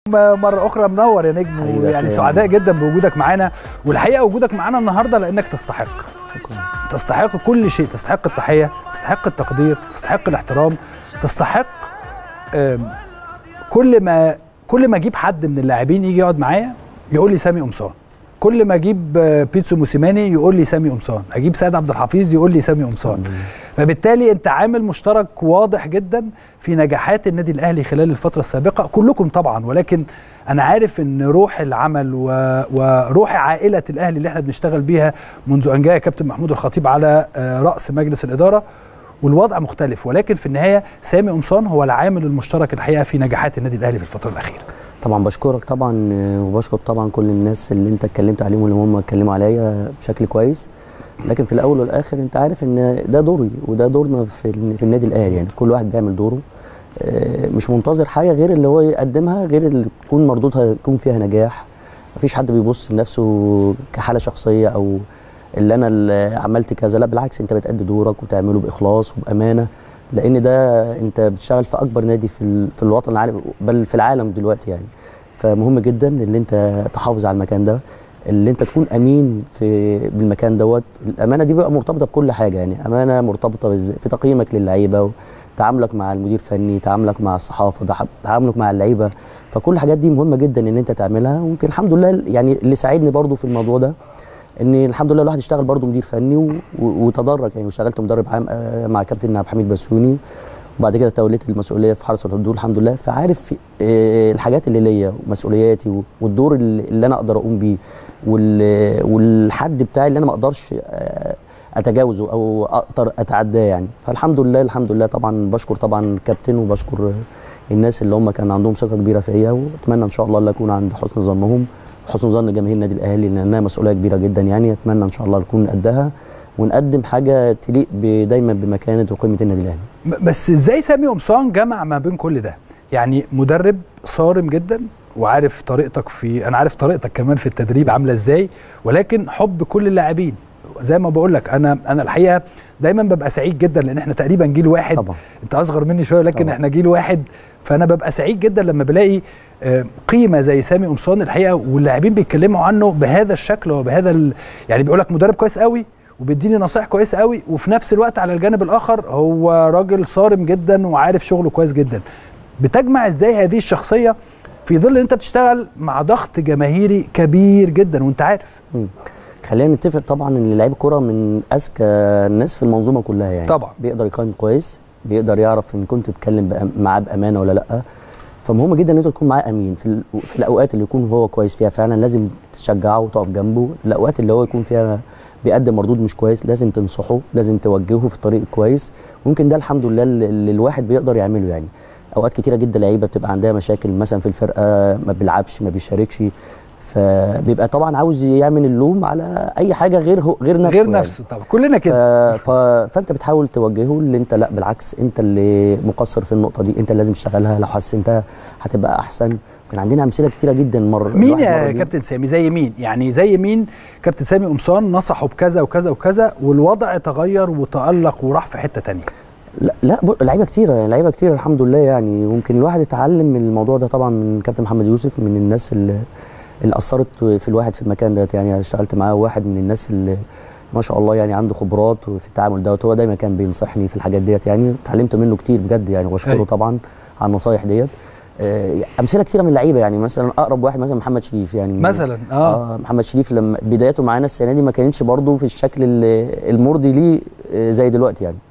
مره اخرى منور يا نجم حبيبي يا يعني سلام. سعداء جدا بوجودك معانا والحقيقه وجودك معانا النهارده لانك تستحق شكرا تستحق كل شيء تستحق التحيه تستحق التقدير تستحق الاحترام تستحق آم، كل ما كل ما اجيب حد من اللاعبين يجي يقعد معايا يقول لي سامي قمصان كل ما اجيب آه، بيتسو موسيماني يقول لي سامي قمصان اجيب سيد عبد الحفيظ يقول لي سامي قمصان فبالتالي انت عامل مشترك واضح جدا في نجاحات النادي الاهلي خلال الفتره السابقه كلكم طبعا ولكن انا عارف ان روح العمل و... وروح عائله الاهلي اللي احنا بنشتغل بيها منذ ان جاء كابتن محمود الخطيب على آه، راس مجلس الاداره والوضع مختلف ولكن في النهايه سامي قمصان هو العامل المشترك الحقيقه في نجاحات النادي الاهلي في الفتره الاخيره طبعا بشكرك طبعا آه، وبشكر طبعا كل الناس اللي انت اتكلمت عليهم واللي هم اتكلموا عليا بشكل كويس لكن في الاول والاخر انت عارف ان ده دوري وده دورنا في ال- في النادي الاهلي يعني كل واحد بيعمل دوره آه، مش منتظر حاجه غير اللي هو يقدمها غير اللي تكون مردودها يكون فيها نجاح مفيش حد بيبص لنفسه كحاله شخصيه او اللي انا اللي عملت كذا لا بالعكس انت بتأدي دورك وتعمله باخلاص وبامانه لان ده انت بتشتغل في اكبر نادي في ال- في الوطن العالمي بل في العالم دلوقتي يعني فمهم جدا ان انت تحافظ على المكان ده اللي انت تكون امين في بالمكان دوت الامانه دي بقى مرتبطه بكل حاجه يعني امانه مرتبطه بإز- في تقييمك للعيبه تعاملك مع المدير الفني تعاملك مع الصحافه تع- تعاملك مع اللعيبه فكل الحاجات دي مهمه جدا ان انت تعملها ويمكن الحمد لله يعني اللي ساعدني برضو في الموضوع ده ان الحمد لله الواحد اشتغل برضو مدير فني و- و- وتدرج يعني واشتغلت مدرب عام آه، مع كابتن عبد الحميد بسيوني وبعد كده توليت المسؤوليه في حرس الحدود الحمد لله فعارف آه، الحاجات اللي ليا ومسؤولياتي و- والدور اللي اللي انا اقدر اقوم بيه وال- والحد بتاعي اللي انا ما اقدرش آه، اتجاوزه او اقدر اتعداه يعني فالحمد لله الحمد لله طبعا بشكر طبعا الكابتن وبشكر الناس اللي هم كان عندهم ثقه كبيره فيا واتمنى ان شاء الله ان اكون عند حسن ظنهم حسن ظن جماهير النادي الاهلي لانها مسؤوليه كبيره جدا يعني اتمنى ان شاء الله نكون قدها ونقدم حاجه تليق ب- دايما بمكانه وقيمه النادي الاهلي م- بس ازاي سامي قمصان جمع ما بين كل ده يعني مدرب صارم جدا وعارف طريقتك في انا عارف طريقتك كمان في التدريب عامله ازاي ولكن حب كل اللاعبين زي ما بقول لك انا انا الحقيقه دايما ببقى سعيد جدا لان احنا تقريبا جيل واحد طبعا انت اصغر مني شويه لكن طبعا. احنا جيل واحد فانا ببقى سعيد جدا لما بلاقي آه، قيمه زي سامي قمصان الحقيقه واللاعبين بيتكلموا عنه بهذا الشكل وبهذا ال... يعني بيقول لك مدرب كويس قوي وبيديني نصائح كويسه قوي وفي نفس الوقت على الجانب الاخر هو راجل صارم جدا وعارف شغله كويس جدا بتجمع ازاي هذه الشخصيه في ظل ان انت بتشتغل مع ضغط جماهيري كبير جدا وانت عارف مم. خلينا نتفق طبعا ان لعيب كرة من اذكى الناس في المنظومه كلها يعني طبعا. بيقدر يقيم كويس بيقدر يعرف ان كنت تتكلم بأم- معاه بامانه ولا لا فمهم جدا ان انت تكون معاه امين في, ال- في الاوقات اللي يكون هو كويس فيها فعلا لازم تشجعه وتقف جنبه الاوقات اللي هو يكون فيها بيقدم مردود مش كويس لازم تنصحه لازم توجهه في الطريق الكويس ممكن ده الحمد لله اللي اللي الواحد بيقدر يعمله يعني اوقات كتيره جدا لعيبه بتبقى عندها مشاكل مثلا في الفرقه ما بيلعبش ما بيشاركش فبيبقى طبعا عاوز يعمل اللوم على اي حاجه غير هو غير نفسه غير يعني. نفسه طبعا كلنا ف... كده ف... فانت بتحاول توجهه اللي انت لا بالعكس انت اللي مقصر في النقطه دي انت اللي لازم تشتغلها لو حسنتها هتبقى احسن كان عندنا امثله كتيره جدا مر مين الواحد مر يا بيهم. كابتن سامي زي مين يعني زي مين كابتن سامي قمصان نصحه بكذا وكذا وكذا والوضع تغير وتألق وراح في حتة تانية لا لا ب- لعيبه كتيره يعني لعيبه كتيره الحمد لله يعني ممكن الواحد يتعلم من الموضوع ده طبعا من كابتن محمد يوسف من الناس اللي اللي اثرت في الواحد في المكان ده يعني أنا اشتغلت معاه واحد من الناس اللي ما شاء الله يعني عنده خبرات في التعامل دوت هو دايما كان بينصحني في الحاجات ديت يعني اتعلمت منه كتير بجد يعني واشكره أيوة. طبعا على النصايح ديت آه، امثله كتيره من اللعيبه يعني مثلا اقرب واحد مثلا محمد شريف يعني مثلا اه اه محمد شريف لما بدايته معانا السنه دي ما كانتش برضه في الشكل ال- المرضي ليه آه، زي دلوقتي يعني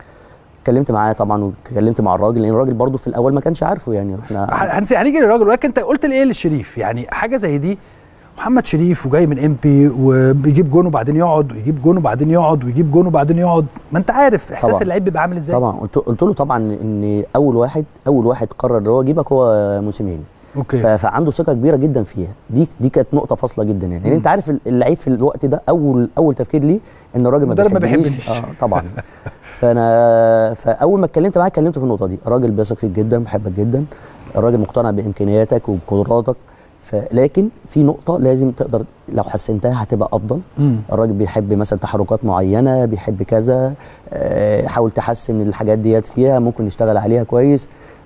اتكلمت معاه طبعا واتكلمت مع الراجل لان الراجل برضه في الاول ما كانش عارفه يعني احنا ه- هنسي- هنيجي للراجل ولكن انت قلت لي ايه للشريف يعني حاجة زي دي محمد شريف وجاي من ام بي وبيجيب جون وبعدين يقعد ويجيب جون وبعدين يقعد ويجيب جون وبعدين يقعد ما انت عارف احساس طبعا. اللعيب بيبقى عامل ازاي طبعا قلت, قلت له طبعا ان اول واحد اول واحد قرر ان هو يجيبك هو موسيماني ف- اوكي فعنده ثقه كبيره جدا فيها دي دي كانت نقطه فاصله جدا يعني لان انت عارف اللعيب في الوقت ده اول اول تفكير ليه ان الراجل ما المدرب ما بيحبنيش بيحبنيش. اه طبعا فانا فاول ما اتكلمت معاه كلمته في النقطه دي الراجل بيثق فيك جدا بيحبك جدا الراجل مقتنع بامكانياتك وبقدراتك فلكن في نقطه لازم تقدر لو حسنتها هتبقى افضل مم. الراجل بيحب مثلا تحركات معينه بيحب كذا آه، حاول تحسن الحاجات ديت فيها ممكن نشتغل عليها كويس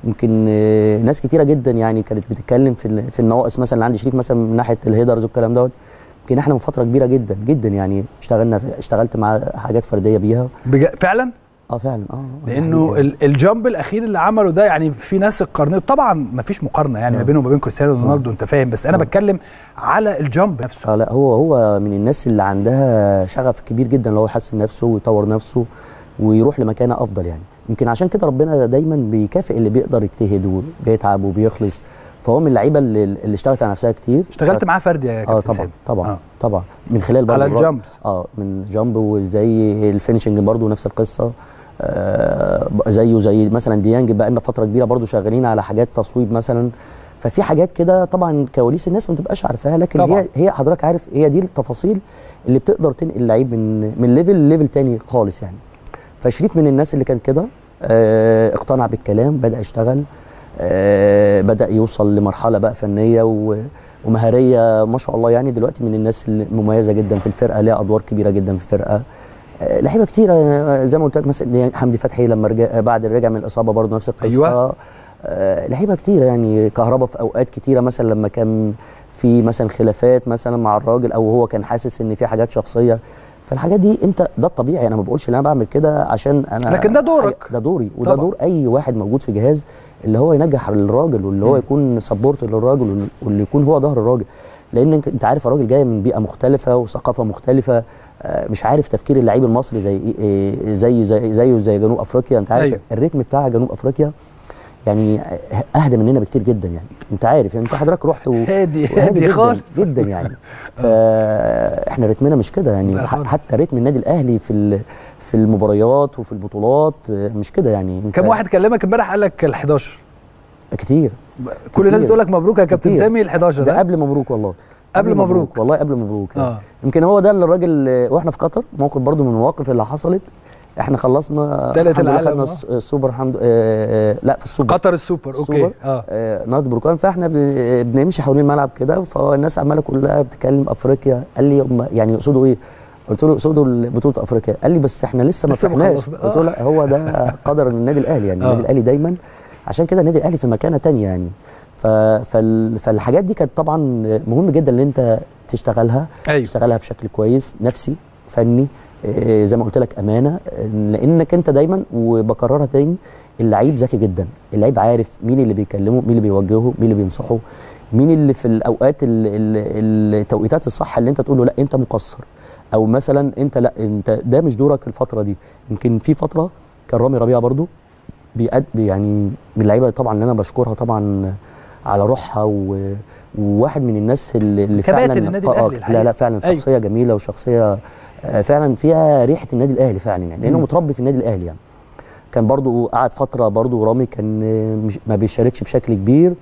يمكن آه، ناس كتيره جدا يعني كانت بتتكلم في ال- في النواقص مثلا اللي عند شريف مثلا من ناحيه الهيدرز والكلام دوت يمكن احنا من فتره كبيره جدا جدا يعني اشتغلنا في اشتغلت معاه حاجات فرديه بيها بج... فعلا اه فعلا اه لانه يعني ال- الجامب الاخير اللي عمله ده يعني في ناس قارنته طبعا ما فيش مقارنه يعني ما آه. بينه وما بين كريستيانو رونالدو انت فاهم بس انا آه. بتكلم على الجامب نفسه اه لا هو هو من الناس اللي عندها شغف كبير جدا اللي هو يحسن نفسه ويطور نفسه ويروح لمكانه افضل يعني يمكن عشان كده ربنا دايما بيكافئ اللي بيقدر يجتهد وبيتعب وبيخلص فهو من اللعيبه اللي, اللي اشتغلت على نفسها كتير اشتغلت معاه فردي يا اه كابتن طبعا سامي. طبعا آه. آه. طبعا من خلال برضه على الرا- الجامبس اه من جامب وزي الفينشنج برضه نفس القصه آه زيه زي مثلا ديانج بقى لنا فتره كبيره برضه شغالين على حاجات تصويب مثلا ففي حاجات كده طبعا كواليس الناس ما تبقاش عارفاها لكن طبعاً. هي هي حضرتك عارف هي دي التفاصيل اللي بتقدر تنقل اللعيب من من ليفل لليفل تاني خالص يعني فشريف من الناس اللي كان كده آه اقتنع بالكلام بدا يشتغل آه بدا يوصل لمرحله بقى فنيه و ومهاريه ما شاء الله يعني دلوقتي من الناس المميزه جدا في الفرقه ليها ادوار كبيره جدا في الفرقه آه، لعيبه كتيره آه، زي ما قلت لك مثلا حمدي فتحي لما رجع بعد رجع من الاصابه برضه نفس القصه أيوة. آه، لعيبه كتيره يعني كهربا في اوقات كتيره مثلا لما كان في مثلا خلافات مثلا مع الراجل او هو كان حاسس ان في حاجات شخصيه فالحاجات دي انت ده الطبيعي انا ما بقولش ان انا بعمل كده عشان انا لكن ده دورك. حاجة- ده دوري وده طبعا. دور اي واحد موجود في جهاز اللي هو ينجح الراجل واللي هو مم. يكون سبورت للراجل وال- واللي يكون هو ظهر الراجل لان انت أنت عارف الراجل جاي من بيئه مختلفه وثقافه مختلفه آه، مش عارف تفكير اللعيب المصري زي إيه- إيه زي زي زيه زي جنوب افريقيا انت عارف أيوة. الريتم بتاع جنوب افريقيا يعني اهدى مننا بكتير جدا يعني انت عارف يعني انت حضرتك رحت و... هادي وهادي هادي جدا خالص جدا يعني فاحنا رتمنا مش كده لا يعني ح- خالص. حتى رتم النادي الاهلي في ال- في المباريات وفي البطولات آه، مش كده يعني انت كم واحد كلمك امبارح قال لك ال 11 كتير كل الناس كتير. بتقول لك مبروك يا كابتن كتير. سامي ال 11 ده ده قبل مبروك والله قبل مبروك. والله قبل مبروك اه يمكن هو ده اللي الراجل آه، واحنا في قطر موقف برضو من المواقف اللي حصلت احنا خلصنا تالت الحمد لله العالم، خدنا آه. الس- السوبر الحمد آه، آه، لا في السوبر قطر السوبر اوكي السوبر. اه آه، نهضه بركان فاحنا ب- بنمشي حوالين الملعب كده فالناس عماله كلها بتتكلم افريقيا قال لي هم يعني يقصدوا ايه؟ قلت له يقصدوا بطوله افريقيا قال لي بس احنا لسه ما لسه ما فتحناش خلصنا. قلت له لا هو ده قدر النادي الاهلي يعني آه. النادي الاهلي دايما عشان كده النادي الاهلي في مكانه تانية يعني ف... فال... فالحاجات دي كانت طبعا مهم جدا ان انت تشتغلها ايوه تشتغلها بشكل كويس نفسي فني آه، زي ما قلت لك امانه آه، لانك انت دايما وبكررها تاني اللعيب ذكي جدا اللعيب عارف مين اللي بيكلمه مين اللي بيوجهه مين اللي بينصحه مين اللي في الاوقات ال- ال- التوقيتات الصح اللي انت تقول له لا انت مقصر او مثلا انت لا انت ده مش دورك الفتره دي يمكن في فتره كان رامي ربيعه برضو بيأد يعني من اللعيبه طبعا اللي انا بشكرها طبعا على روحها و... وواحد من الناس اللي, اللي كباتن فعلا النادي آه، الأهلي لا الحقيقة. لا فعلا أيوة. شخصيه جميله وشخصيه آه، فعلا فيها ريحه النادي الاهلي فعلا يعني لانه مم. متربي في النادي الاهلي يعني كان برضو قعد فتره برضو رامي كان آه، مش ما بيشاركش بشكل كبير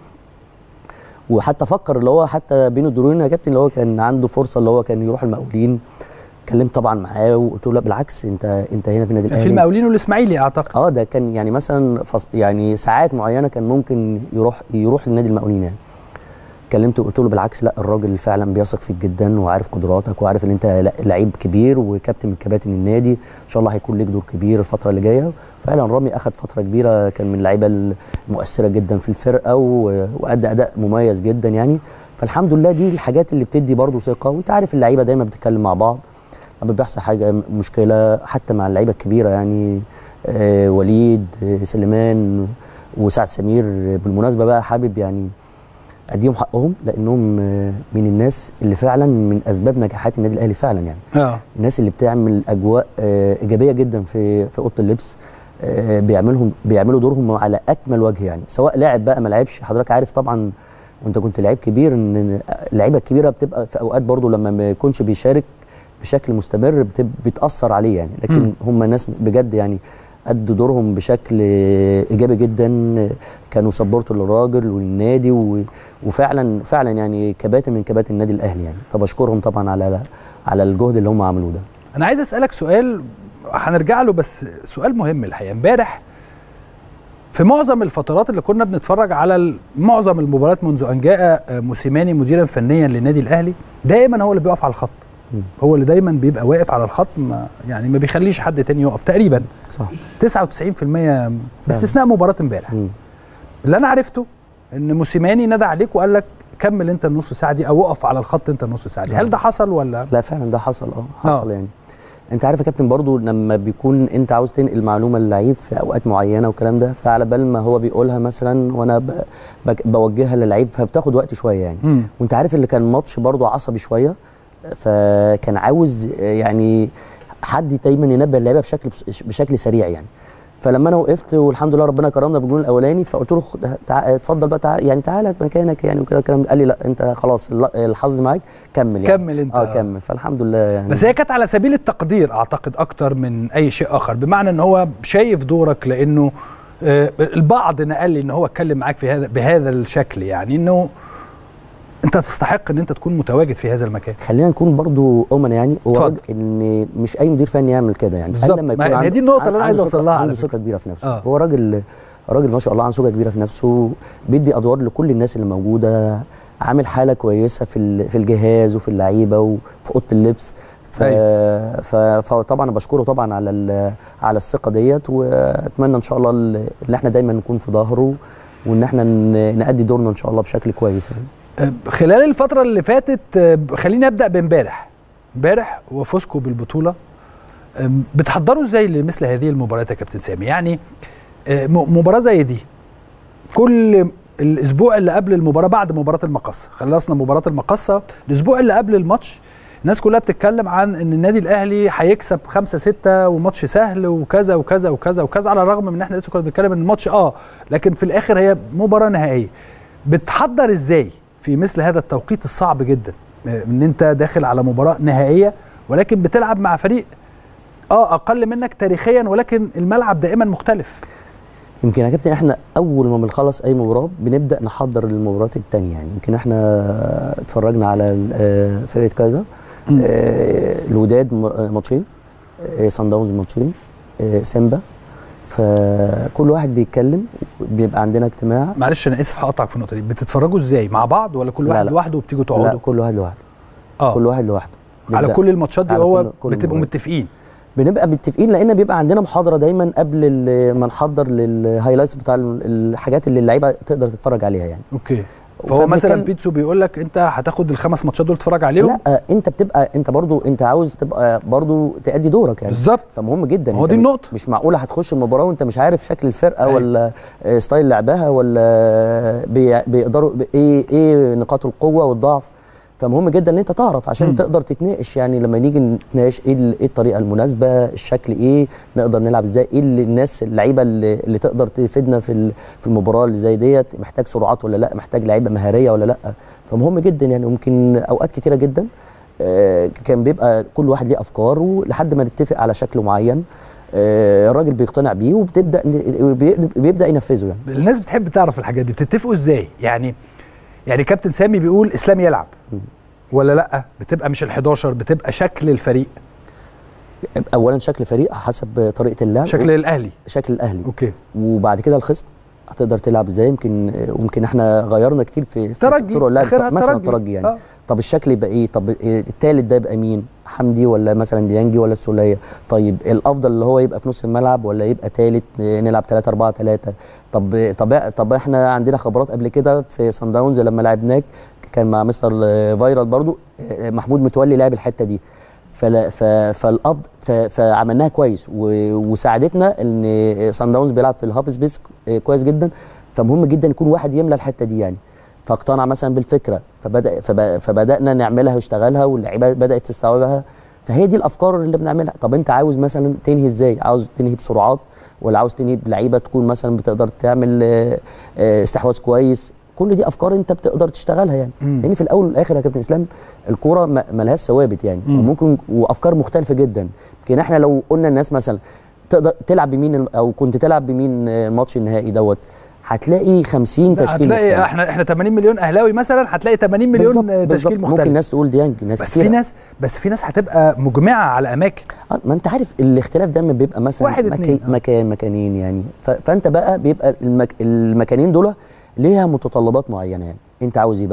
وحتى فكر اللي هو حتى بين الدورين يا كابتن اللي هو كان عنده فرصه اللي هو كان يروح المقاولين اتكلمت طبعا معاه وقلت له لا بالعكس انت انت هنا في النادي الاهلي في المقاولين والاسماعيلي اعتقد اه ده كان يعني مثلا فص... يعني ساعات معينه كان ممكن يروح يروح لنادي المقاولين يعني كلمته وقلت له بالعكس لا الراجل فعلا بيثق فيك جدا وعارف قدراتك وعارف ان انت لا- لعيب كبير وكابتن من كباتن النادي ان شاء الله هيكون ليك دور كبير الفتره اللي جايه فعلا رامي اخذ فتره كبيره كان من اللعيبه المؤثره جدا في الفرقه و... وادى اداء مميز جدا يعني فالحمد لله دي الحاجات اللي بتدي برضه ثقه وانت عارف اللعيبه دايما بتتكلم مع بعض لما بيحصل حاجه م- مشكله حتى مع اللعيبه الكبيره يعني آه وليد آه سليمان وسعد سمير آه، بالمناسبه بقى حابب يعني اديهم حقهم لانهم آه، من الناس اللي فعلا من اسباب نجاحات النادي الاهلي فعلا يعني اه الناس اللي بتعمل اجواء آه، ايجابيه جدا في في اوضه اللبس آه، بيعملهم بيعملوا دورهم على اكمل وجه يعني سواء لاعب بقى ما لعبش حضرتك عارف طبعا وانت كنت لعيب كبير ان اللعيبه الكبيره بتبقى في اوقات برضو لما ما يكونش بيشارك بشكل مستمر بت- بتاثر عليه يعني لكن مم. هم ناس بجد يعني ادوا دورهم بشكل ايجابي جدا كانوا سبورتوا للراجل والنادي و- وفعلا فعلا يعني كباتن من كباتن النادي الاهلي يعني فبشكرهم طبعا على على الجهد اللي هم عملوه ده انا عايز اسالك سؤال هنرجع له بس سؤال مهم الحقيقه امبارح في معظم الفترات اللي كنا بنتفرج على ال- معظم المباريات منذ ان جاء آه، موسيماني مديرا فنيا للنادي الاهلي دائما هو اللي بيقف على الخط مم. هو اللي دايما بيبقى واقف على الخط ما يعني ما بيخليش حد تاني يقف تقريبا صح 99% باستثناء مباراه امبارح مم. اللي انا عرفته ان موسيماني نادى عليك وقال لك كمل انت النص ساعه دي او اقف على الخط انت النص ساعه دي هل ده حصل ولا لا فعلا ده حصل اه حصل آه. يعني انت عارف يا كابتن برضو لما بيكون انت عاوز تنقل معلومه للعيب في اوقات معينه والكلام ده فعلى بال ما هو بيقولها مثلا وانا ب... بك- بوجهها للعيب فبتاخد وقت شويه يعني مم. وانت عارف اللي كان ماتش برضو عصبي شويه فكان عاوز آه، يعني حد دايما ينبه اللعيبه بشكل بشكل سريع يعني فلما انا وقفت والحمد لله ربنا كرمنا بالجون الاولاني فقلت له خد- تع- اتفضل بقى تعال يعني تعالى مكانك يعني وكده الكلام ده قال لي لا انت خلاص الل- الحظ معاك كمل يعني كمل انت. اه كمل فالحمد لله يعني بس هي كانت على سبيل التقدير اعتقد اكتر من اي شيء اخر بمعنى ان هو شايف دورك لانه آه، البعض نقل لي ان هو اتكلم معاك في هذا بهذا الشكل يعني انه انت تستحق ان انت تكون متواجد في هذا المكان خلينا نكون برضو امنا يعني هو اتفضل. راجل ان مش اي مدير فني يعمل كده يعني بالظبط. قال لما ما يكون هي عنده- دي النقطة اللي أنا عنده عايز ثقة- أوصل لها على عنده فكرة. ثقه كبيره في نفسه آه. هو راجل راجل ما شاء الله عنده ثقه كبيره في نفسه بيدي ادوار لكل الناس اللي موجوده عامل حاله كويسه في ال- في الجهاز وفي اللعيبه وفي اوضه اللبس ف... ف... فطبعا بشكره طبعا على ال... على الثقه ديت واتمنى ان شاء الله ال- ان احنا دايما نكون في ظهره وان احنا ن- نأدي دورنا ان شاء الله بشكل كويس يعني آه، خلال الفتره اللي فاتت آه، خليني ابدا بامبارح امبارح وفوزكم بالبطوله آم، بتحضروا ازاي لمثل هذه المباريات يا كابتن سامي يعني آه، م- مباراه زي دي كل الاسبوع اللي قبل المباراه بعد مباراه المقصه خلصنا مباراه المقصه الاسبوع اللي قبل الماتش الناس كلها بتتكلم عن ان النادي الاهلي هيكسب 5 6 وماتش سهل وكذا وكذا وكذا وكذا على الرغم من ان احنا لسه كنا بنتكلم ان الماتش اه لكن في الاخر هي مباراه نهائيه بتحضر ازاي في مثل هذا التوقيت الصعب جدا آه، ان انت داخل على مباراه نهائيه ولكن بتلعب مع فريق اه اقل منك تاريخيا ولكن الملعب دائما مختلف يمكن يا كابتن احنا اول ما بنخلص اي مباراه بنبدا نحضر للمباريات الثانيه يعني يمكن احنا اتفرجنا على آه، فرقه كايزر مم. آه، الوداد م- آه، ماتشين آه، صن داونز ماتشين آه، سيمبا فكل واحد بيتكلم بيبقى عندنا اجتماع معلش انا اسف هقطعك في النقطه دي بتتفرجوا ازاي مع بعض ولا كل لا، واحد لا. لوحده وبتيجوا لا تقعدوا كل واحد لوحده اه كل واحد لوحده على نبدأ- كل الماتشات دي على هو كل- كل بتبقوا المباريات. متفقين بنبقى متفقين لان بيبقى عندنا محاضره دايما قبل ال- ما نحضر للهايلايتس بتاع ال- الحاجات اللي اللعيبه تقدر تتفرج عليها يعني اوكي فهو مثلا فبنتكلم- بيتسو بيقول لك انت هتاخد الخمس ماتشات دول تتفرج عليهم لا انت بتبقى انت برضو انت عاوز تبقى برضو تأدي دورك يعني بالظبط فمهم جدا هو انت دي م- النقطة. مش معقوله هتخش المباراه وانت مش عارف شكل الفرقه أيوة. ولا آه، ستايل لعبها ولا بي- بيقدروا ب- ايه ايه نقاط القوه والضعف فمهم جدا ان انت تعرف عشان مم. تقدر تتناقش يعني لما نيجي نتناقش ايه ال- ايه الطريقه المناسبه الشكل ايه نقدر نلعب ازاي ايه اللي الناس اللعيبه اللي, اللي تقدر تفيدنا في ال- في المباراه اللي زي ديت محتاج سرعات ولا لا محتاج لعيبه مهاريه ولا لا فمهم جدا يعني ممكن اوقات كتيره جدا آه، كان بيبقى كل واحد ليه افكار ولحد ما نتفق على شكل معين آه، الراجل بيقتنع بيه وبتبدا بيبدا- بيبدا ينفذه يعني الناس بتحب تعرف الحاجات دي بتتفقوا ازاي يعني يعني كابتن سامي بيقول اسلام يلعب مم. ولا لا بتبقى مش ال11 بتبقى شكل الفريق اولا شكل فريق حسب طريقه اللعب شكل الاهلي شكل الاهلي اوكي وبعد كده الخصم هتقدر تلعب ازاي يمكن يمكن احنا غيرنا كتير في, في ترجي طرق اللعب آخرها مثلا الترجي. الترجي يعني آه. طب الشكل يبقى ايه طب إيه التالت ده يبقى مين حمدي ولا مثلا ديانجي ولا السوليه طيب الافضل اللي هو يبقى في نص الملعب ولا يبقى تالت إيه، نلعب 3 4 3 طب طب طب احنا عندنا خبرات قبل كده في صن داونز لما لعبناك كان مع مستر آه، فايرال برضو آه، محمود متولي لعب الحته دي فلا ف- فالافضل ف- فعملناها كويس و- وساعدتنا ان صن داونز بيلعب في الهاف سبيس كويس جدا فمهم جدا يكون واحد يملى الحته دي يعني فاقتنع مثلا بالفكره فبدا فب- فبدانا نعملها واشتغلها واللعيبه بدات تستوعبها فهي دي الافكار اللي بنعملها طب انت عاوز مثلا تنهي ازاي عاوز تنهي بسرعات ولا عاوز تنهي بلعيبه تكون مثلا بتقدر تعمل آه، آه، استحواذ كويس كل دي افكار انت بتقدر تشتغلها يعني مم. لان في الاول والاخر يا كابتن اسلام الكوره ما ما لهاش ثوابت يعني مم. وممكن وافكار مختلفه جدا يمكن احنا لو قلنا الناس مثلا تقدر تلعب بمين ال- او كنت تلعب بمين آه، الماتش النهائي دوت هتلاقي 50 لا، تشكيل هتلاقي مختلف. احنا احنا 80 مليون اهلاوي مثلا هتلاقي 80 مليون بالظبط، آه، بالظبط. تشكيل ممكن مختلف ناس تقول ديانج ناس بس كتير في ناس بس في ناس هتبقى مجمعه على اماكن آه، ما انت عارف الاختلاف دايما بيبقى مثلا واحد اتنين، آه. مكان مكانين يعني ف... فانت بقى بيبقى المك... المكانين دول ليها متطلبات معينه يعني انت عاوز ايه بقى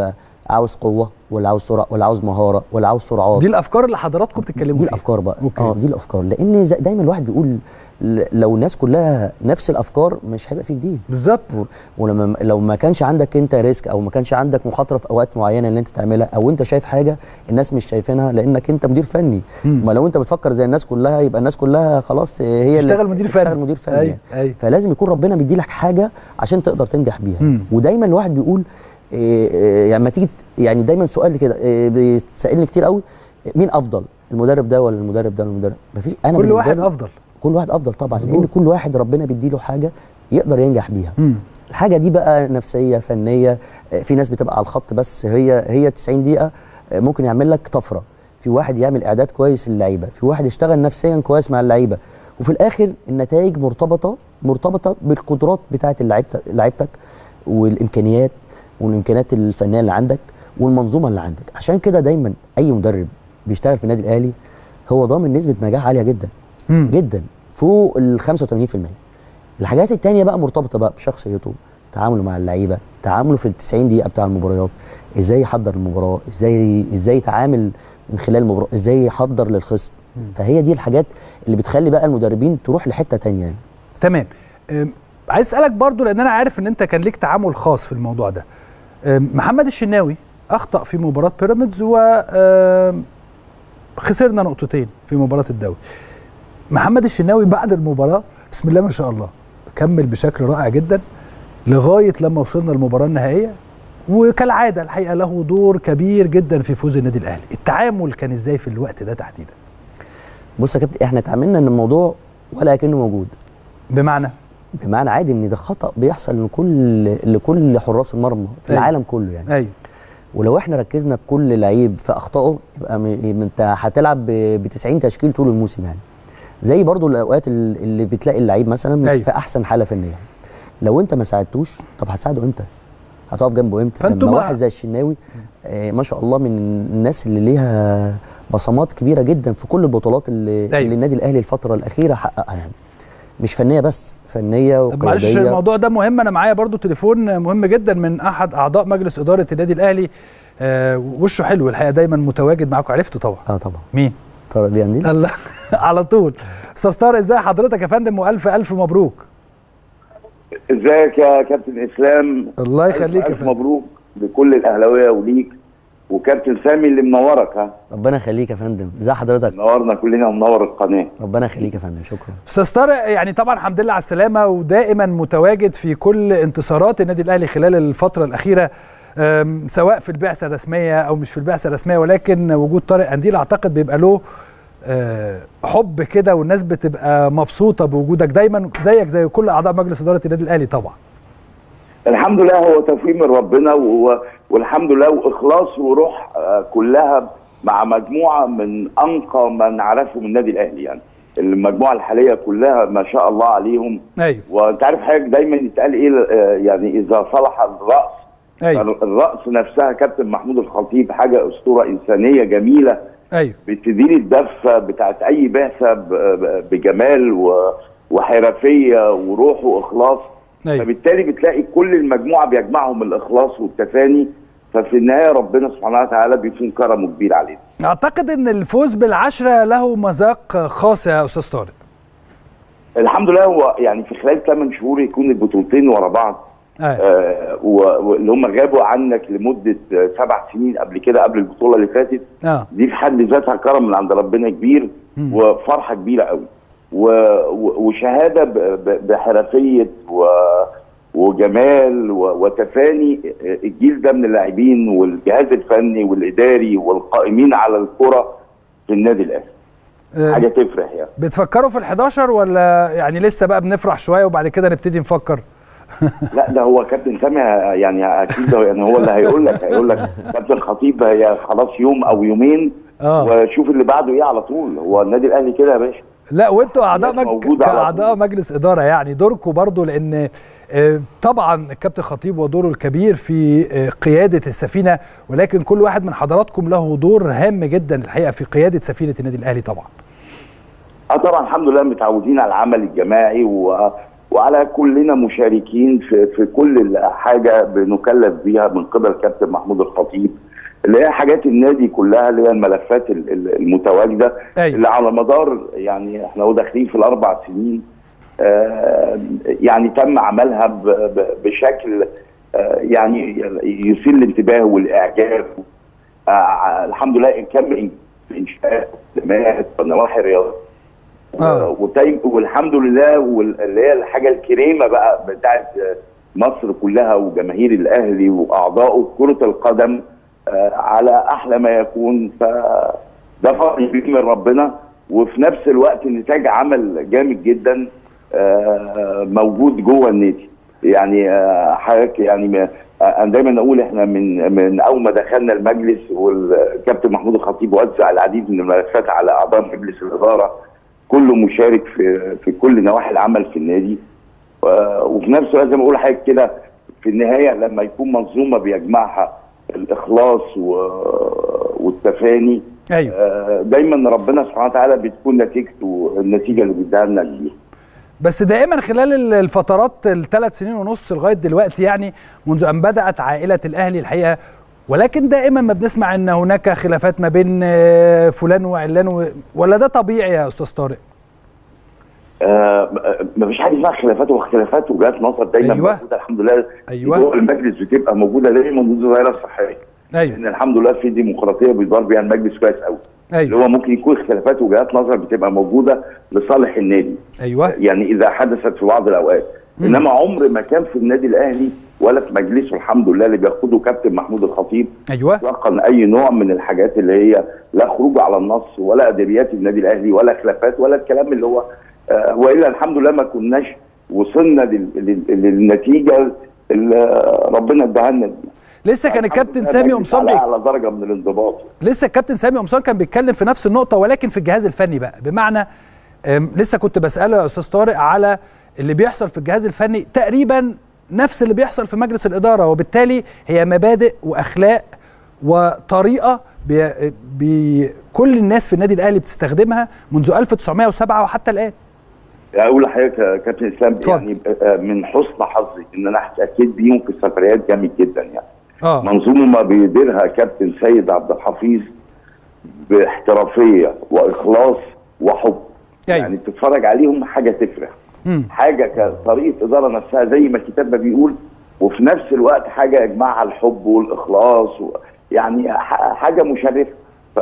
عاوز قوه ولا عاوز سرعه ولا عاوز مهاره ولا عاوز سرعات دي الافكار اللي حضراتكم بتتكلموا دي فيها الافكار بقى أوكي. اه دي الافكار لان زي- دايما الواحد بيقول ل- لو الناس كلها نفس الافكار مش هيبقى في جديد بالظبط و- ولما لو ما كانش عندك انت ريسك او ما كانش عندك مخاطره في اوقات معينه اللي انت تعملها او انت شايف حاجه الناس مش شايفينها لانك انت مدير فني مم. ما لو انت بتفكر زي الناس كلها يبقى الناس كلها خلاص هي اللي تشتغل مدير فني. تشتغل مدير فني أيوة، يعني. أيوة. فلازم يكون ربنا مديلك حاجه عشان تقدر تنجح بيها مم. ودايما الواحد بيقول إيه إيه يعني ما تيجي يعني دايما سؤال كده إيه بيسالني كتير قوي مين افضل المدرب ده ولا المدرب ده ولا المدرب مفيش انا كل بالنسبة واحد لي افضل كل واحد افضل طبعا مظبوط. لان كل واحد ربنا بيديله حاجه يقدر ينجح بيها مم. الحاجه دي بقى نفسيه فنيه آه، في ناس بتبقى على الخط بس هي هي 90 دقيقه آه، ممكن يعمل لك طفره في واحد يعمل اعداد كويس للعيبه في واحد يشتغل نفسيا كويس مع اللعيبه وفي الاخر النتائج مرتبطه مرتبطه بالقدرات بتاعه اللعيبه لعيبتك والامكانيات والامكانيات الفنيه اللي عندك والمنظومه اللي عندك عشان كده دايما اي مدرب بيشتغل في النادي الاهلي هو ضامن نسبه نجاح عاليه جدا مم. جدا فوق ال 85% الحاجات التانية بقى مرتبطة بقى بشخصيته تعامله مع اللعيبة تعامله في ال 90 دقيقة بتاع المباريات ازاي يحضر المباراة ازاي ازاي يتعامل من خلال المباراة ازاي يحضر للخصم فهي دي الحاجات اللي بتخلي بقى المدربين تروح لحتة تانية يعني. تمام أم، عايز اسالك برضو لان انا عارف ان انت كان ليك تعامل خاص في الموضوع ده أم، محمد الشناوي اخطا في مباراه بيراميدز و أم، خسرنا نقطتين في مباراه الدوري محمد الشناوي بعد المباراه بسم الله ما شاء الله كمل بشكل رائع جدا لغايه لما وصلنا للمباراه النهائيه وكالعاده الحقيقه له دور كبير جدا في فوز النادي الاهلي التعامل كان ازاي في الوقت ده تحديدا بص يا كابتن احنا اتعاملنا ان الموضوع ولا كأنه موجود بمعنى بمعنى عادي ان ده خطأ بيحصل لكل لكل حراس المرمى في أيوة. العالم كله يعني ايوه ولو احنا ركزنا في كل لعيب في اخطائه يبقى م- يبقى انت هتلعب ب 90 تشكيل طول الموسم يعني زي برضو الاوقات ال- اللي بتلاقي اللعيب مثلا مش أيوة. في احسن حاله فنيه لو انت ما ساعدتوش طب هتساعده امتى هتقف جنبه امتى فأنتوا لما ما- واحد زي الشناوي آه ما شاء الله من الناس اللي ليها بصمات كبيره جدا في كل البطولات اللي, أيوة. اللي النادي الاهلي الفتره الاخيره حققها يعني مش فنيه بس فنيه طب معلش وقياديه الموضوع ده مهم انا معايا برضو تليفون مهم جدا من احد اعضاء مجلس اداره النادي الاهلي آه وشه حلو الحقيقه دايما متواجد معاكم عرفته طبعا اه طبعا مين طارق بيانديل الله على طول استاذ طارق ازاي حضرتك يا فندم والف الف مبروك ازيك يا كابتن اسلام الله يخليك يا الف فندم مبروك لكل الاهلاويه وليك وكابتن سامي اللي منورك ها ربنا يخليك يا فندم ازي حضرتك منورنا كلنا ومنور القناه ربنا يخليك يا فندم شكرا استاذ طارق يعني طبعا الحمد لله على السلامه ودائما متواجد في كل انتصارات النادي الاهلي خلال الفتره الاخيره أم، سواء في البعثه الرسميه او مش في البعثه الرسميه ولكن وجود طارق قنديل اعتقد بيبقى له آه، حب كده والناس بتبقى مبسوطه بوجودك دايما زيك زي كل اعضاء مجلس اداره النادي الاهلي طبعا الحمد لله هو توفيق من ربنا و... والحمد لله واخلاص وروح آه، كلها مع مجموعه من انقى من عرفهم النادي الاهلي يعني المجموعه الحاليه كلها ما شاء الله عليهم ايوه وانت عارف حضرتك دايما يتقال ايه آه، يعني اذا صلح الراس ايوه الراس نفسها كابتن محمود الخطيب حاجه اسطوره انسانيه جميله ايوه بتدير الدفه بتاعت اي بعثه ب- ب- بجمال و- وحرفيه وروح واخلاص ايوه فبالتالي بتلاقي كل المجموعه بيجمعهم الاخلاص والتفاني ففي النهايه ربنا سبحانه وتعالى بيكون كرمه كبير علينا اعتقد ان الفوز بالعشره له مذاق خاص يا استاذ طارق الحمد لله هو يعني في خلال 8 شهور يكون البطولتين ورا بعض ايوه آه، و- واللي هم غابوا عنك لمده آه، سبع سنين قبل كده قبل البطوله اللي فاتت اه دي في حد ذاتها كرم من عند ربنا كبير مم. وفرحه كبيره قوي و... و... وشهاده ب... ب... بحرفيه و... وجمال و... وتفاني الجيل ده من اللاعبين والجهاز الفني والاداري والقائمين على الكره في النادي الاهلي آه، حاجه تفرح يعني بتفكروا في ال11 ولا يعني لسه بقى بنفرح شويه وبعد كده نبتدي نفكر لا ده هو كابتن سامي يعني اكيد هو- يعني هو اللي هيقول لك هيقول لك كابتن خطيب هي خلاص يوم او يومين اه وشوف اللي بعده ايه على طول هو النادي الاهلي كده يا باشا لا وانتوا اعضاء الناس مج... موجودة على كاعضاء طول. مجلس اداره يعني دوركم برضو لان آه، طبعا الكابتن خطيب ودوره الكبير في آه، قياده السفينه ولكن كل واحد من حضراتكم له دور هام جدا الحقيقه في قياده سفينه النادي الاهلي طبعا اه طبعا الحمد لله متعودين على العمل الجماعي و... وعلى كلنا مشاركين في في كل حاجه بنكلف بيها من قبل كابتن محمود الخطيب اللي هي حاجات النادي كلها اللي هي الملفات ال- ال- المتواجده أيوة. اللي على مدار يعني احنا هو داخلين في الاربع سنين آه، يعني تم عملها ب- ب- بشكل آه، يعني يثير الانتباه والاعجاب آه، الحمد لله كم انشاء خدمات ونواحي رياضيه آه. وتاي- والحمد لله وال- اللي هي الحاجه الكريمه بقى بتاعت مصر كلها وجماهير الاهلي واعضائه كره القدم آه، على احلى ما يكون فده فضل كبير من ربنا وفي نفس الوقت نتاج عمل جامد جدا آه، موجود جوه النادي يعني آه، حضرتك يعني ما- آه، انا دايما اقول احنا من من اول ما دخلنا المجلس والكابتن محمود الخطيب وزع العديد من الملفات على اعضاء مجلس الاداره كله مشارك في في كل نواحي العمل في النادي و- وفي نفس الوقت زي ما بقول لحضرتك كده في النهايه لما يكون منظومه بيجمعها الاخلاص و- والتفاني ايوه آه، دايما ربنا سبحانه وتعالى بتكون نتيجته النتيجه اللي بيديها لنا دي بس دائما خلال ال- الفترات الثلاث سنين ونص لغايه دلوقتي يعني منذ ان بدات عائله الاهلي الحقيقه ولكن دائما ما بنسمع ان هناك خلافات ما بين آه، فلان وعلان و- ولا ده طبيعي يا استاذ طارق؟ آه ما فيش حاجه اسمها خلافات وخلافات وجهات نظر دايما أيوة. موجوده الحمد لله أيوة. جوه المجلس بتبقى موجوده دايما منذ الظاهره الصحيه ايوه لان الحمد لله في ديمقراطيه بيدار بيها المجلس كويس قوي اللي ايوه هو ممكن يكون خلافات وجهات نظر بتبقى موجوده لصالح النادي ايوه يعني اذا حدثت في بعض الاوقات مم. انما عمر ما كان في النادي الاهلي ولا في مجلسه الحمد لله اللي بيقوده كابتن محمود الخطيب ايوه اطلاقا اي نوع من الحاجات اللي هي لا خروج على النص ولا ادبيات النادي الاهلي ولا خلافات ولا الكلام اللي هو آه والا الحمد لله ما كناش وصلنا لل- لل- للنتيجه اللي ربنا اداها لنا دي. لسه كان الحمد الكابتن لله سامي مجلس قمصان على بي- على درجه من الانضباط لسه الكابتن سامي قمصان كان بيتكلم في نفس النقطة ولكن في الجهاز الفني بقى بمعنى أم، لسه كنت بسأله يا أستاذ طارق على اللي بيحصل في الجهاز الفني تقريبا نفس اللي بيحصل في مجلس الإدارة وبالتالي هي مبادئ وأخلاق وطريقة بي بي كل الناس في النادي الأهلي بتستخدمها منذ 1907 وحتى الآن اقول لحضرتك يا كابتن اسلام اتفضل. يعني آه، من حسن حظي ان انا احتكيت بيهم في السفريات جامد جدا يعني اه منظومه ما بيديرها كابتن سيد عبد الحفيظ باحترافيه واخلاص وحب أيوة. يعني تتفرج عليهم حاجه تفرح مم. حاجه كطريقه اداره نفسها زي ما الكتاب ما بيقول وفي نفس الوقت حاجه يجمعها الحب والاخلاص و يعني ح- حاجه مشرفه ف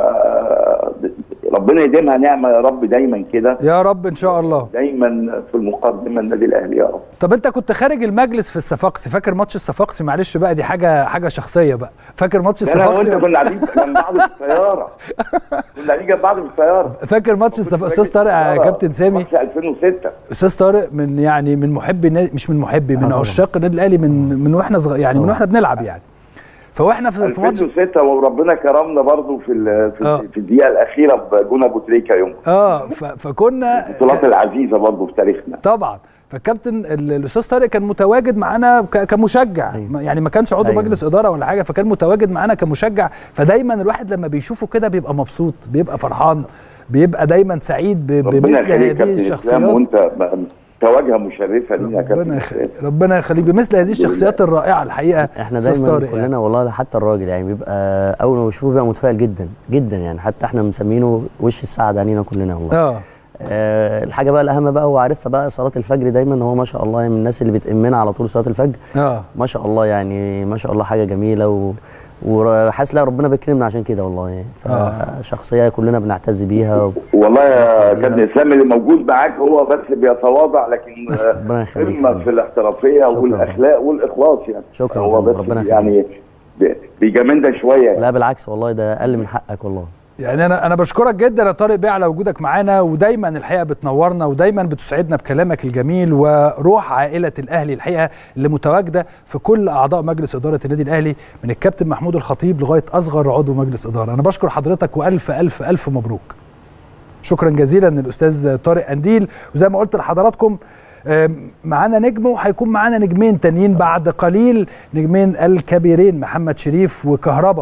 ربنا يديمها نعمه يا رب دايما كده يا رب إن شاء الله دايما في المقدمه النادي الاهلي يا رب طب انت كنت خارج المجلس في الصفاقسي فاكر ماتش الصفاقسي معلش بقى دي حاجه حاجه شخصيه بقى فاكر ماتش انا وانت الصفاقسي كنا قاعدين جنب بعض في السياره كنا قاعدين جنب بعض في السياره فاكر ماتش الصفاقسي استاذ طارق يا كابتن سامي ماتش 2006 استاذ طارق من يعني من محبي النادي مش من محبي من طبعا. عشاق النادي الاهلي من من واحنا صغير يعني من طبعا. واحنا بنلعب يعني فواحنا في في ماتش 2006 وربنا كرمنا برضو في ال- في, آه. في الدقيقه الاخيره بجون ابو تريكه يوم اه ف- فكنا البطولات العزيزه برضو في تاريخنا طبعا فالكابتن ال- الاستاذ طارق كان متواجد معانا ك- كمشجع أيوة. ما- يعني ما كانش عضو أيوة. مجلس اداره ولا حاجه فكان متواجد معانا كمشجع فدايما الواحد لما بيشوفه كده بيبقى مبسوط بيبقى فرحان بيبقى دايما سعيد ب- ربنا بمثل يخليك يا هذه كابتن اسلام الشخصيات وانت م- تواجهه مشرفه لينا يا كابتن ربنا اسلام يخليك ربنا يخليك بمثل هذه الحمد الشخصيات الرائعه الحقيقه احنا أستاذ دايما طارق كلنا يعني. والله حتى الراجل يعني بيبقى اول ما بيشوفه بيبقى متفائل جدا جدا يعني حتى احنا مسمينه وش السعد علينا كلنا والله اه آه الحاجه بقى الاهم بقى هو عارفها بقى صلاه الفجر دايما هو ما شاء الله من الناس اللي بتأمنا على طول صلاه الفجر اه ما شاء الله يعني ما شاء الله حاجه جميله و وحاسس لا ربنا بيكرمنا عشان كده والله يعني آه. فشخصيه كلنا بنعتز بيها والله يا ربنا كابتن اسلام اللي موجود معاك هو بس بيتواضع لكن آه، ربنا يخليك قمه في الاحترافيه شكراً. والاخلاق والاخلاص يعني شكراً هو ربنا بس يخليك. يعني بي- بيجاملنا شويه يعني. لا بالعكس والله ده اقل من حقك والله يعني انا انا بشكرك جدا يا طارق بيه على وجودك معانا ودايما الحقيقه بتنورنا ودايما بتسعدنا بكلامك الجميل وروح عائله الاهلي الحقيقه اللي متواجده في كل اعضاء مجلس اداره النادي الاهلي من الكابتن محمود الخطيب لغايه اصغر عضو مجلس اداره انا بشكر حضرتك والف الف الف مبروك شكرا جزيلا للاستاذ طارق انديل وزي ما قلت لحضراتكم آم، معانا نجم وهيكون معانا نجمين تانيين بعد قليل نجمين الكبيرين محمد شريف وكهربا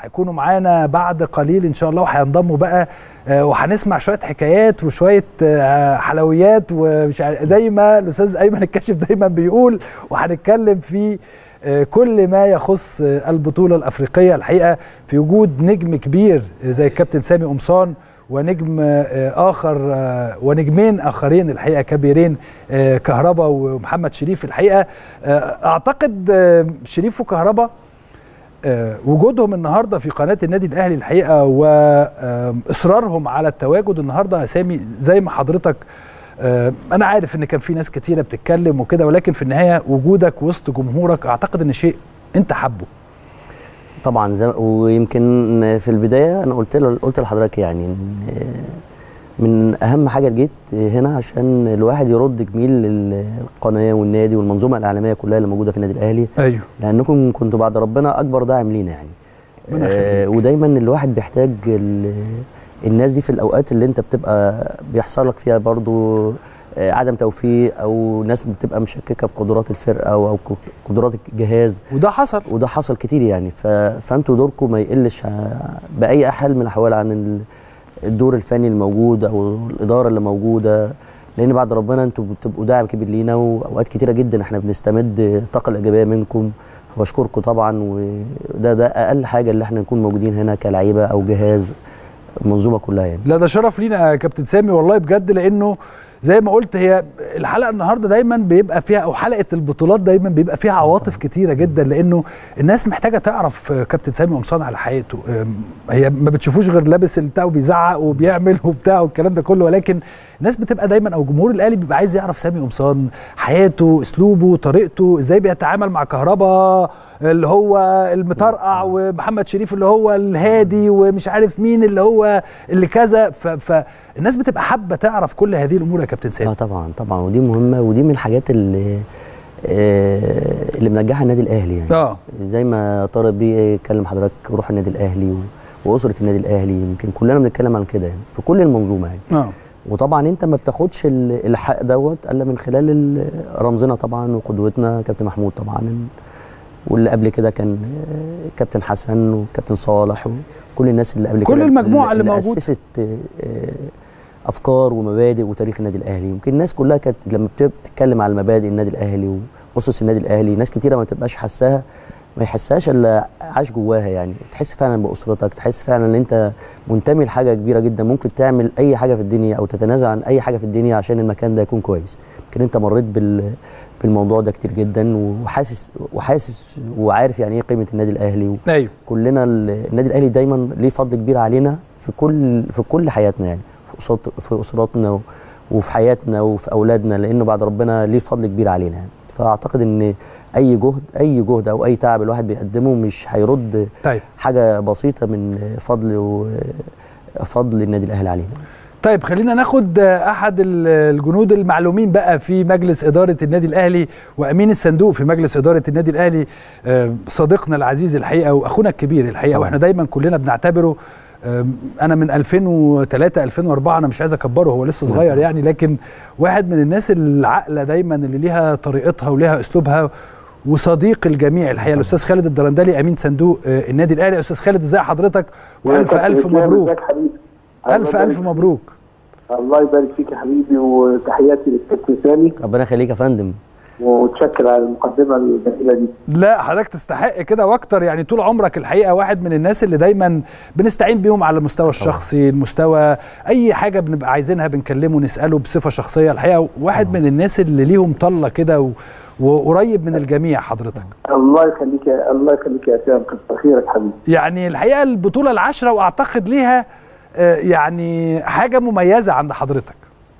هيكونوا معانا بعد قليل ان شاء الله وهينضموا بقى آه، وهنسمع شويه حكايات وشويه آه، حلويات ومش عارف- زي ما الاستاذ ايمن الكاشف دايما بيقول وهنتكلم في آه، كل ما يخص آه، البطوله الافريقيه الحقيقه في وجود نجم كبير آه، زي الكابتن سامي قمصان ونجم آه، اخر آه، ونجمين اخرين الحقيقه كبيرين آه، كهربا ومحمد شريف الحقيقه آه، اعتقد آه، شريف وكهربا آه، وجودهم النهارده في قناه النادي الاهلي الحقيقه واصرارهم على التواجد النهارده يا سامي زي ما حضرتك آه، انا عارف ان كان في ناس كتيره بتتكلم وكده ولكن في النهايه وجودك وسط جمهورك اعتقد ان شيء انت حبه طبعا زي ويمكن في البدايه انا قلت ل- قلت لحضرتك يعني إن من اهم حاجه جيت هنا عشان الواحد يرد جميل للقناه والنادي والمنظومه الاعلاميه كلها اللي موجوده في النادي الاهلي ايوه لانكم كنتوا بعد ربنا اكبر داعم لينا يعني ربنا آه يخليك. ودايما الواحد بيحتاج ال- الناس دي في الاوقات اللي انت بتبقى بيحصل لك فيها برضو آه عدم توفيق او ناس بتبقى مشككه في قدرات الفرقه او أو قدرات الجهاز وده حصل وده حصل كتير يعني ف... فانتوا دوركم ما يقلش ع- باي حال من الاحوال عن ال- الدور الفني الموجود او الاداره اللي موجوده لان بعد ربنا انتوا بتبقوا داعم كبير لينا واوقات كتيره جدا احنا بنستمد الطاقه الايجابيه منكم فبشكركم طبعا وده ده اقل حاجه اللي احنا نكون موجودين هنا كلعيبه او جهاز المنظومه كلها يعني لا ده شرف لينا يا كابتن سامي والله بجد لانه زي ما قلت هي الحلقه النهارده دايما بيبقى فيها او حلقه البطولات دايما بيبقى فيها عواطف كتيره جدا لانه الناس محتاجه تعرف آه، كابتن سامي قمصان على حياته آم، هي ما بتشوفوش غير لابس البتاع وبيزعق وبيعمل وبتاع والكلام ده كله ولكن الناس بتبقى دايما او جمهور الاهلي بيبقى عايز يعرف سامي قمصان حياته اسلوبه طريقته ازاي بيتعامل مع كهربا اللي هو المطرقع ومحمد شريف اللي هو الهادي ومش عارف مين اللي هو اللي كذا ف- فالناس بتبقى حابه تعرف كل هذه الامور يا كابتن اه سامي طبعا طبعا ودي مهمه ودي من الحاجات اللي آه، اللي منجحها النادي الاهلي يعني اه زي ما طارق بيه اتكلم حضرتك روح النادي الاهلي و... واسره النادي الاهلي يمكن كلنا بنتكلم عن كده يعني في كل المنظومه يعني اه وطبعا انت ما بتاخدش ال- الحق دوت الا من خلال ال- رمزنا طبعا وقدوتنا كابتن محمود طبعا واللي قبل كده كان آه، كابتن حسن وكابتن صالح وكل الناس اللي قبل كل كده المجموعة اللي موجودة. اسست آه، آه، افكار ومبادئ وتاريخ النادي الاهلي يمكن الناس كلها كانت لما بت- بتتكلم على المبادئ النادي الاهلي واسس النادي الاهلي ناس كتيره ما تبقاش حساها ما يحسهاش الا عاش جواها يعني تحس فعلا باسرتك تحس فعلا ان انت منتمي لحاجه كبيره جدا ممكن تعمل اي حاجه في الدنيا او تتنازل عن اي حاجه في الدنيا عشان المكان ده يكون كويس يمكن انت مريت بال بالموضوع ده كتير جدا وحاسس وحاسس وعارف يعني ايه قيمه النادي الاهلي ايوه كلنا ال- النادي الاهلي دايما ليه فضل كبير علينا في كل في كل حياتنا يعني في أسرات في اسراتنا و- وفي حياتنا وفي اولادنا لانه بعد ربنا ليه فضل كبير علينا يعني فاعتقد ان اي جهد اي جهد او اي تعب الواحد بيقدمه مش هيرد طيب حاجه بسيطه من فضل و فضل النادي الاهلي علينا طيب خلينا ناخد آه، احد ال- الجنود المعلومين بقى في مجلس اداره النادي الاهلي وامين الصندوق في مجلس اداره النادي الاهلي آه، صديقنا العزيز الحقيقه واخونا الكبير الحقيقه طبعا. واحنا دايما كلنا بنعتبره آم، انا من 2003 2004 انا مش عايز اكبره هو لسه صغير يعني لكن واحد من الناس العاقله دايما اللي ليها طريقتها وليها اسلوبها وصديق الجميع الحقيقه الاستاذ خالد الدرندلي امين صندوق آه، النادي الاهلي استاذ خالد ازي حضرتك والف الف مبروك ازيك حبيبي الف الف مبروك الله يبارك فيك يا حبيبي وتحياتي للكابتن سامي ربنا يخليك يا فندم ومتشكر على المقدمه الجميله دي لا حضرتك تستحق كده واكتر يعني طول عمرك الحقيقه واحد من الناس اللي دايما بنستعين بيهم على المستوى الشخصي المستوى اي حاجه بنبقى عايزينها بنكلمه نساله بصفه شخصيه الحقيقه واحد من الناس اللي ليهم طله كده و... وقريب من الجميع حضرتك الله يخليك يا الله يخليك يا سامي كتر خيرك حبيبي يعني الحقيقه البطوله العشره واعتقد ليها آه، يعني حاجه مميزه عند حضرتك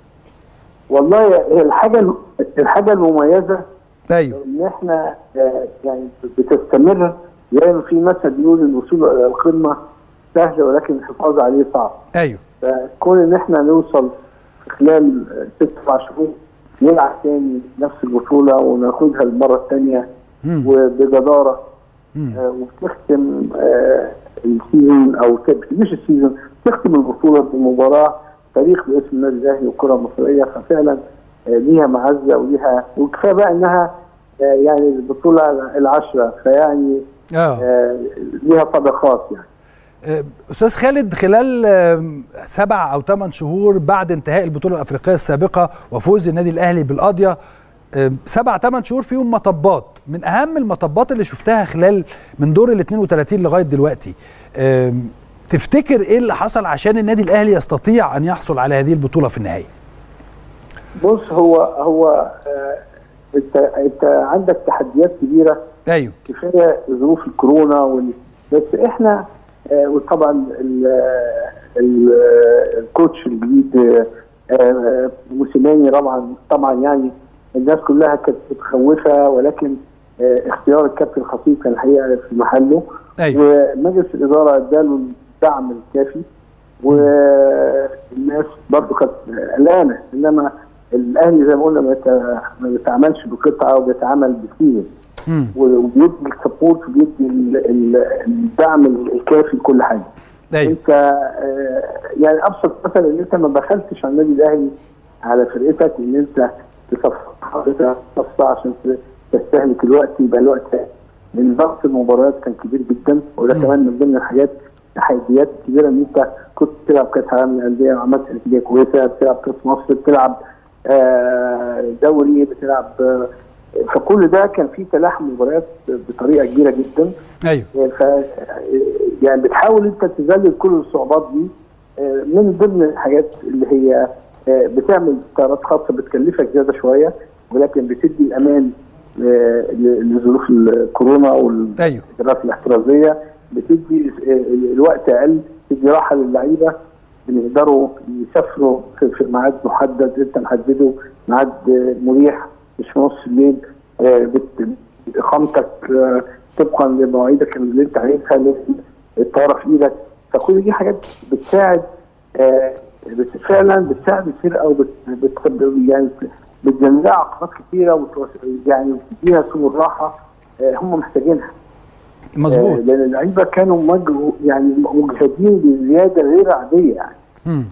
والله هي الحاجه الحاجه المميزه ايوه ان احنا آه، يعني بتستمر زي ما في مثل بيقول الوصول الى القمه سهل ولكن الحفاظ عليه صعب ايوه فكون ان احنا نوصل في خلال ست سبع شهور نلعب تاني نفس البطوله وناخدها المره الثانيه مم. وبجداره مم. آه، وبتختم آه، السيزون او ت- مش السيزون تختم البطوله بمباراه تاريخ باسم النادي الاهلي والكره المصريه ففعلا آه، ليها معزه وليها وكفايه بقى انها آه، يعني البطوله العشره فيعني اه آه، ليها طبقات يعني آه، استاذ خالد خلال آم، سبع او ثمان شهور بعد انتهاء البطوله الافريقيه السابقه وفوز النادي الاهلي بالقاضيه آم، سبع ثمان شهور فيهم مطبات من اهم المطبات اللي شفتها خلال من دور ال 32 لغايه دلوقتي آم، تفتكر ايه اللي حصل عشان النادي الاهلي يستطيع ان يحصل على هذه البطوله في النهايه بص هو هو آه، انت انت عندك تحديات كبيره ايوه كفايه ظروف الكورونا وال... بس احنا آه، وطبعا ال- ال- الكوتش الجديد آه، آه، موسيماني طبعا طبعا يعني الناس كلها كانت متخوفه ولكن آه، اختيار الكابتن الخطيب كان الحقيقه في محله ايوه ومجلس الاداره اداله الدعم الكافي والناس برضه كانت قلقانه انما الاهلي زي ما قلنا ما بيت- ما بيتعاملش بقطعه وبيتعامل بسيزون مم. وبيدي السبورت وبيدي ال- ال- الدعم الكافي لكل حاجه. ايوه انت آه، يعني ابسط مثلا ان انت ما دخلتش على النادي الاهلي على فرقتك ان انت تصفى تصفى عشان ت- تستهلك الوقت يبقى الوقت لان ضغط المباريات كان كبير جدا وده مم. كمان من ضمن الحاجات التحديات الكبيره ان انت كنت بتلعب كاس عالم للانديه وعملت نتيجه كويسه بتلعب كاس مصر بتلعب آه، دوري بتلعب آه، فكل ده كان فيه تلاحم مباريات بطريقه كبيره جدا ايوه ف يعني بتحاول انت تذلل كل الصعوبات دي آه، من ضمن الحاجات اللي هي آه، بتعمل قرارات خاصه بتكلفك زياده شويه ولكن بتدي الامان آه، ل- لظروف الكورونا والاجراءات ايوه الاحترازيه بتدي آه، الوقت اقل تدي راحه للعيبه ان يقدروا يسافروا في في ميعاد محدد انت محدده ميعاد آه، مريح مش في نص الليل آه، بت- اقامتك آه، طبقا لمواعيدك اللي انت عايزها لازم الطياره في ايدك فكل دي حاجات بتساعد آه، بت- فعلا بتساعد الفرقه وبت بت- يعني بتجمع عقبات كثيره وتوس- يعني بتديها سبل راحه آه، هم محتاجينها مظبوط آه، لان اللعيبه كانوا مجهو يعني مجهدين بزياده غير عاديه يعني مم.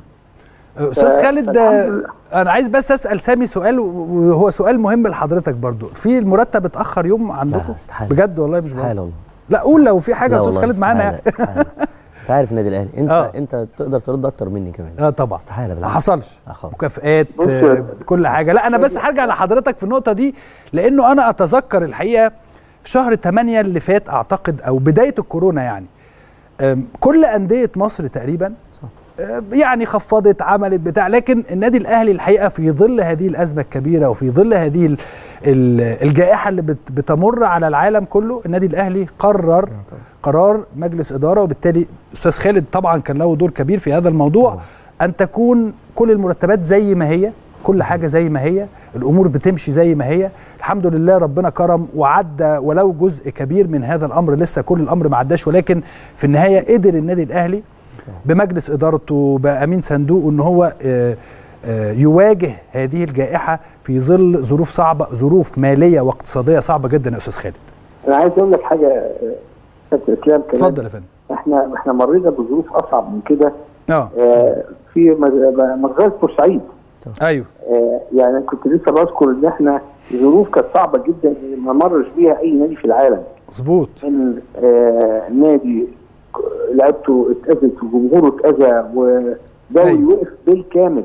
استاذ خالد فالحمد آه، لله. انا عايز بس اسال سامي سؤال وهو سؤال مهم لحضرتك برضو في المرتب اتاخر يوم عندكم استحالة. بجد والله مش استحاله بهزر. والله لا قول لو في حاجه لا يا استاذ والله خالد معانا استحالة، استحالة. انت عارف النادي الاهلي انت آه. انت تقدر ترد اكتر مني كمان اه طبعا استحاله ما بالعكس حصلش لا خالص. مكافئات بص- آه، كل حاجه لا انا بس هرجع لحضرتك في النقطه دي لانه انا اتذكر الحقيقه في شهر 8 اللي فات اعتقد او بدايه الكورونا يعني آم، كل انديه مصر تقريبا صح. آه، يعني خفضت عملت بتاع لكن النادي الاهلي الحقيقه في ظل هذه الازمه الكبيره وفي ظل هذه ال- ال- الجائحه اللي بت- بتمر على العالم كله النادي الاهلي قرر قرار مجلس اداره وبالتالي استاذ خالد طبعا كان له دور كبير في هذا الموضوع طبعا. ان تكون كل المرتبات زي ما هي كل حاجه زي ما هي الامور بتمشي زي ما هي الحمد لله ربنا كرم وعدى ولو جزء كبير من هذا الامر لسه كل الامر ما عداش ولكن في النهايه قدر النادي الاهلي بمجلس ادارته بامين صندوق ان هو آه، آه، يواجه هذه الجائحه في ظل ظروف صعبه ظروف ماليه واقتصاديه صعبه جدا يا استاذ خالد انا عايز اقول لك حاجه آه، كابتن اسلام كمان اتفضل يا فندم احنا احنا مرينا بظروف اصعب من كده اه آه، في مز- مغزاه بورسعيد ايوه آه، يعني كنت لسه بذكر ان احنا ظروف كانت صعبه جدا ما مرش بيها اي نادي في العالم مظبوط ان آه، نادي ك- لعبته اتاذت وجمهوره اتاذى ودوري أيوة. وقف بالكامل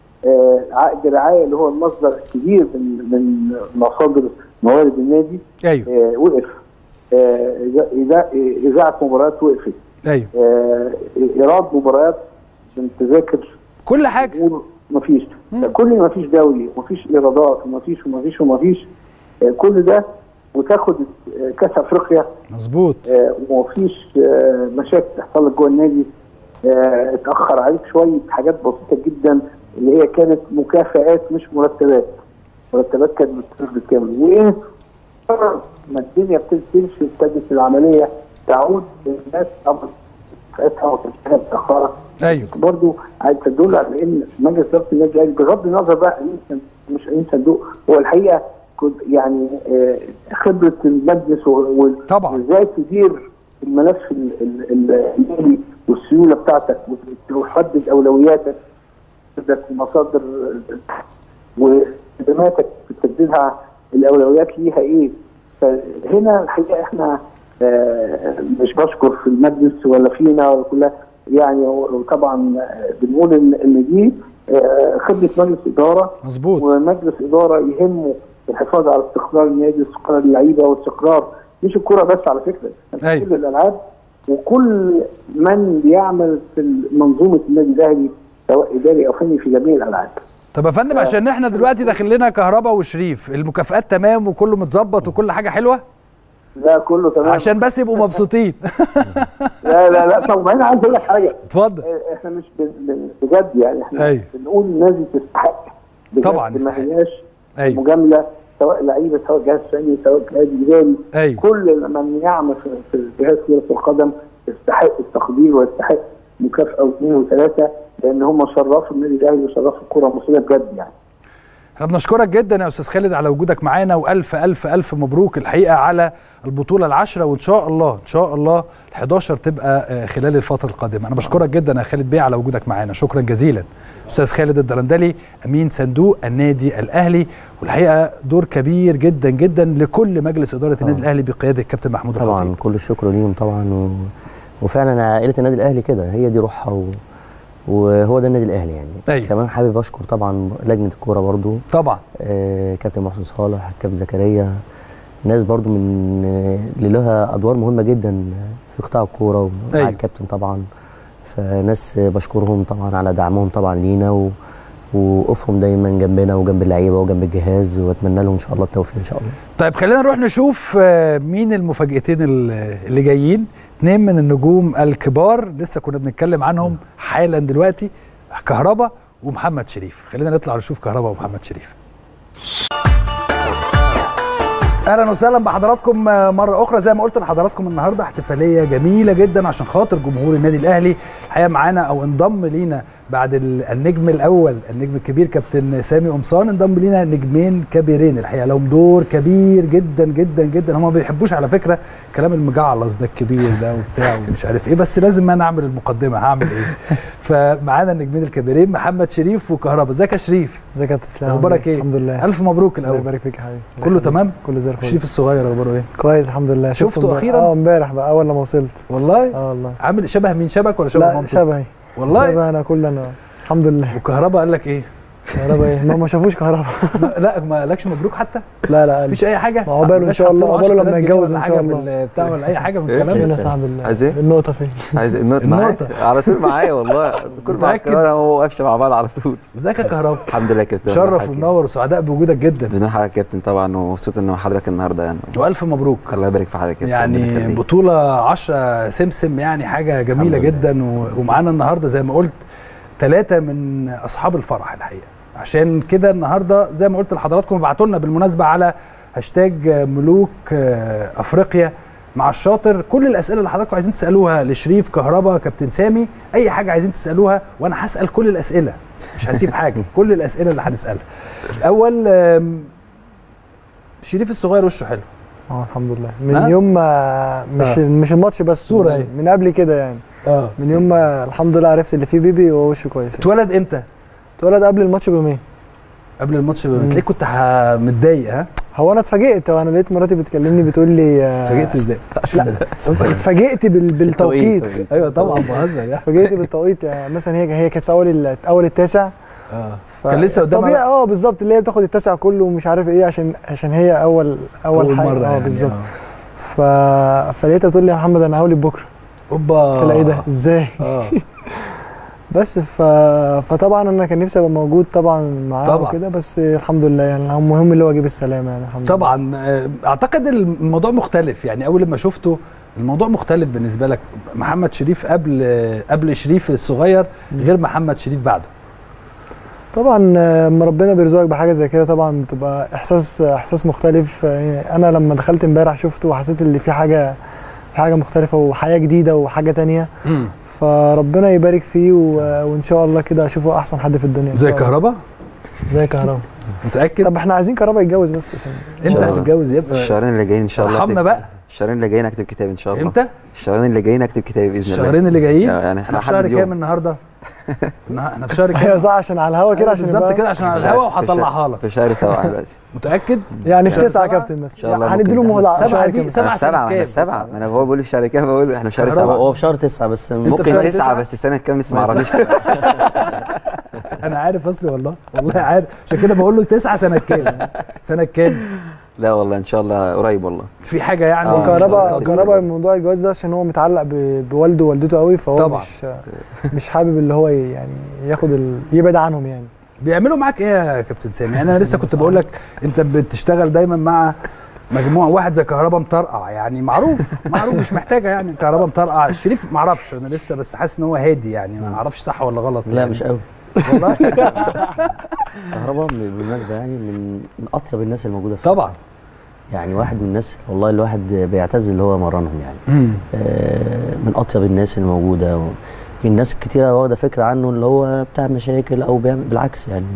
آه، عقد رعايه اللي هو المصدر الكبير من من مصادر موارد النادي ايوه آه، وقف آه، إذا- إذا- اذاعه مباريات وقفت ايوه آه، ايراد مباريات من تذاكر كل حاجه امور مفيش مم. كل ما فيش دوري ومفيش ايرادات ومفيش ومفيش ومفيش آه، كل ده وتاخد آه، كاس افريقيا مظبوط آه، ومفيش آه، مشاكل تحصل لك جوه النادي آه، اتاخر عليك شويه حاجات بسيطه جدا اللي هي كانت مكافآت مش مرتبات مرتبات كانت بتصرف بالكامل وايه ما الدنيا ابتدت تمشي ابتدت العمليه تعود للناس طبعا ساعتها وتنتهي متاخره ايوه برضه عايز تدل على ان مجلس اداره النادي الاهلي بغض النظر بقى أمين صندوق- مش امين صندوق هو الحقيقه كنت يعني آه، خبره المجلس و- و- طبعا. وازاي تدير الملف ال- ال- ال- المالي والسيوله بتاعتك وت- وتحدد اولوياتك عندك مصادر وخدماتك بتسددها الاولويات ليها ايه فهنا الحقيقه احنا آه، مش بشكر في المجلس ولا فينا ولا كلها يعني وطبعا آه، بنقول ان ان دي آه، خدمه مجلس اداره مظبوط ومجلس اداره يهمه الحفاظ على استقرار النادي واستقرار اللعيبه واستقرار مش الكره بس على فكره أيوة. كل الالعاب وكل من بيعمل في منظومه النادي الاهلي سواء اداري او فني في جميع الالعاب. طب يا فندم عشان احنا دلوقتي داخل لنا كهرباء وشريف المكافآت تمام وكله متظبط وكل حاجه حلوه لا كله تمام عشان بس يبقوا مبسوطين لا لا لا طب انا عايز اقول لك حاجه اتفضل آه، احنا مش بن- بن- بجد يعني احنا أيوة. بنقول النادي تستحق بجد طبعاً ما يستحق. هياش ايوه مجامله سواء لعيبه سواء جهاز فني سواء جهاز اداري ايوه كل من يعمل في في جهاز كره القدم يستحق التقدير ويستحق مكافاه واثنين وثلاثه لان هم شرفوا النادي الاهلي وشرفوا الكره المصريه بجد يعني. احنا بنشكرك جدا يا استاذ خالد على وجودك معانا والف الف الف مبروك الحقيقه على البطوله العاشره وان شاء الله ان شاء الله ال11 تبقى آه، خلال الفتره القادمه انا بشكرك جدا يا خالد بيه على وجودك معانا شكرا جزيلا استاذ خالد الدرندلي امين صندوق النادي الاهلي والحقيقه دور كبير جدا جدا لكل مجلس اداره النادي الاهلي بقياده الكابتن محمود طبعا الخطيب كل الشكر ليهم طبعا و... وفعلا عائله النادي الاهلي كده هي دي روحها و... وهو ده النادي الاهلي يعني أيوة. كمان حابب اشكر طبعا لجنه الكوره برضو طبعا آه كابتن محسن صالح كابتن زكريا ناس برضو من آه، اللي لها ادوار مهمه جدا في قطاع الكوره ومع أيوة. الكابتن طبعا فناس آه، بشكرهم طبعا على دعمهم طبعا لينا و... وقفهم دايما جنبنا وجنب اللعيبه وجنب الجهاز واتمنى لهم ان شاء الله التوفيق ان شاء الله طيب خلينا نروح نشوف آه، مين المفاجئتين ال- اللي جايين اتنين من النجوم الكبار لسه كنا بنتكلم عنهم حالا دلوقتي كهربا ومحمد شريف خلينا نطلع نشوف كهربا ومحمد شريف اهلا وسهلا بحضراتكم مره اخرى زي ما قلت لحضراتكم النهارده احتفاليه جميله جدا عشان خاطر جمهور النادي الاهلي الحقيقه معانا او انضم لينا بعد ال- النجم الاول النجم الكبير كابتن سامي قمصان انضم لينا نجمين كبيرين الحقيقه لهم دور كبير جدا جدا جدا هم ما بيحبوش على فكره كلام المجعلص ده الكبير ده وبتاع ومش عارف ايه بس لازم انا اعمل المقدمه هعمل ايه فمعانا النجمين الكبيرين محمد شريف وكهربا ازيك يا شريف ازيك يا كابتن اسلام اخبارك ايه الحمد لله الف مبروك الله الاول يبارك فيك يا حبيبي الله كله يخليك. تمام كله زي الفل شريف الصغير اخباره ايه كويس الحمد لله شفته شفته امبارح. أخيراً؟ اه امبارح بقى اول لما وصلت والله اه والله عامل شبه مين شبك ولا شبه لا مامته شبهي والله شبه انا كل انا الحمد لله وكهربا قال لك ايه كهرباء ايه ما ما شافوش كهرباء ما- لا ما قالكش مبروك حتى لا لا قال مفيش اي حاجه ما عقباله إن مبقاش شاء الله، حاطين له عقباله 10,000 لما جنيه يتجوز ولا إن حاجة شاء من الله. البتاع ولا اي حاجه من إيه؟ الكلام هنا ده الحمد لله عايز إيه؟ النقطه فين عايز النوت النقطة. معاك على طول معايا والله كل ما متأكد؟ انا هو واقفش مع بعض على طول ازيك يا كهربا الحمد لله يا كابتن شرف ومنور وسعداء بوجودك جدا بدون حاجه يا كابتن طبعا ومبسوط ان حضرتك النهارده يعني والف مبروك الله يبارك في حضرتك يا كابتن، ربنا يعني يخليك. بطولة 10 سمسم يعني حاجة جميلة الحمد لله. جدا و- ومعانا النهاردة زي ما قلت ثلاثة من أصحاب الفرح الحقيقة عشان كده النهاردة زي ما قلت لحضراتكم ابعتوا لنا بالمناسبة على هاشتاج ملوك آه، أفريقيا مع الشاطر كل الأسئلة اللي حضراتكم عايزين تسألوها لشريف كهربا كابتن سامي أي حاجة عايزين تسألوها وأنا هسأل كل الأسئلة مش هسيب حاجة كل الأسئلة اللي هنسألها الأول آم، شريف الصغير وشه حلو اه الحمد لله ها؟ من يوم ما مش آه. مش الماتش بس صورة من- اهي. من قبل كده يعني اه من يوم ما الحمد لله عرفت اللي فيه بيبي وهو وشه كويس يعني. اتولد امتى؟ اتولد قبل الماتش بيومين قبل الماتش بتلاقيك كنت ه- متضايق ها؟ هو انا اتفاجئت وانا لقيت مراتي بتكلمني بتقول لي آه، اتفاجئت ازاي؟ لا اتفاجئت بال- بالتوقيت التوقيت. ايوه طبعا بهزر يعني اتفاجئت بالتوقيت يعني مثلا هي هي كانت في اول ال- اول التاسع اه ف- كان لسه قدامها- طبيعي اه بالظبط اللي هي بتاخد التاسع كله ومش عارف ايه عشان عشان هي اول اول, اول حاجه مره اه يعني بالظبط آه. ف... فلقيتها بتقول لي يا محمد انا هولد بكره اوبا قلت لها ايه ده ازاي اه بس ف... فطبعا انا كان نفسي ابقى موجود طبعا معاها طبعا. وكده بس الحمد لله يعني المهم اللي هو اجيب السلامه يعني الحمد لله طبعا آه، اعتقد الموضوع مختلف يعني اول لما شفته الموضوع مختلف بالنسبه لك محمد شريف قبل قبل شريف الصغير غير محمد شريف بعده طبعا لما ربنا بيرزقك بحاجه زي كده طبعا بتبقى احساس احساس مختلف يعني انا لما دخلت امبارح شفته وحسيت ان في حاجه في حاجه مختلفه وحياه جديده وحاجه تانية فربنا يبارك فيه و... وان شاء الله كده اشوفه احسن حد في الدنيا إن زي شاء الله. كهربا زي كهربا متاكد طب احنا عايزين كهربا يتجوز بس عشان امتى شاء الله. هتتجوز يبقى الشهرين اللي جايين ان شاء الله ارحمنا هكتب- بقى الشهرين اللي جايين اكتب كتاب ان شاء الله امتى الشهرين اللي جايين اكتب كتابي باذن الله الشهرين اللي جايين يعني احنا احنا في شهر حدد كام يوم النهارده احنا إحنا في شهر ايوه كام صح عشان على الهوا كده عشان بالظبط يبقى- كده عشان على الهوا وهطلعها لك في شهر سبعة دلوقتي متاكد يعني في شهر تسعه يا سبعة؟ كابتن بس إن شاء الله هنديله ممكن. مهله سبعة شهر دي كمان. سبعة أنا في سبعة سنة أنا في كام؟ سبعة ما أنا هو بقول في شهر كام بقول احنا في شهر هو سبعة هو في شهر تسعة بس في ممكن شهر تسعة تسعة؟ بس السنة كام لسه ما ما عرفناش انا عارف اصلي والله والله عارف عشان كده بقول له تسعة سنه كام سنه كام لا والله إن شاء الله قريب والله في حاجه يعني آه، إن شاء كهربا الله. كهربا موضوع الجواز ده عشان هو متعلق ب- بوالده ووالدته قوي فهو طبعا. مش مش حابب اللي هو ي- يعني ياخد ال... يبعد عنهم يعني بيعملوا معاك ايه يا كابتن سامي يعني انا لسه كنت بقول لك انت بتشتغل دايما مع مجموعه واحد زي كهربا مطرقع يعني معروف معروف مش محتاجه يعني كهربا مطرقع شريف ما اعرفش انا لسه بس حاسس ان هو هادي يعني ما اعرفش صح ولا غلط لا يعني. مش قوي والله كهربا بالمناسبه يعني من من اطيب الناس الموجوده في طبعا يعني واحد من الناس والله الواحد بيعتز اللي هو مرنهم يعني آه، من اطيب الناس الموجوده و- في ناس كتيره واخده فكره عنه اللي هو بتاع مشاكل او بيعمل بالعكس يعني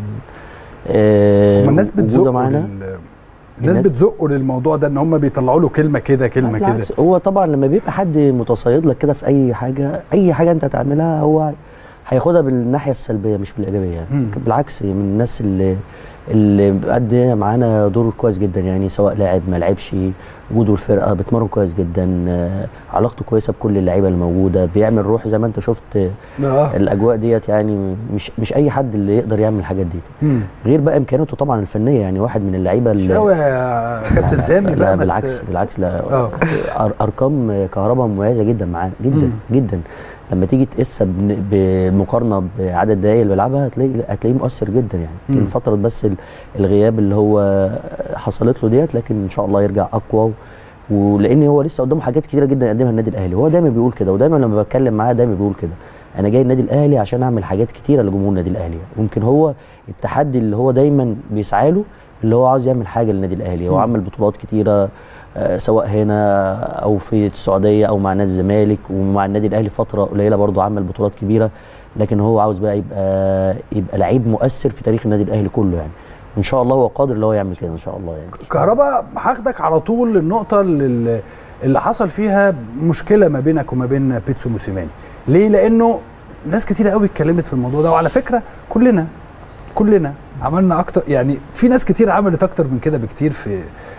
آه، هم الناس وجوده بتزقوا معانا لل... الناس الناس- بتزقوا للموضوع ده ان هم بيطلعوا له كلمه كده كلمه كده بالعكس هو طبعا لما بيبقى حد متصيد لك كده في اي حاجه اي حاجه انت هتعملها هو هياخدها بالناحيه السلبيه مش بالايجابيه مم. بالعكس من الناس اللي اللي بيأدي معانا دور كويس جدا يعني سواء لاعب ما لعبش وجوده الفرقه بتمرن كويس جدا آه، علاقته كويسه بكل اللعيبه الموجوده بيعمل روح زي ما انت شفت اه الاجواء ديت يعني مش مش اي حد اللي يقدر يعمل الحاجات دي مم. غير بقى امكانياته طبعا الفنيه يعني واحد من اللعيبه مش اللي قوي يا كابتن سامي لا بقى ما ت- بالعكس بالعكس لا اه أر- ارقام كهرباء مميزه جدا معاه جدا مم. جدا لما تيجي تقيسها بن- بالمقارنه بعدد الدقائق اللي بيلعبها هتلاقي هتلاقيه مؤثر جدا يعني مم. يمكن فتره بس ال- الغياب اللي هو حصلت له ديت لكن ان شاء الله يرجع اقوى ولان هو لسه قدامه حاجات كتيره جدا يقدمها النادي الاهلي هو دايما بيقول كده ودايما لما بتكلم معاه دايما بيقول كده انا جاي النادي الاهلي عشان اعمل حاجات كتيره لجمهور النادي الاهلي ممكن هو التحدي اللي هو دايما بيسعى له اللي هو عاوز يعمل حاجه للنادي الاهلي هو مم. عمل بطولات كتيره آه، سواء هنا او في السعوديه او مع نادي الزمالك ومع النادي الاهلي فتره قليله برضه عمل بطولات كبيره لكن هو عاوز بقى يبقى يبقى لعيب مؤثر في تاريخ النادي الاهلي كله يعني ان شاء الله هو قادر اللي هو يعمل كده ان شاء الله يعني كهربا هاخدك على طول للنقطه اللي, اللي حصل فيها مشكله ما بينك وما بين بيتسو موسيماني ليه لانه ناس كتير قوي اتكلمت في الموضوع ده وعلى فكره كلنا كلنا عملنا اكتر يعني في ناس كتير عملت اكتر من كده بكتير في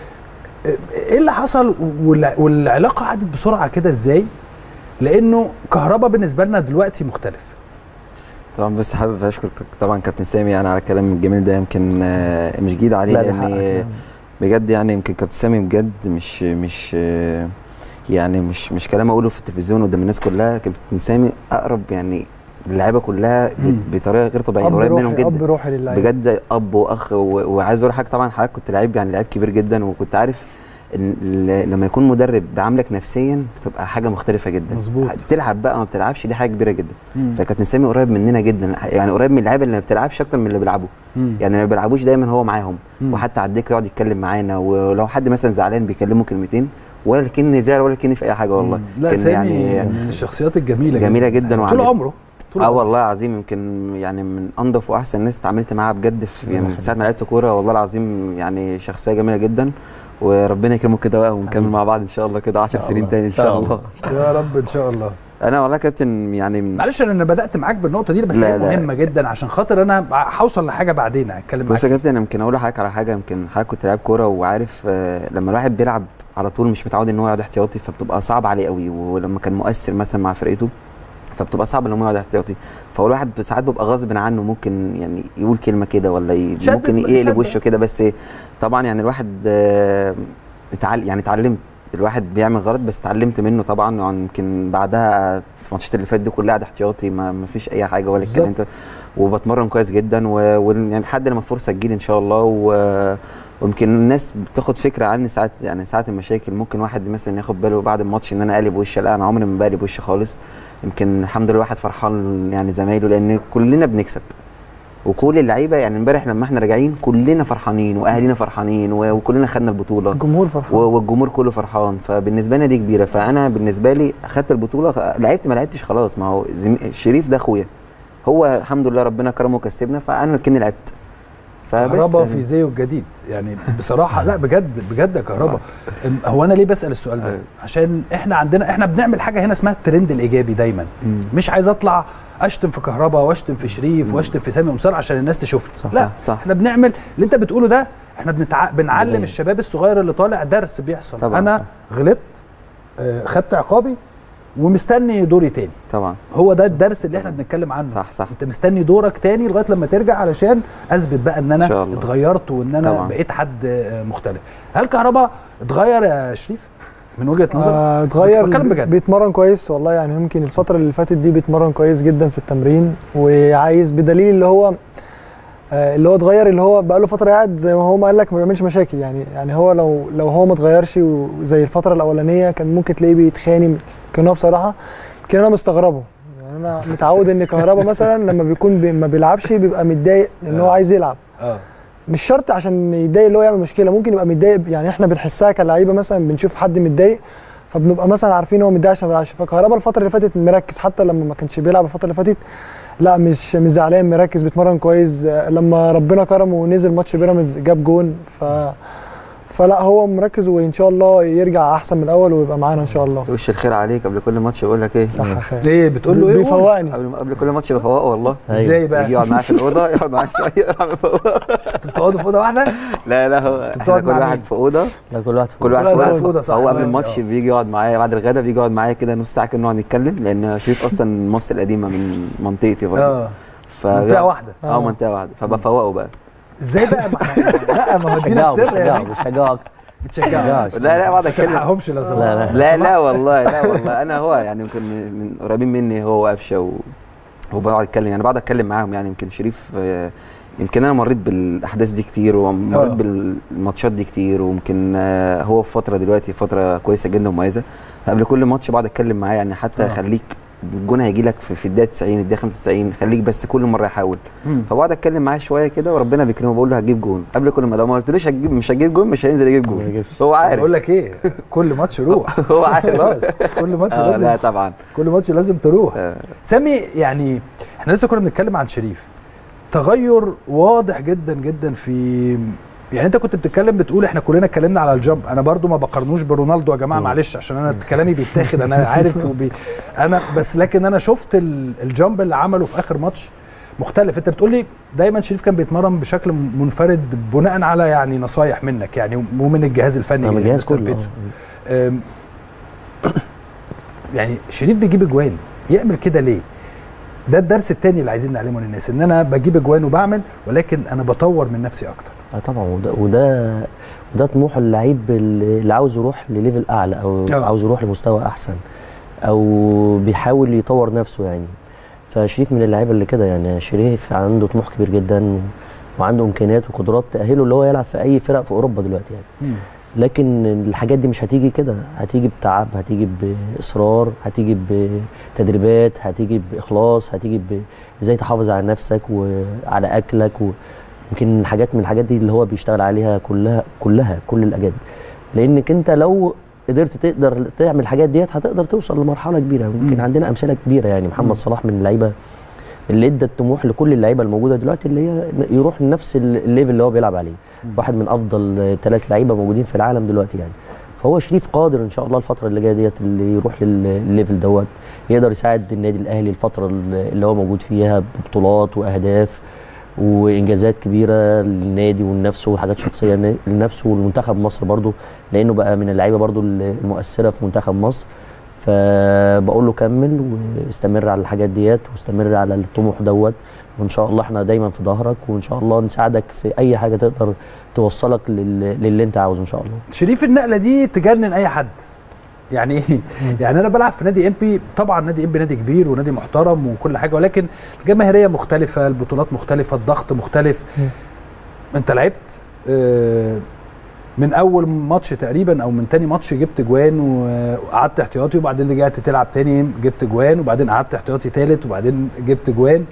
ايه اللي حصل والع- والعلاقه عدت بسرعه كده ازاي لانه كهربا بالنسبه لنا دلوقتي مختلف طبعا بس حابب اشكر طبعا كابتن سامي يعني على الكلام الجميل ده يمكن آه، مش جديد عليه لا ده حقك لان يعني. بجد يعني يمكن كابتن سامي بجد مش مش آه، يعني مش مش كلام اقوله في التلفزيون قدام الناس كلها كابتن سامي اقرب يعني اللعيبه كلها بت- مم. بطريقه غير طبيعيه اب قريب منهم روحي اب جدا روحي للعيبه بجد اب واخ و- وعايز اقول حاجه طبعا حضرتك كنت لعيب يعني لعيب كبير جدا وكنت عارف ان ال- لما يكون مدرب بيعاملك نفسيا بتبقى حاجه مختلفه جدا مظبوط. تلعب بقى ما بتلعبش دي حاجه كبيره جدا مم. فكابتن سامي قريب مننا جدا يعني قريب من اللعيبه اللي ما بتلعبش اكتر من اللي بيلعبوا مم. يعني اللي ما بيلعبوش دايما هو معاهم مم. وحتى على الدكه يقعد يتكلم معانا ولو حد مثلا زعلان بيكلمه كلمتين ولا كأني زعل ولا كأني في اي حاجه والله لا كان سامي من الشخصيات الجميله جميلة جدا طول وعندك- عمره طول اه عمره والله العظيم يمكن يعني من انضف واحسن الناس اتعاملت معاها بجد في يعني من ساعه ما لعبت كوره والله العظيم يعني شخصيه جميله جدا وربنا يكرمه كده بقى ونكمل مع بعض ان شاء الله كده 10 سنين تاني ان شاء الله يا رب ان شاء الله انا والله يا كابتن يعني معلش انا بدات معاك بالنقطه دي بس لا، هي لا. مهمه جدا عشان خاطر انا هوصل لحاجه بعدين هتكلم بص يا معاك كابتن يمكن اقول لحضرتك على حاجه يمكن حضرتك كنت لاعب كوره وعارف آه، لما الواحد بيلعب على طول مش متعود ان هو يقعد احتياطي فبتبقى صعب عليه قوي ولما كان مؤثر مثلا مع فرقته فبتبقى صعب ان هو يقعد احتياطي فهو الواحد ساعات بيبقى غصب عنه ممكن يعني يقول كلمه كده ولا ي... شد- ممكن يقلب شد. وشه كده بس طبعا يعني الواحد آه، اتعل... يعني اتعلمت الواحد بيعمل غلط بس اتعلمت منه طبعا يعني يمكن بعدها في الماتشات اللي فاتت دي كلها قاعد احتياطي ما, ما فيش اي حاجه ولا بالظبط. اتكلمت وبتمرن كويس جدا و... و... يعني لحد لما الفرصه تجيلي ان شاء الله و... ويمكن الناس بتاخد فكره عني ساعات يعني ساعات المشاكل ممكن واحد مثلا ياخد باله بعد الماتش ان انا قالب وشي لا انا عمري ما بقلب وشي خالص يمكن الحمد لله الواحد فرحان يعني زمايله لان كلنا بنكسب وكل اللعيبه يعني امبارح لما احنا راجعين كلنا فرحانين واهالينا فرحانين و- وكلنا خدنا البطوله الجمهور فرحان و- والجمهور كله فرحان فبالنسبه لنا دي كبيره فانا بالنسبه لي اخدت البطوله خ- لعبت ما لعبتش خلاص ما هو زم... شريف ده اخويا هو الحمد لله ربنا كرمه وكسبنا فانا كني لعبت فبس كهربا في زيه الجديد يعني بصراحه لا بجد بجد يا كهربا هو انا ليه بسال السؤال ده أيوة. عشان احنا عندنا احنا بنعمل حاجه هنا اسمها الترند الايجابي دايما مم. مش عايز اطلع اشتم في كهربا واشتم في شريف واشتم في سامي قمصان عشان الناس تشوفني صح. لا صح. احنا بنعمل اللي انت بتقوله ده احنا بنتع... بنعلم بنبين. الشباب الصغير اللي طالع درس بيحصل طبعاً، انا صح. غلطت آه، خدت عقابي ومستني دوري تاني طبعا هو ده الدرس اللي احنا بنتكلم عنه صح صح انت مستني دورك تاني لغايه لما ترجع علشان اثبت بقى ان انا إن شاء الله. اتغيرت وان انا طبعاً. بقيت حد آه، مختلف هل كهربا اتغير يا شريف من وجهه نظرك آه، اتغير بتكلم بجد بيتمرن كويس والله يعني يمكن الفترة اللي فاتت دي بيتمرن كويس جدا في التمرين وعايز بدليل اللي هو آه، اللي هو اتغير اللي هو بقى له فترة قاعد زي ما هو ما قال لك ما بيعملش مشاكل يعني يعني هو لو لو هو ما اتغيرش وزي الفترة الأولانية كان ممكن تلاقيه بيتخانق كان هو بصراحة كان انا مستغربه يعني انا متعود ان كهربا مثلا لما بيكون بي ما بيلعبش بيبقى متضايق لان هو آه. عايز يلعب اه مش شرط عشان يتضايق اللي هو يعمل مشكله ممكن يبقى متضايق يعني احنا بنحسها كلعيبه مثلا بنشوف حد متضايق فبنبقى مثلا عارفين هو متضايق عشان ما بيلعبش فكهربا الفتره اللي فاتت مركز حتى لما ما كانش بيلعب الفتره اللي فاتت لا مش مش زعلان مركز بيتمرن كويس آه، لما ربنا كرمه ونزل ماتش بيراميدز جاب جون ف فلا هو مركز وان شاء الله يرجع احسن من الاول ويبقى معانا ان شاء الله وش الخير عليك قبل كل ماتش بقول لك ايه صح يا خالد. ايه بتقول له ايه قول. بيفوقني قبل قبل كل ماتش بفوقه والله أيوة. ازاي بقى يجي يقعد معايا في الاوضه يقعد معايا شويه يقعد فوقه بتقعدوا في اوضه واحده لا لا هو احنا بتقعد كل مع واحد مين؟ في اوضه لا كل واحد في كل واحد كل في واحد اوضه في أوضة، صح. هو قبل آه. الماتش بيجي يقعد معايا بعد الغدا بيجي يقعد معايا كده نص ساعه كده نقعد نتكلم لان شريف اصلا مصر القديمه من منطقتي برضه اه ف منطقه واحده اه منطقه واحده فبفوقه بقى ازاي بقى ما احنا- لا ما هو ادينا بشجعه السر بشجعه يعني بشجعه أكتر. بتشجعه لا لا بقعد ما اتكلم تلحقهمش لو سمحت لا، لا. لا لا والله لا والله انا هو يعني يمكن من من قريبين مني هو وقفشه و... وبقعد اتكلم يعني بقعد اتكلم معاهم يعني يمكن شريف آه، يمكن انا مريت بالاحداث دي كتير ومريت آه. بالماتشات دي كتير ويمكن آه، هو في فتره دلوقتي فتره كويسه جدا ومميزه فقبل كل ماتش بقعد اتكلم معاه يعني حتى آه. خليك الجون هيجي لك في في الدقيقه 90 الدقيقه 95 خليك بس كل مره يحاول مم. فبقعد اتكلم معاه شويه كده وربنا بيكرمه بقول له هتجيب جون قبل كل ما لو ما قلتلوش هتجيب مش هتجيب جون مش هينزل يجيب ما جون يجيبش. هو عارف بقول لك ايه كل ماتش روح هو عارف خلاص كل ماتش آه لا لازم طبعا كل ماتش لازم تروح آه. سامي يعني احنا لسه كنا بنتكلم عن شريف تغير واضح جدا جدا في يعني انت كنت بتتكلم بتقول احنا كلنا اتكلمنا على الجامب انا برضو ما بقارنوش برونالدو يا جماعه مم. معلش عشان انا كلامي بيتاخد انا عارف وبي انا بس لكن انا شفت ال- الجامب اللي عمله في اخر ماتش مختلف انت بتقول لي دايما شريف كان بيتمرن بشكل منفرد بناء على يعني نصايح منك يعني ومن الجهاز الفني أنا من الجهاز مستر كله بيتسو. آه. أم، يعني شريف بيجيب اجوان يعمل كده ليه؟ ده الدرس التاني اللي عايزين نعلمه للناس ان انا بجيب اجوان وبعمل ولكن انا بطور من نفسي اكتر اه طبعا وده وده وده طموح اللعيب اللي اللي عاوز يروح لليفل اعلى او آه. عاوز يروح لمستوى احسن او بيحاول يطور نفسه يعني فشريف من اللعيبه اللي كده يعني شريف عنده طموح كبير جدا وعنده امكانيات وقدرات تاهله اللي هو يلعب في اي فرق في اوروبا دلوقتي يعني لكن الحاجات دي مش هتيجي كده هتيجي بتعب هتيجي باصرار هتيجي بتدريبات هتيجي باخلاص هتيجي ب- ازاي تحافظ على نفسك وعلى اكلك ويمكن حاجات من الحاجات دي اللي هو بيشتغل عليها كلها كلها كل الاجاد لانك انت لو قدرت تقدر تعمل الحاجات ديت هتقدر توصل لمرحله كبيره يمكن مم. عندنا امثله كبيره يعني مم. محمد صلاح من اللعيبه اللي ادى الطموح لكل اللعيبه الموجوده دلوقتي اللي هي يروح لنفس الليفل اللي هو بيلعب عليه واحد من افضل ثلاث لعيبه موجودين في العالم دلوقتي يعني فهو شريف قادر ان شاء الله الفتره اللي جايه ديت اللي يروح للليفل دوت يقدر يساعد النادي الاهلي الفتره اللي هو موجود فيها ببطولات واهداف وانجازات كبيره للنادي ولنفسه وحاجات شخصيه لنفسه والمنتخب مصر برضو لانه بقى من اللعيبه برضو المؤثره في منتخب مصر فبقول له كمل واستمر على الحاجات ديت واستمر على الطموح دوت وان شاء الله احنا دايما في ظهرك وان شاء الله نساعدك في اي حاجه تقدر توصلك لل- للي انت عاوزه ان شاء الله شريف النقله دي تجنن اي حد يعني ايه يعني انا بلعب في نادي امبي طبعا نادي امبي نادي كبير ونادي محترم وكل حاجه ولكن الجماهيريه مختلفه البطولات مختلفه الضغط مختلف مم. انت لعبت آه، من اول ماتش تقريبا او من تاني ماتش جبت جوان وقعدت احتياطي وبعدين رجعت تلعب تاني جبت جوان وبعدين قعدت احتياطي تالت وبعدين جبت جوان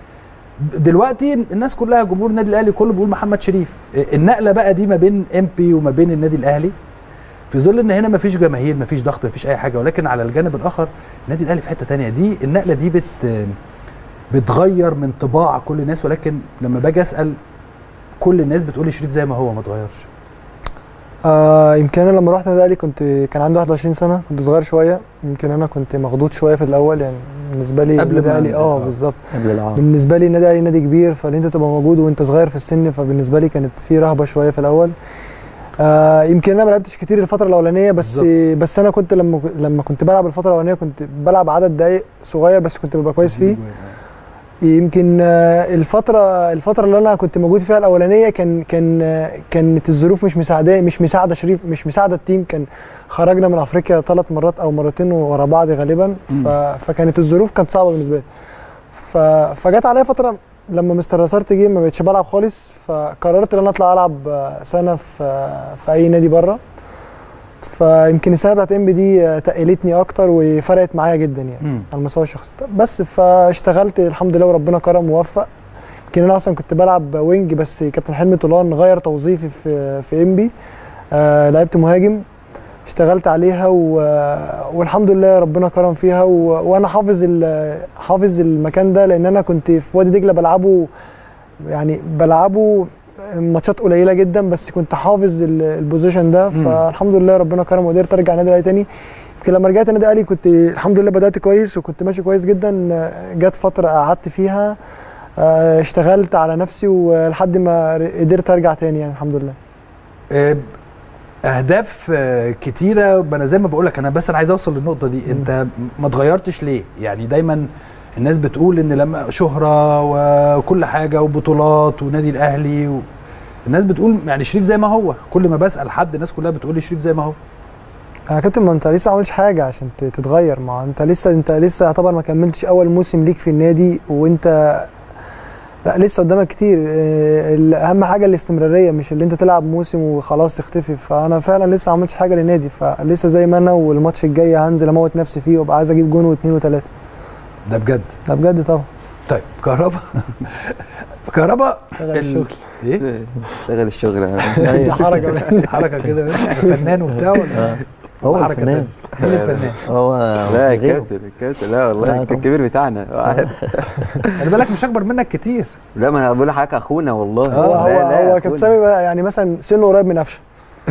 دلوقتي الناس كلها جمهور النادي الاهلي كله بيقول محمد شريف النقله بقى دي ما بين امبي وما بين النادي الاهلي في ظل ان هنا مفيش جماهير مفيش ضغط مفيش اي حاجه ولكن على الجانب الاخر النادي الاهلي في حته تانية دي النقله دي بت بتغير من طباع كل الناس ولكن لما باجي اسال كل الناس بتقول لي شريف زي ما هو ما اتغيرش آه يمكن انا لما رحت النادي الاهلي كنت كان عندي 21 سنه كنت صغير شويه يمكن انا كنت مخضوض شويه في الاول يعني بالنسبه لي قبل النادي ما- الاهلي اه آه. بالظبط قبل العام بالنسبه لي النادي الاهلي نادي كبير فان انت تبقى موجود وانت صغير في السن فبالنسبه لي كانت في رهبه شويه في الاول آه يمكن انا ما لعبتش كتير الفتره الاولانيه بس بالظبط. بس انا كنت لما لما كنت بلعب الفتره الاولانيه كنت بلعب عدد دقائق صغير بس كنت ببقى كويس فيه يمكن آه، الفترة الفترة اللي أنا كنت موجود فيها الأولانية كان كان آه، كانت الظروف مش مساعدة مش مساعدة شريف مش مساعدة التيم كان خرجنا من أفريقيا ثلاث مرات أو مرتين ورا بعض غالبا ف فكانت الظروف كانت صعبة بالنسبة لي ف فجت عليا فترة لما مستر راسارت جه ما بقتش بلعب خالص فقررت ان انا اطلع العب آه، سنه في آه، في اي نادي بره فيمكن السنه بتاعت ام بي دي آه، تقلتني اكتر وفرقت معايا جدا يعني مم. على المستوى الشخصي بس فاشتغلت الحمد لله وربنا كرم ووفق يمكن انا اصلا كنت بلعب وينج بس كابتن حلمي طولان غير توظيفي في في ام بي آه لعبت مهاجم اشتغلت عليها و... والحمد لله ربنا كرم فيها و... وانا حافظ ال... حافظ المكان ده لان انا كنت في وادي دجله بلعبه يعني بلعبه ماتشات قليله جدا بس كنت حافظ ال- البوزيشن ده مم. فالحمد لله ربنا كرم وقدرت ارجع النادي الاهلي تاني يمكن لما رجعت النادي الاهلي كنت الحمد لله بدات كويس وكنت ماشي كويس جدا آه، جت فتره قعدت فيها آه، اشتغلت على نفسي ولحد ما ر- قدرت ارجع تاني يعني الحمد لله آه، اهداف آه، كتيره ما انا زي ما بقول لك انا بس انا عايز اوصل للنقطه دي انت ما اتغيرتش ليه يعني دايما الناس بتقول ان لما شهره وكل حاجه وبطولات ونادي الاهلي و... الناس بتقول يعني شريف زي ما هو كل ما بسال حد الناس كلها بتقول لي شريف زي ما هو يا كابتن ما انت لسه ما عملتش حاجه عشان ت- تتغير ما انت لسه انت لسه يعتبر ما كملتش اول موسم ليك في النادي وانت لا لسه قدامك كتير اه، ال- اهم حاجه الاستمراريه مش اللي انت تلعب موسم وخلاص تختفي فانا فعلا لسه ما عملتش حاجه للنادي فلسه زي ما انا والماتش الجاي هنزل اموت نفسي فيه وابقى عايز اجيب جون واثنين وثلاثه ده بجد ده بجد طبعا طيب كهربا كهربا شغل الشغل. ايه شغل الشغل دي حركه حركه كده بس فنان وبتاع ولا هو حركة الفنان مين الفنان هو لا غيره. الكابتن الكابتن لا والله لا انت طبعا. الكبير بتاعنا خلي بالك مش اكبر منك كتير لا ما انا بقول لحضرتك اخونا والله هو هو لا، لا، هو أخونا. كابتن سامي بقى يعني مثلا سنه قريب من قفشه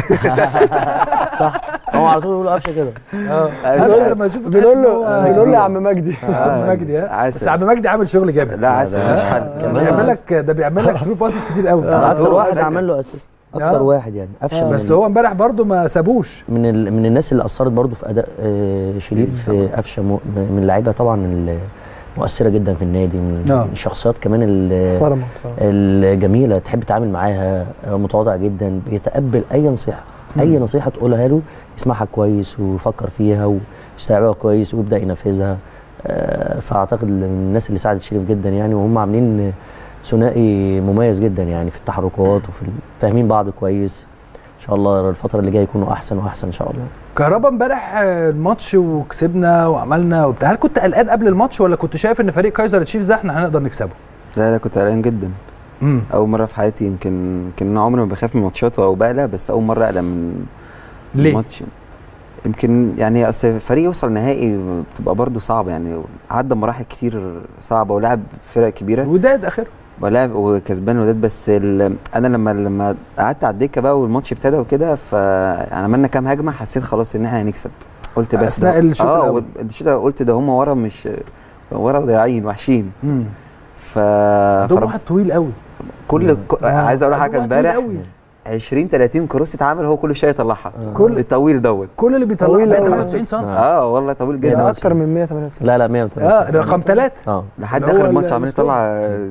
صح هو على طول بيقول قفشه كده اه أيوة. لما اشوفه بنقول له بنقول له يا عم مجدي آه، مجدي ها عسل. بس عم مجدي عامل شغل جامد لا عسل ده- مش حل ده بيعمل لك ده بيعمل لك ثرو باسز كتير قوي ده اكتر هو واحد فاكر. عمل له اسيست آه. اكتر واحد يعني قفشه بس من- هو امبارح برضو ما سابوش من ال... من الناس اللي اثرت برضو في اداء آه، شريف آه، قفشه م... من اللعيبه طبعا المؤثره جدا في النادي من آه. من الشخصيات كمان ال- صرمه صرمه. الجميله تحب تتعامل معاها آه، متواضع جدا بيتقبل اي نصيحه اي نصيحه تقولها له يسمعها كويس ويفكر فيها ويستوعبها كويس ويبدا ينفذها آه، فاعتقد من الناس اللي ساعدت شريف جدا يعني وهم عاملين ثنائي مميز جدا يعني في التحركات وفي ال- فاهمين بعض كويس ان شاء الله الفتره اللي جايه يكونوا احسن واحسن ان شاء الله كهربا امبارح آه، الماتش وكسبنا وعملنا وبتاع هل كنت قلقان قبل الماتش ولا كنت شايف ان فريق كايزر تشيفز ده احنا هنقدر نكسبه؟ لا لا كنت قلقان جدا امم اول مره في حياتي يمكن يمكن انا عمري ما بخاف من الماتشات او بقلق بس اول مره اقلق من ليه؟ الماتش يمكن يعني اصل فريق يوصل نهائي بتبقى برضه صعب يعني عدى مراحل كتير صعبه ولعب فرق كبيره وداد اخر ولعب وكسبان وداد بس ال- انا لما لما قعدت على الدكه بقى والماتش ابتدى وكده فعملنا كام هجمه حسيت خلاص ان احنا هنكسب قلت بس أثناء ده- الشوط اه الأول. الشوط الأول قلت ده هم ورا مش ورا ضايعين وحشين امم ف ده فرب- واحد طويل قوي كل ك- عايز اقول ده حاجه واحد طويل امبارح قوي. 20 30 كروس اتعمل هو كل شويه يطلعها كل- الطويل دوت كل اللي بيطلع طويل بقى أوي. 98 سم اه والله طويل ده جدا اكتر من 198 لا لا 100 اه رقم ثلاثة اه لحد اللي هو اخر الماتش عمال الأسطورة. يطلع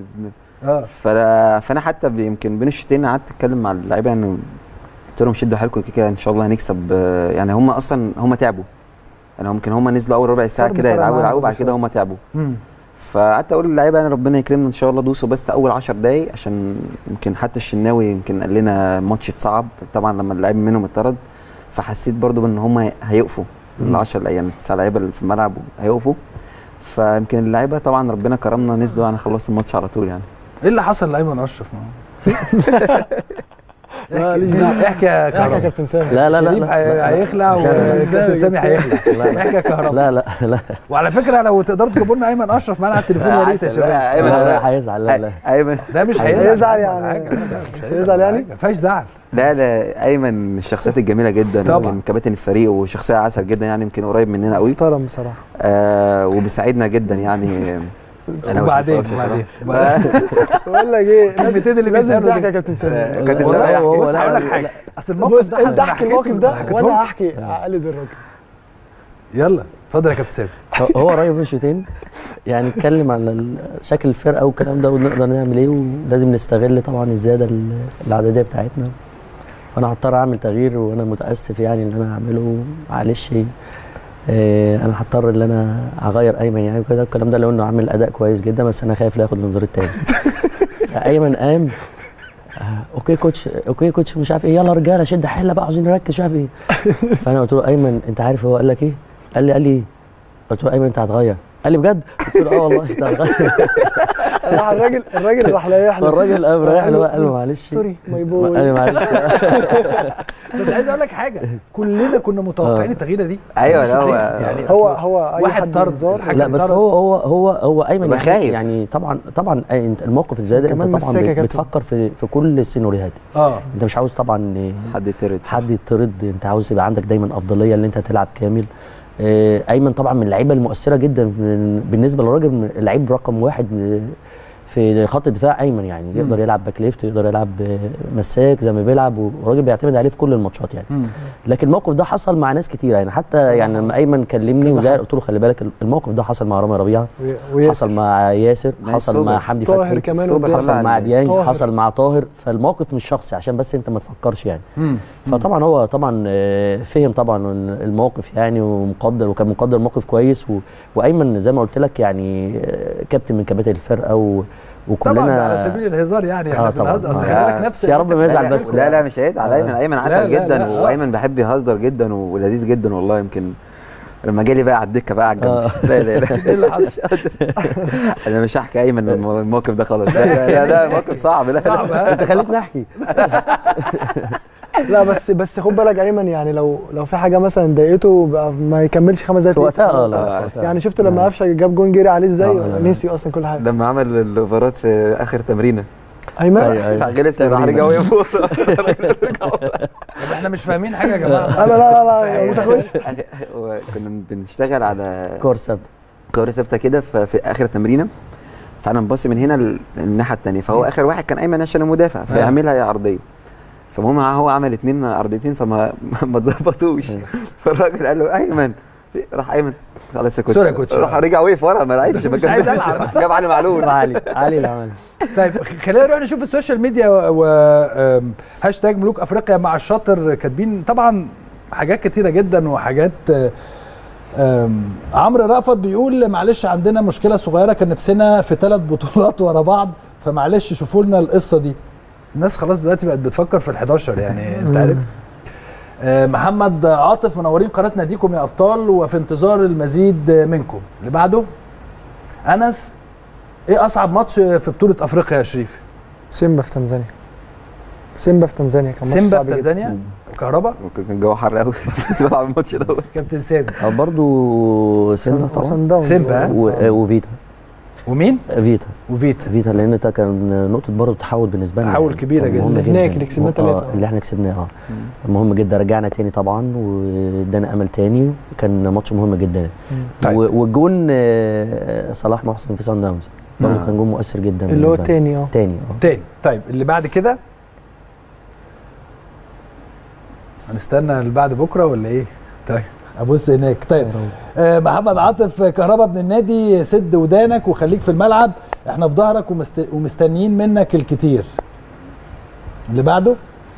اه فانا فانا حتى ب- يمكن بين الشوطين قعدت اتكلم مع اللعيبه يعني قلت لهم شدوا حيلكم كده كده ان شاء الله هنكسب آه، يعني هم اصلا هم تعبوا يعني يمكن هم نزلوا اول ربع ساعه فرق كده فرق يلعبوا معاهم يلعبوا بعد برضه كده هم تعبوا امم فقعدت اقول للعيبه يعني ربنا يكرمنا ان شاء الله دوسوا بس اول 10 دقايق عشان يمكن حتى الشناوي يمكن قال لنا الماتش اتصعب طبعا لما اللعيب منهم اتطرد فحسيت برضو بان هم هيقفوا ال 10 يعني التسع لعيبه اللي في الملعب هيقفوا فيمكن اللعيبه طبعا ربنا كرمنا نزلوا يعني خلصوا الماتش على طول يعني ايه اللي حصل لايمن اشرف؟ ما هو ماليش دعوه احكي يا احكي يا كهرباء كابتن سامي لا لا لا شريف لا هي- لا. هيخلع وكابتن سامي هيخلع احكي يا كهرباء لا لا لا وعلى فكره لو تقدروا تجيبوا لنا ايمن اشرف معانا على التليفون يا ريت يا شباب لا، ايمن لا، لا هيزعل لا لا ايمن ده مش هيزعل هيزعل يعني. ولا حاجة. لا، لا، مش هيزعل يعني؟ ما فيهاش زعل لا لا ايمن من الشخصيات الجميله جدا طبعاً. يمكن كباتن الفريق وشخصيه عسل جدا يعني يمكن قريب مننا قوي محترم بصراحه آه وبيساعدنا جدا يعني انا وبعدين وشريف وبعدين ف- بقول لك ايه الكلمتين اللي لازم بيتقالوا تحكي دي. يا كابتن سامي آه، كابتن والله سامي هو يحكي. بص لا، هقول لك لا، حاجه اصل الموقف بص ده انت أنا احكي حكيته- الموقف ده حكيته وانا لك. احكي اقلد الراجل يلا اتفضل يا كابتن سامي هو رايه في الشوطين يعني اتكلم على ال- شكل الفرقه والكلام ده ونقدر نعمل ايه ولازم نستغل طبعا الزياده ال- العدديه بتاعتنا فانا هضطر اعمل تغيير وانا متاسف يعني ان انا اعمله معلش آه، انا هضطر ان انا اغير ايمن يعني وكده الكلام ده لو انه عامل اداء كويس جدا بس انا خايف لا ياخد الانذار التاني ايمن قام آه، اوكي كوتش اوكي كوتش مش عارف ايه يلا رجاله شد حيلنا بقى عاوزين نركز مش عارف ايه فانا قلت له ايمن انت عارف هو قال لك ايه؟ قال لي قال لي ايه؟ قلت له ايمن انت هتغير قال لي بجد؟ قلت له اه والله انت هتغير راح الراجل الراجل راح لايح له فالراجل قام رايح له بقى قال له معلش سوري ماي قال بوي لي معلش بس عايز اقول لك حاجه كلنا كنا متوقعين آه. التغييره دي ايوه لا هو يعني هو أصل هو اي واحد حد طرد انذار الحكم لا بس طرد. هو هو هو هو ايمن يبقى يعني, خايف. يعني طبعا طبعا أي- انت الموقف الزي ده كمان انت طبعا مساك يا بت- كابتن. بتفكر في في كل السيناريوهات اه انت مش عاوز طبعا حد يطرد حد يطرد انت عاوز يبقى عندك دايما افضليه ان انت تلعب كامل آه، ايمن طبعا من اللعيبه المؤثره جدا في- بالنسبه للراجل من- اللعيب رقم واحد من- في خط الدفاع ايمن يعني يقدر يلعب باك ليفت يقدر يلعب آه، مساك زي ما بيلعب والراجل بيعتمد عليه في كل الماتشات يعني مم. لكن الموقف ده حصل مع ناس كتير يعني حتى يعني لما ايمن كلمني كذا وجاي حد. قلت له خلي بالك الموقف ده حصل مع رامي ربيعه وياسر. حصل مع ياسر مع حصل السوبر. مع حمدي طاهر فتحي كمان السوبر قدام. حصل طلع مع ال- ديانج طاهر. حصل مع طاهر فالموقف مش شخصي عشان بس انت ما تفكرش يعني مم. فطبعا هو طبعا آه، فهم طبعا الموقف يعني ومقدر وكان مقدر الموقف كويس و... وايمن زي ما قلت لك يعني آه، كابتن من كباتن الفرقه و... وكلنا طبعا على سبيل الهزار يعني آه احنا طبعاً. بنهزر اصل آه. خلي بالك نفس بس يا رب ما يزعل لا، بس. لا لا مش هيزعل ايمن ايمن لا، عسل لا، جدا لا، آه. وايمن بيحب يهزر جدا ولذيذ جدا والله يمكن لما جالي بقى على الدكه بقى على الجنب آه. لا لا لا ايه اللي حصل؟ انا مش هحكي ايمن المو- الموقف ده خالص لا لا لا, لا موقف صعب لا صعب لا. ها؟ انت خليتني احكي لا بس بس خد بالك ايمن يعني لو لو في حاجه مثلا ضايقته بقى ما يكملش خمس دقايق في وقتها اه تلاقيه لا آه، في وقتها. يعني شفت لما قفشه جاب جون جري عليه ازاي آه، لا، لا. نسي اصلا كل حاجه لما عمل الاوفرات في اخر تمرينه ايمن أيوة، أيوة. راح غلط راح رجع وقف طب احنا مش فاهمين حاجه يا جماعه لا لا لا لا مش هخش كنا بنشتغل على كور ثابته كوره ثابته كده ف- في اخر تمرينه فانا مبص من هنا لل- للناحيه الثانيه فهو اخر واحد كان ايمن عشان المدافع فيعملها عرضيه فالمهم هو عمل اتنين عرضيتين فما ما اتظبطوش فالراجل قال له ايمن راح ايمن خلاص يا كوتش سوري يا كوتش. راح رجع وقف ورا ما لعبش ما مش عايز كملش ألعب. جاب علي معلول علي علي اللي عملها طيب خلينا نروح نشوف السوشيال ميديا و آم، هاشتاج ملوك افريقيا مع الشاطر كاتبين طبعا حاجات كتيره جدا وحاجات آه، آم، عمرو رأفت بيقول معلش عندنا مشكله صغيره كان نفسنا في ثلاث بطولات ورا بعض فمعلش شوفوا لنا القصه دي الناس خلاص دلوقتي بقت بتفكر في ال11 يعني انت عارف آه، محمد عاطف منورين قناه ناديكم يا ابطال وفي انتظار المزيد منكم اللي بعده انس ايه اصعب ماتش في بطوله افريقيا يا شريف سيمبا في تنزانيا سيمبا في تنزانيا كان ماتش سيمبا صعب في جدا. تنزانيا وكهرباء كان الجو حر قوي كنت بلعب الماتش ده كابتن سامي آه، برضو سيمبا سان- طبعا سان داونز. سيمبا، ها؟ و- آه، وفيتا ومين فيتا وفيتا فيتا لان ده كان نقطه برضه تحول بالنسبه لنا تحول يعني. كبيرة كان جدا. مهم هناك اللي كسبناه آه، تلاتة. اللي احنا كسبناه اه مهم جدا رجعنا تاني طبعا وادانا امل تاني كان ماتش مهم جدا طيب. و- والجون آه، صلاح محسن في سان داونز برضه نعم. كان جون مؤثر جدا اللي هو بالنسبة لنا. التاني اه تاني اه تاني طيب اللي بعد كده هنستنى اللي بعد بكره ولا ايه طيب ابص هناك طيب آه محمد عاطف كهربا ابن النادي سد ودانك وخليك في الملعب احنا في ظهرك ومست... ومستنيين منك الكتير اللي بعده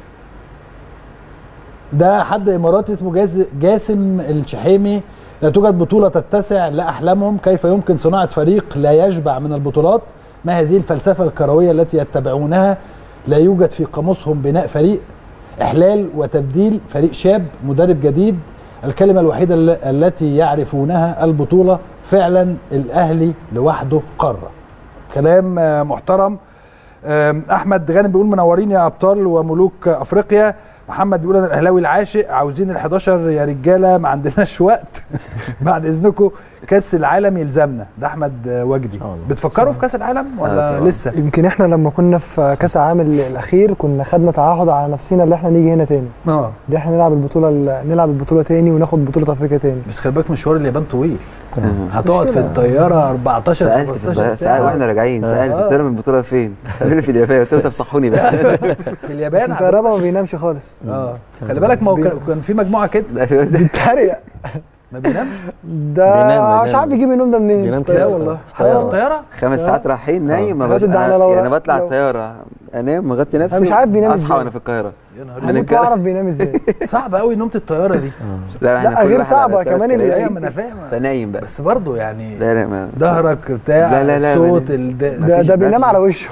ده حد اماراتي اسمه جاز... جاسم الشحيمي لا توجد بطولة تتسع لأحلامهم كيف يمكن صناعة فريق لا يشبع من البطولات ما هذه الفلسفة الكروية التي يتبعونها لا يوجد في قاموسهم بناء فريق إحلال وتبديل فريق شاب مدرب جديد الكلمة الوحيدة الل- التي يعرفونها البطولة فعلا الأهلي لوحده قارة كلام آه، محترم أم، احمد غانم بيقول منورين يا ابطال وملوك افريقيا محمد بيقول انا الاهلاوي العاشق عاوزين ال11 يا رجاله ما عندناش وقت بعد اذنكم كاس العالم يلزمنا ده احمد وجدي الله. بتفكروا في كاس العالم ولا طبعاً. لسه يمكن احنا لما كنا في كاس العالم ال- الاخير كنا خدنا تعهد على نفسنا اللي احنا نيجي هنا تاني اه ان احنا نلعب البطوله ال- نلعب البطوله تاني وناخد بطوله افريقيا تاني بس خلي بالك مشوار اليابان طويل تمام. هتقعد في مشكلة. الطياره 14 سالت في 15 الطيارة- سأل ساعه واحنا راجعين سالت قلت لهم البطوله فين؟ قالوا لي في اليابان قلت لهم طب صحوني بقى في اليابان هت- الكهرباء ما بينامش خالص اه خلي بالك ما هو كان- كان في مجموعه كده بيتريق ما بينامش ده بينام- مش عارف يجيب النوم ده منين بينام طيب. كده والله في حتى في طيارة. الطياره خمس ساعات رايحين نايم ما دلوقتي بش... ده أنا أنا لو- يعني بطلع لو- الطياره انام مغطي نفسي مش عارف بينام اصحى إزاي. وانا في القاهره يا نهار أنا أسود. هموت واعرف بينام ازاي صعب قوي نومه الطياره دي لا, لا، كل غير واحد على صعبة، ثلاث كمان اللي- كراسي، ايوه ما انا فاهم فنايم بقى بس برضه يعني لا لا ما ظهرك بتاع لا، لا، لا، الصوت ما- ال- ده- ده مفيش ده بينام بقى. على وشه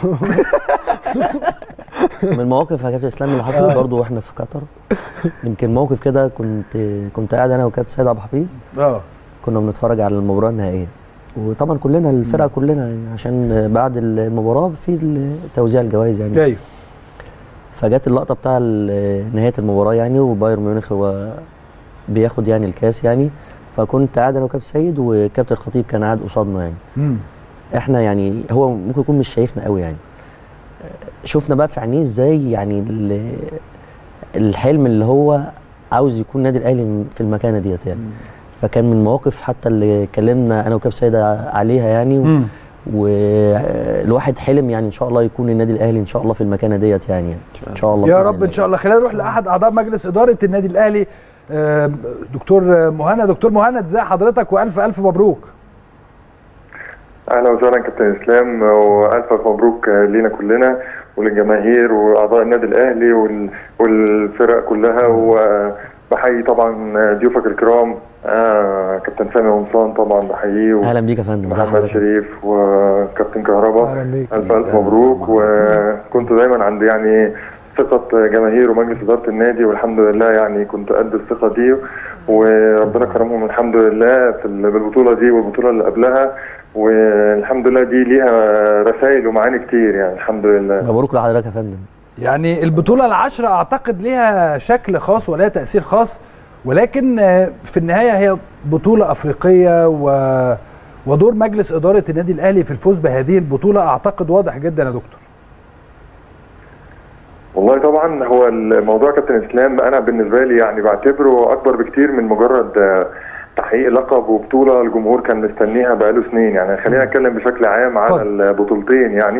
من المواقف يا كابتن اسلام اللي حصلت برضو واحنا في قطر يمكن موقف كده كنت كنت قاعد انا وكابتن سيد عبد الحفيظ اه كنا بنتفرج على المباراه النهائيه وطبعا كلنا الفرقه كلنا يعني عشان بعد المباراه في توزيع الجوائز يعني ايوه فجت اللقطه بتاع ال- نهايه المباراه يعني وبايرن ميونخ هو بياخد يعني الكاس يعني فكنت قاعد انا وكابتن سيد وكابتن الخطيب كان قاعد قصادنا يعني امم احنا يعني هو ممكن يكون مش شايفنا قوي يعني شفنا بقى في عينيه ازاي يعني ال- الحلم اللي هو عاوز يكون نادي الاهلي في المكانه ديت يعني فكان من المواقف حتى اللي اتكلمنا انا وكابتن سيد عليها يعني امم والواحد حلم يعني ان شاء الله يكون النادي الاهلي ان شاء الله في المكانه ديت يعني ان شاء الله يا بإذن رب الله. ان شاء الله خلينا نروح لاحد اعضاء مجلس اداره النادي الاهلي آه، دكتور مهند دكتور مهند ازي حضرتك والف الف مبروك اهلا وسهلا كابتن اسلام والف الف مبروك لينا كلنا وللجماهير واعضاء النادي الاهلي وال- والفرق كلها وبحيي طبعا ضيوفك الكرام آه كابتن سامي قمصان طبعا بحييه اهلا بيك يا فندم ازي محمد حضرتك شريف وكابتن كهربا اهلا بيك الف الف مبروك وكنت دايما عند يعني ثقة جماهير ومجلس إدارة النادي والحمد لله يعني كنت قد الثقة دي وربنا كرمهم الحمد لله في ال- بالبطولة دي والبطولة اللي قبلها والحمد لله دي ليها رسائل ومعاني كتير يعني الحمد لله مبروك لحضرتك يا فندم يعني البطوله العشره اعتقد ليها شكل خاص ولها تاثير خاص ولكن آه، في النهايه هي بطوله افريقيه و ودور مجلس اداره النادي الاهلي في الفوز بهذه البطوله اعتقد واضح جدا يا دكتور والله طبعا هو الموضوع كابتن اسلام انا بالنسبه لي يعني بعتبره اكبر بكتير من مجرد آه، تحقيق لقب وبطوله الجمهور كان مستنيها بقاله سنين يعني خلينا نتكلم بشكل عام على اتفضل. البطولتين يعني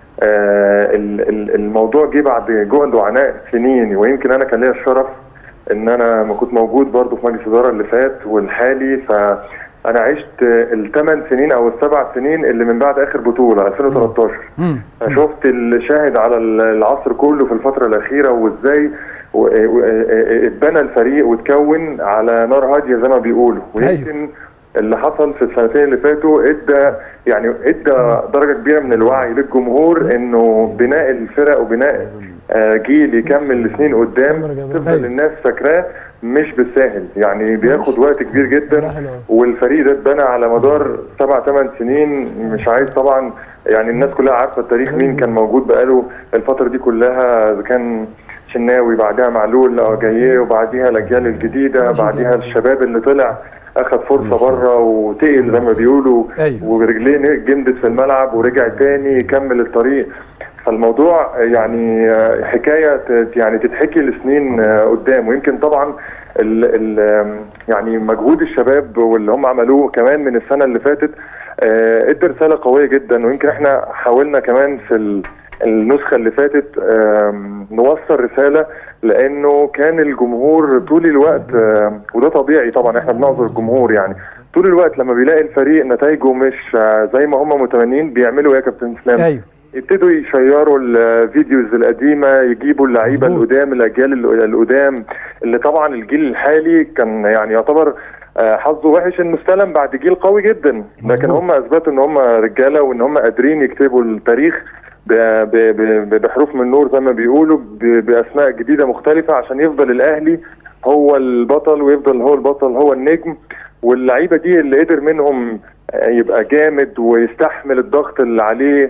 آه، ال- ال- الموضوع جه بعد جهد وعناء سنين ويمكن انا كان ليا الشرف ان انا ما كنت موجود برضه في مجلس الاداره اللي فات والحالي فانا عشت الثمان سنين او السبع سنين اللي من بعد اخر بطوله 2013 امم شفت الشاهد على العصر كله في الفترة الأخيرة وإزاي و- و- اتبنى الفريق وتكون على نار هادية زي ما بيقولوا ويمكن اللي حصل في السنتين اللي فاتوا ادى يعني ادى درجة كبيرة من الوعي للجمهور انه بناء الفرق وبناء آه، جيل يكمل لسنين قدام تفضل أيوة. الناس فاكراه مش بالساهل يعني بياخد وقت كبير جدا حلو أوي. والفريق ده اتبنى على مدار سبع ثمان سنين مش عايز طبعا يعني الناس كلها عارفه التاريخ مين كان موجود بقاله الفتره دي كلها اذا كان شناوي بعدها معلول أو جايه وبعديها الاجيال الجديده بعديها الشباب اللي طلع اخد فرصه بره وتقل زي ما بيقولوا أيوة. ورجليه جمدت في الملعب ورجع تاني يكمل الطريق فالموضوع يعني حكايه ت- يعني تتحكي لسنين قدام ويمكن طبعا ال ال يعني مجهود الشباب واللي هم عملوه كمان من السنه اللي فاتت آه، ادى رساله قويه جدا ويمكن احنا حاولنا كمان في ال- النسخه اللي فاتت آم، نوصل رساله لانه كان الجمهور طول الوقت آم، وده طبيعي طبعا احنا بنعذر الجمهور يعني طول الوقت لما بيلاقي الفريق نتائجه مش آه، زي ما هم متمنين بيعملوا ايه يا كابتن اسلام؟ ايوه يبتدوا يشيروا الفيديوز القديمه يجيبوا اللعيبه مظبوط. القدام الاجيال ال- القدام اللي طبعا الجيل الحالي كان يعني يعتبر آه، حظه وحش انه استلم بعد جيل قوي جدا لكن مظبوط. هم اثبتوا ان هم رجاله وان هم قادرين يكتبوا التاريخ ب- ب- ب- بحروف من نور زي ما بيقولوا ب- باسماء جديده مختلفه عشان يفضل الاهلي هو البطل ويفضل هو البطل هو النجم واللعيبه دي اللي قدر منهم آه، يبقى جامد ويستحمل الضغط اللي عليه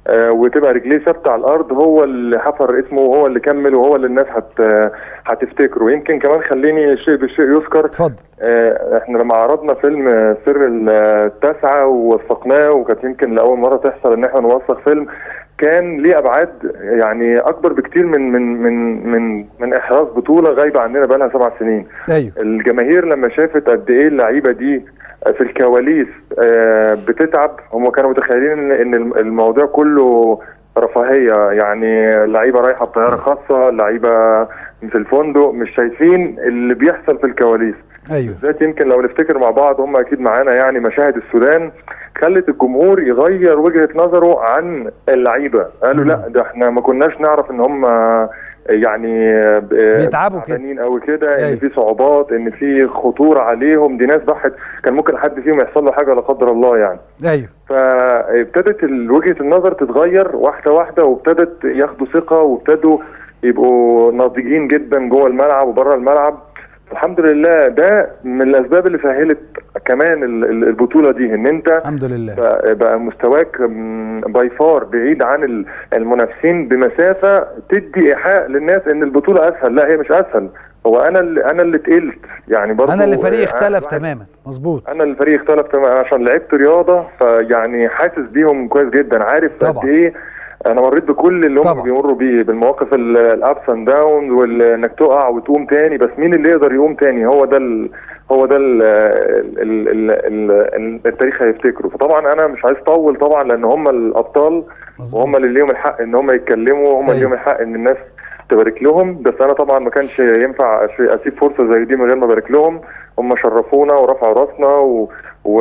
آه، وتبقى رجليه ثابته على الارض هو اللي حفر اسمه وهو اللي كمل وهو اللي الناس هت هتفتكره يمكن كمان خليني شيء بالشيء يذكر اتفضل آه، احنا لما عرضنا فيلم آه، سر التاسعه ووثقناه وكانت يمكن لاول مره تحصل ان احنا نوثق فيلم كان ليه ابعاد يعني اكبر بكتير من من من من من احراز بطوله غايبه عننا بقى لها سبع سنين ايوه الجماهير لما شافت قد ايه اللعيبه دي في الكواليس آه، بتتعب هم كانوا متخيلين ان إن الموضوع كله رفاهيه يعني لعيبه رايحه بطياره خاصه لعيبه في الفندق مش شايفين اللي بيحصل في الكواليس ايوه بالذات يمكن لو نفتكر مع بعض هم اكيد معانا يعني مشاهد السودان خلت الجمهور يغير وجهه نظره عن اللعيبه قالوا لا ده احنا ما كناش نعرف ان هم يعني بيتعبوا كده. تعبانين قوي كده ان أيوة. في صعوبات ان في خطوره عليهم دي ناس ضحت كان ممكن حد فيهم يحصل له حاجه لا قدر الله يعني ايوه فابتدت ال- وجهه النظر تتغير واحده واحده وابتدت ياخدوا ثقه وابتدوا يبقوا ناضجين جدا جوه الملعب وبره الملعب الحمد لله ده من الاسباب اللي سهلت كمان ال- ال- البطوله دي ان انت الحمد لله بقى بقى مستواك باي فار بعيد عن ال- المنافسين بمسافه تدي ايحاء للناس ان البطوله اسهل لا هي مش اسهل هو انا اللي انا اللي تقلت يعني برضو انا اللي فريق آه، اختلف واحد- تماما مظبوط انا الفريق اختلف تماما عشان لعبت رياضه فيعني حاسس بيهم كويس جدا عارف طبعا. قد ايه انا مريت بكل اللي هم طبعا. بيمروا بيه بالمواقف الابس اند داون وانك تقع وتقوم تاني بس مين اللي يقدر يقوم تاني هو ده ال هو ده ال ال ال ال ال التاريخ هيفتكره فطبعا انا مش عايز اطول طبعا لان هم الابطال مظبوط. وهم اللي ليهم الحق ان هم يتكلموا وهم اللي أيوة. ليهم الحق ان الناس تبارك لهم بس انا طبعا ما كانش ينفع أش- اسيب فرصه زي دي من غير ما ابارك لهم هم شرفونا ورفعوا راسنا و... و...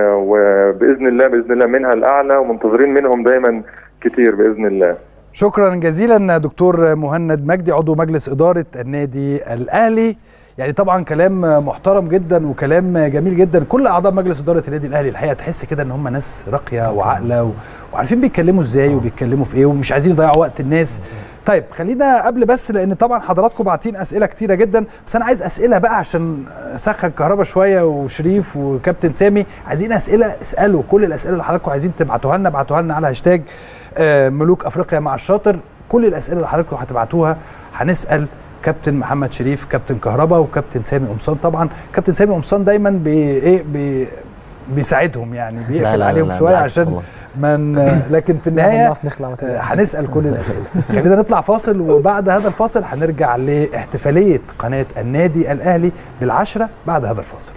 وباذن الله باذن الله منها الاعلى ومنتظرين منهم دايما كتير باذن الله شكرا جزيلا دكتور مهند مجدي عضو مجلس اداره النادي الاهلي يعني طبعا كلام محترم جدا وكلام جميل جدا كل اعضاء مجلس اداره النادي الاهلي الحقيقه تحس كده ان هم ناس راقيه وعاقله و... وعارفين بيتكلموا ازاي وبيتكلموا في ايه ومش عايزين يضيعوا وقت الناس طيب خلينا قبل بس لان طبعا حضراتكم باعتين اسئله كتيره جدا بس انا عايز اسئله بقى عشان اسخن كهربا شويه وشريف وكابتن سامي عايزين اسئله اسالوا كل الاسئله اللي حضراتكم عايزين تبعتوها لنا ابعتوها لنا على هاشتاج آه، ملوك افريقيا مع الشاطر كل الاسئله اللي حضراتكم هتبعتوها هنسال كابتن محمد شريف كابتن كهربا وكابتن سامي قمصان طبعا كابتن سامي قمصان دايما بي ايه بي بيساعدهم يعني لا، بيقفل لا، عليهم لا، شويه بالعكس عشان والله. من لكن في لا، النهايه هنعرف نخلع ما تقلقش. هنسال كل الاسئله خلينا نطلع فاصل وبعد هذا الفاصل هنرجع لاحتفاليه قناه النادي الاهلي بالعشره بعد هذا الفاصل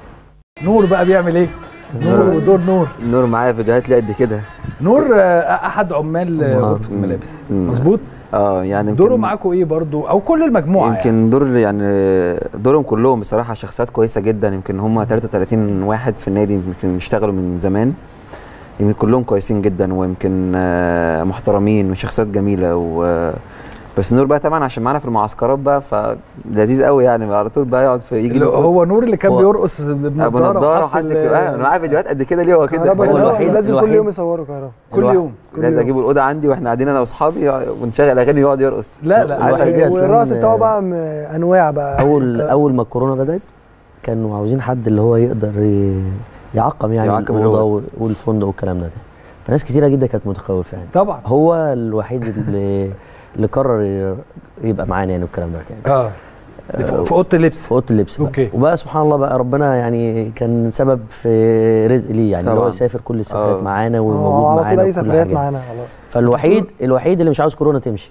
نور بقى بيعمل ايه نور نور. ودور نور نور معايا فيديوهات ليه قد كده نور آه، احد عمال آه، آه. غرفه الملابس مم. مظبوط اه يعني يمكن- دوره معاكم ايه برضو او كل المجموعه يعني. يمكن دور يعني دورهم كلهم بصراحه شخصيات كويسه جدا يمكن هم 33 واحد في النادي يمكن اشتغلوا من زمان يمكن كلهم كويسين جدا ويمكن آه، محترمين وشخصيات جميله و بس نور بقى طبعا عشان معانا في المعسكرات بقى فلذيذ قوي يعني على طول بقى يقعد في يجي اللي له هو نور اللي كان هو- بيرقص ابو بنضاره نضاره وحط وحد ال- كده آه، انا معايا فيديوهات قد كده ليه هو كده كهربا هو لازم- الوحيد- لازم كل الوحيد. يوم يصوروا كهربا كل الواحد. يوم كل لازم يوم اجيبه الاوضه عندي واحنا قاعدين انا واصحابي ونشغل اغاني ويقعد يرقص لا لا عايز الوحيد أجيب- أصلاً- والرقص بتاعه بقى م- انواع بقى اول اول ما الكورونا بدات كانوا عاوزين حد اللي هو يقدر ي- يعقم يعني يعقم الاوضه الأوضة. و- والفندق والكلام ده فناس كتيره جدا كانت متخوفه يعني طبعا هو الوحيد اللي اللي قرر ي- يبقى معانا يعني والكلام ده يعني اه في اوضه اللبس في اوضه اللبس بقى. أوكي. وبقى سبحان الله بقى ربنا يعني كان سبب في رزق ليه يعني اللي هو طبعاً. يسافر كل السفرات آه. معانا هو وموجود على طول معانا اي وكل سفريات حاجة. معانا خلاص فالوحيد الوحيد اللي مش عاوز كورونا تمشي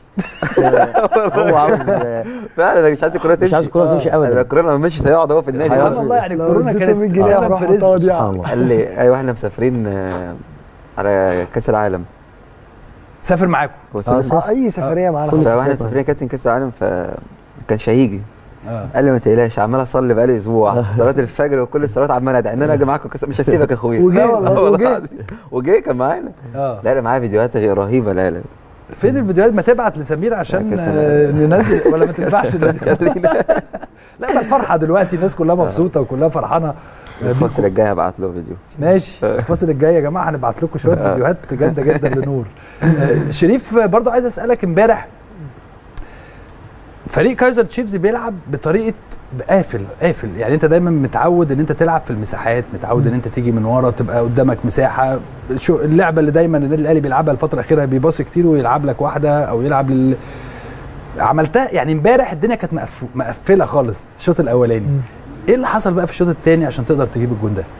هو عاوز فعلا انا مش عايز الكوره تمشي مش عاوز الكوره تمشي ابدا الكورونا ما مشيت هيقعد هو في النادي هيقعد سبحان الله يعني لو الكورونا اديته كانت 100 جنيه سبب هروح في احطها رزق دي سبحان الله قال لي ايوه احنا مسافرين آه، على كاس العالم سافر معاكم هو آه، سافر صح. اي سفريه معانا كل خلاص. فاحنا سفر. مسافرين كابتن كاس العالم ف كانش هيجي اه قال لي ما تقلقش عمال اصلي بقالي اسبوع صلاه الفجر وكل الصلاه عمال ادعي ان انا اجي معاكم كاس مش هسيبك يا اخويا وجه لا والله، والله وجه. العظيم. وجه كان معانا اه لا لا معايا فيديوهات غير رهيبه لا لا فين الفيديوهات ما تبعت لسمير عشان كابتن. آه، ننزل ولا ما تنفعش ننزل؟ لا ما الفرحه دلوقتي الناس كلها مبسوطه وكلها فرحانه الفصل بيكم. الجاي هبعت له فيديو ماشي الفاصل الجاي يا جماعه هنبعت لكم شويه فيديوهات جامده جدا لنور آه، شريف برضو عايز اسالك امبارح فريق كايزر تشيفز بيلعب بطريقه قافل قافل يعني انت دايما متعود ان انت تلعب في المساحات متعود ان انت تيجي من ورا تبقى قدامك مساحه شو اللعبه اللي دايما النادي الاهلي بيلعبها الفتره الاخيره بيباصي كتير ويلعب لك واحده او يلعب لل... عملتها يعني امبارح الدنيا كانت مقف... مقفله خالص الشوط الاولاني ايه اللي حصل بقى في الشوط الثاني عشان تقدر تجيب الجون ده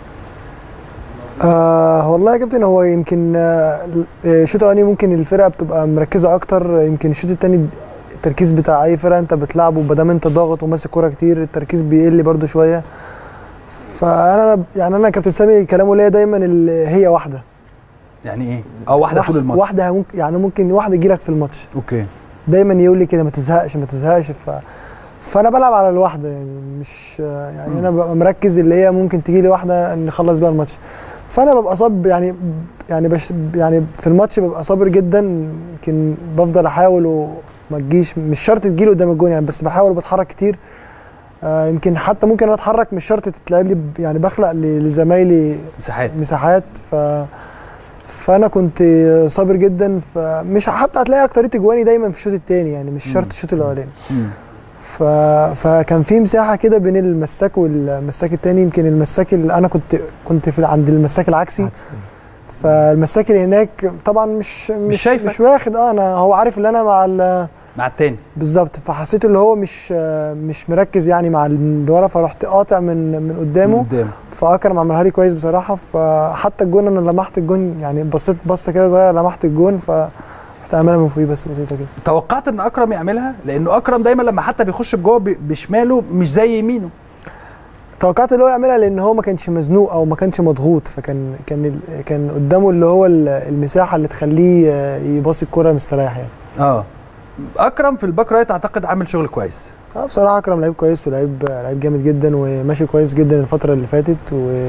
آه والله يا كابتن هو يمكن آه، الشوط الاولاني ممكن الفرقه بتبقى مركزه اكتر يمكن الشوط الثاني التركيز بتاع اي فرقه انت بتلعبه ما دام انت ضاغط وماسك كوره كتير التركيز بيقل برده شويه فانا يعني انا كابتن سامي كلامه ليا دايما ال- هي واحده يعني ايه اه واحده طول الماتش واحده ممكن يعني ممكن واحده تجي لك في الماتش اوكي دايما يقول لي كده ما تزهقش ما تزهقش ف فانا بلعب على الواحده يعني مش يعني انا ببقى مركز اللي هي ممكن تجي لي واحده نخلص بيها الماتش فانا ببقى صاب يعني يعني بش يعني في الماتش ببقى صابر جدا يمكن بفضل احاول وما تجيش مش شرط تجي لي قدام الجون يعني بس بحاول وبتحرك كتير آه يمكن حتى ممكن أنا اتحرك مش شرط تتلعب لي ب- يعني بخلق ل- لزمايلي مساحات مساحات ف فانا كنت صابر جدا فمش حتى هتلاقي اكتريه اجواني دايما في الشوط الثاني يعني مش شرط الشوط الاولاني مم. ف... فكان في مساحه كده بين المساك والمساك الثاني يمكن المساك اللي انا كنت كنت في عند المساك العكسي فالمساك اللي هناك طبعا مش مش شايفك. مش واخد اه انا هو عارف ان انا مع ال- مع الثاني بالظبط فحسيت اللي هو مش مش مركز يعني مع اللي ورا فرحت قاطع من من قدامه قدام فاكرم عملها لي كويس بصراحه فحتى الجون انا لمحت الجون يعني بصيت بصه كده صغيره لمحت الجون ف رحت عاملها من فوقيه بس بسيطه كده توقعت ان اكرم يعملها لانه اكرم دايما لما حتى بيخش بجوه بي- بشماله مش زي يمينه توقعت اللي هو يعملها لان هو ما كانش مزنوق او ما كانش مضغوط فكان كان ال- كان قدامه اللي هو ال- المساحه اللي تخليه آه، يباصي الكره مستريح يعني اه اكرم في الباك رايت اعتقد عامل شغل كويس اه بصراحه اكرم لعيب كويس ولعيب لعيب جامد جدا وماشي كويس جدا الفتره اللي فاتت و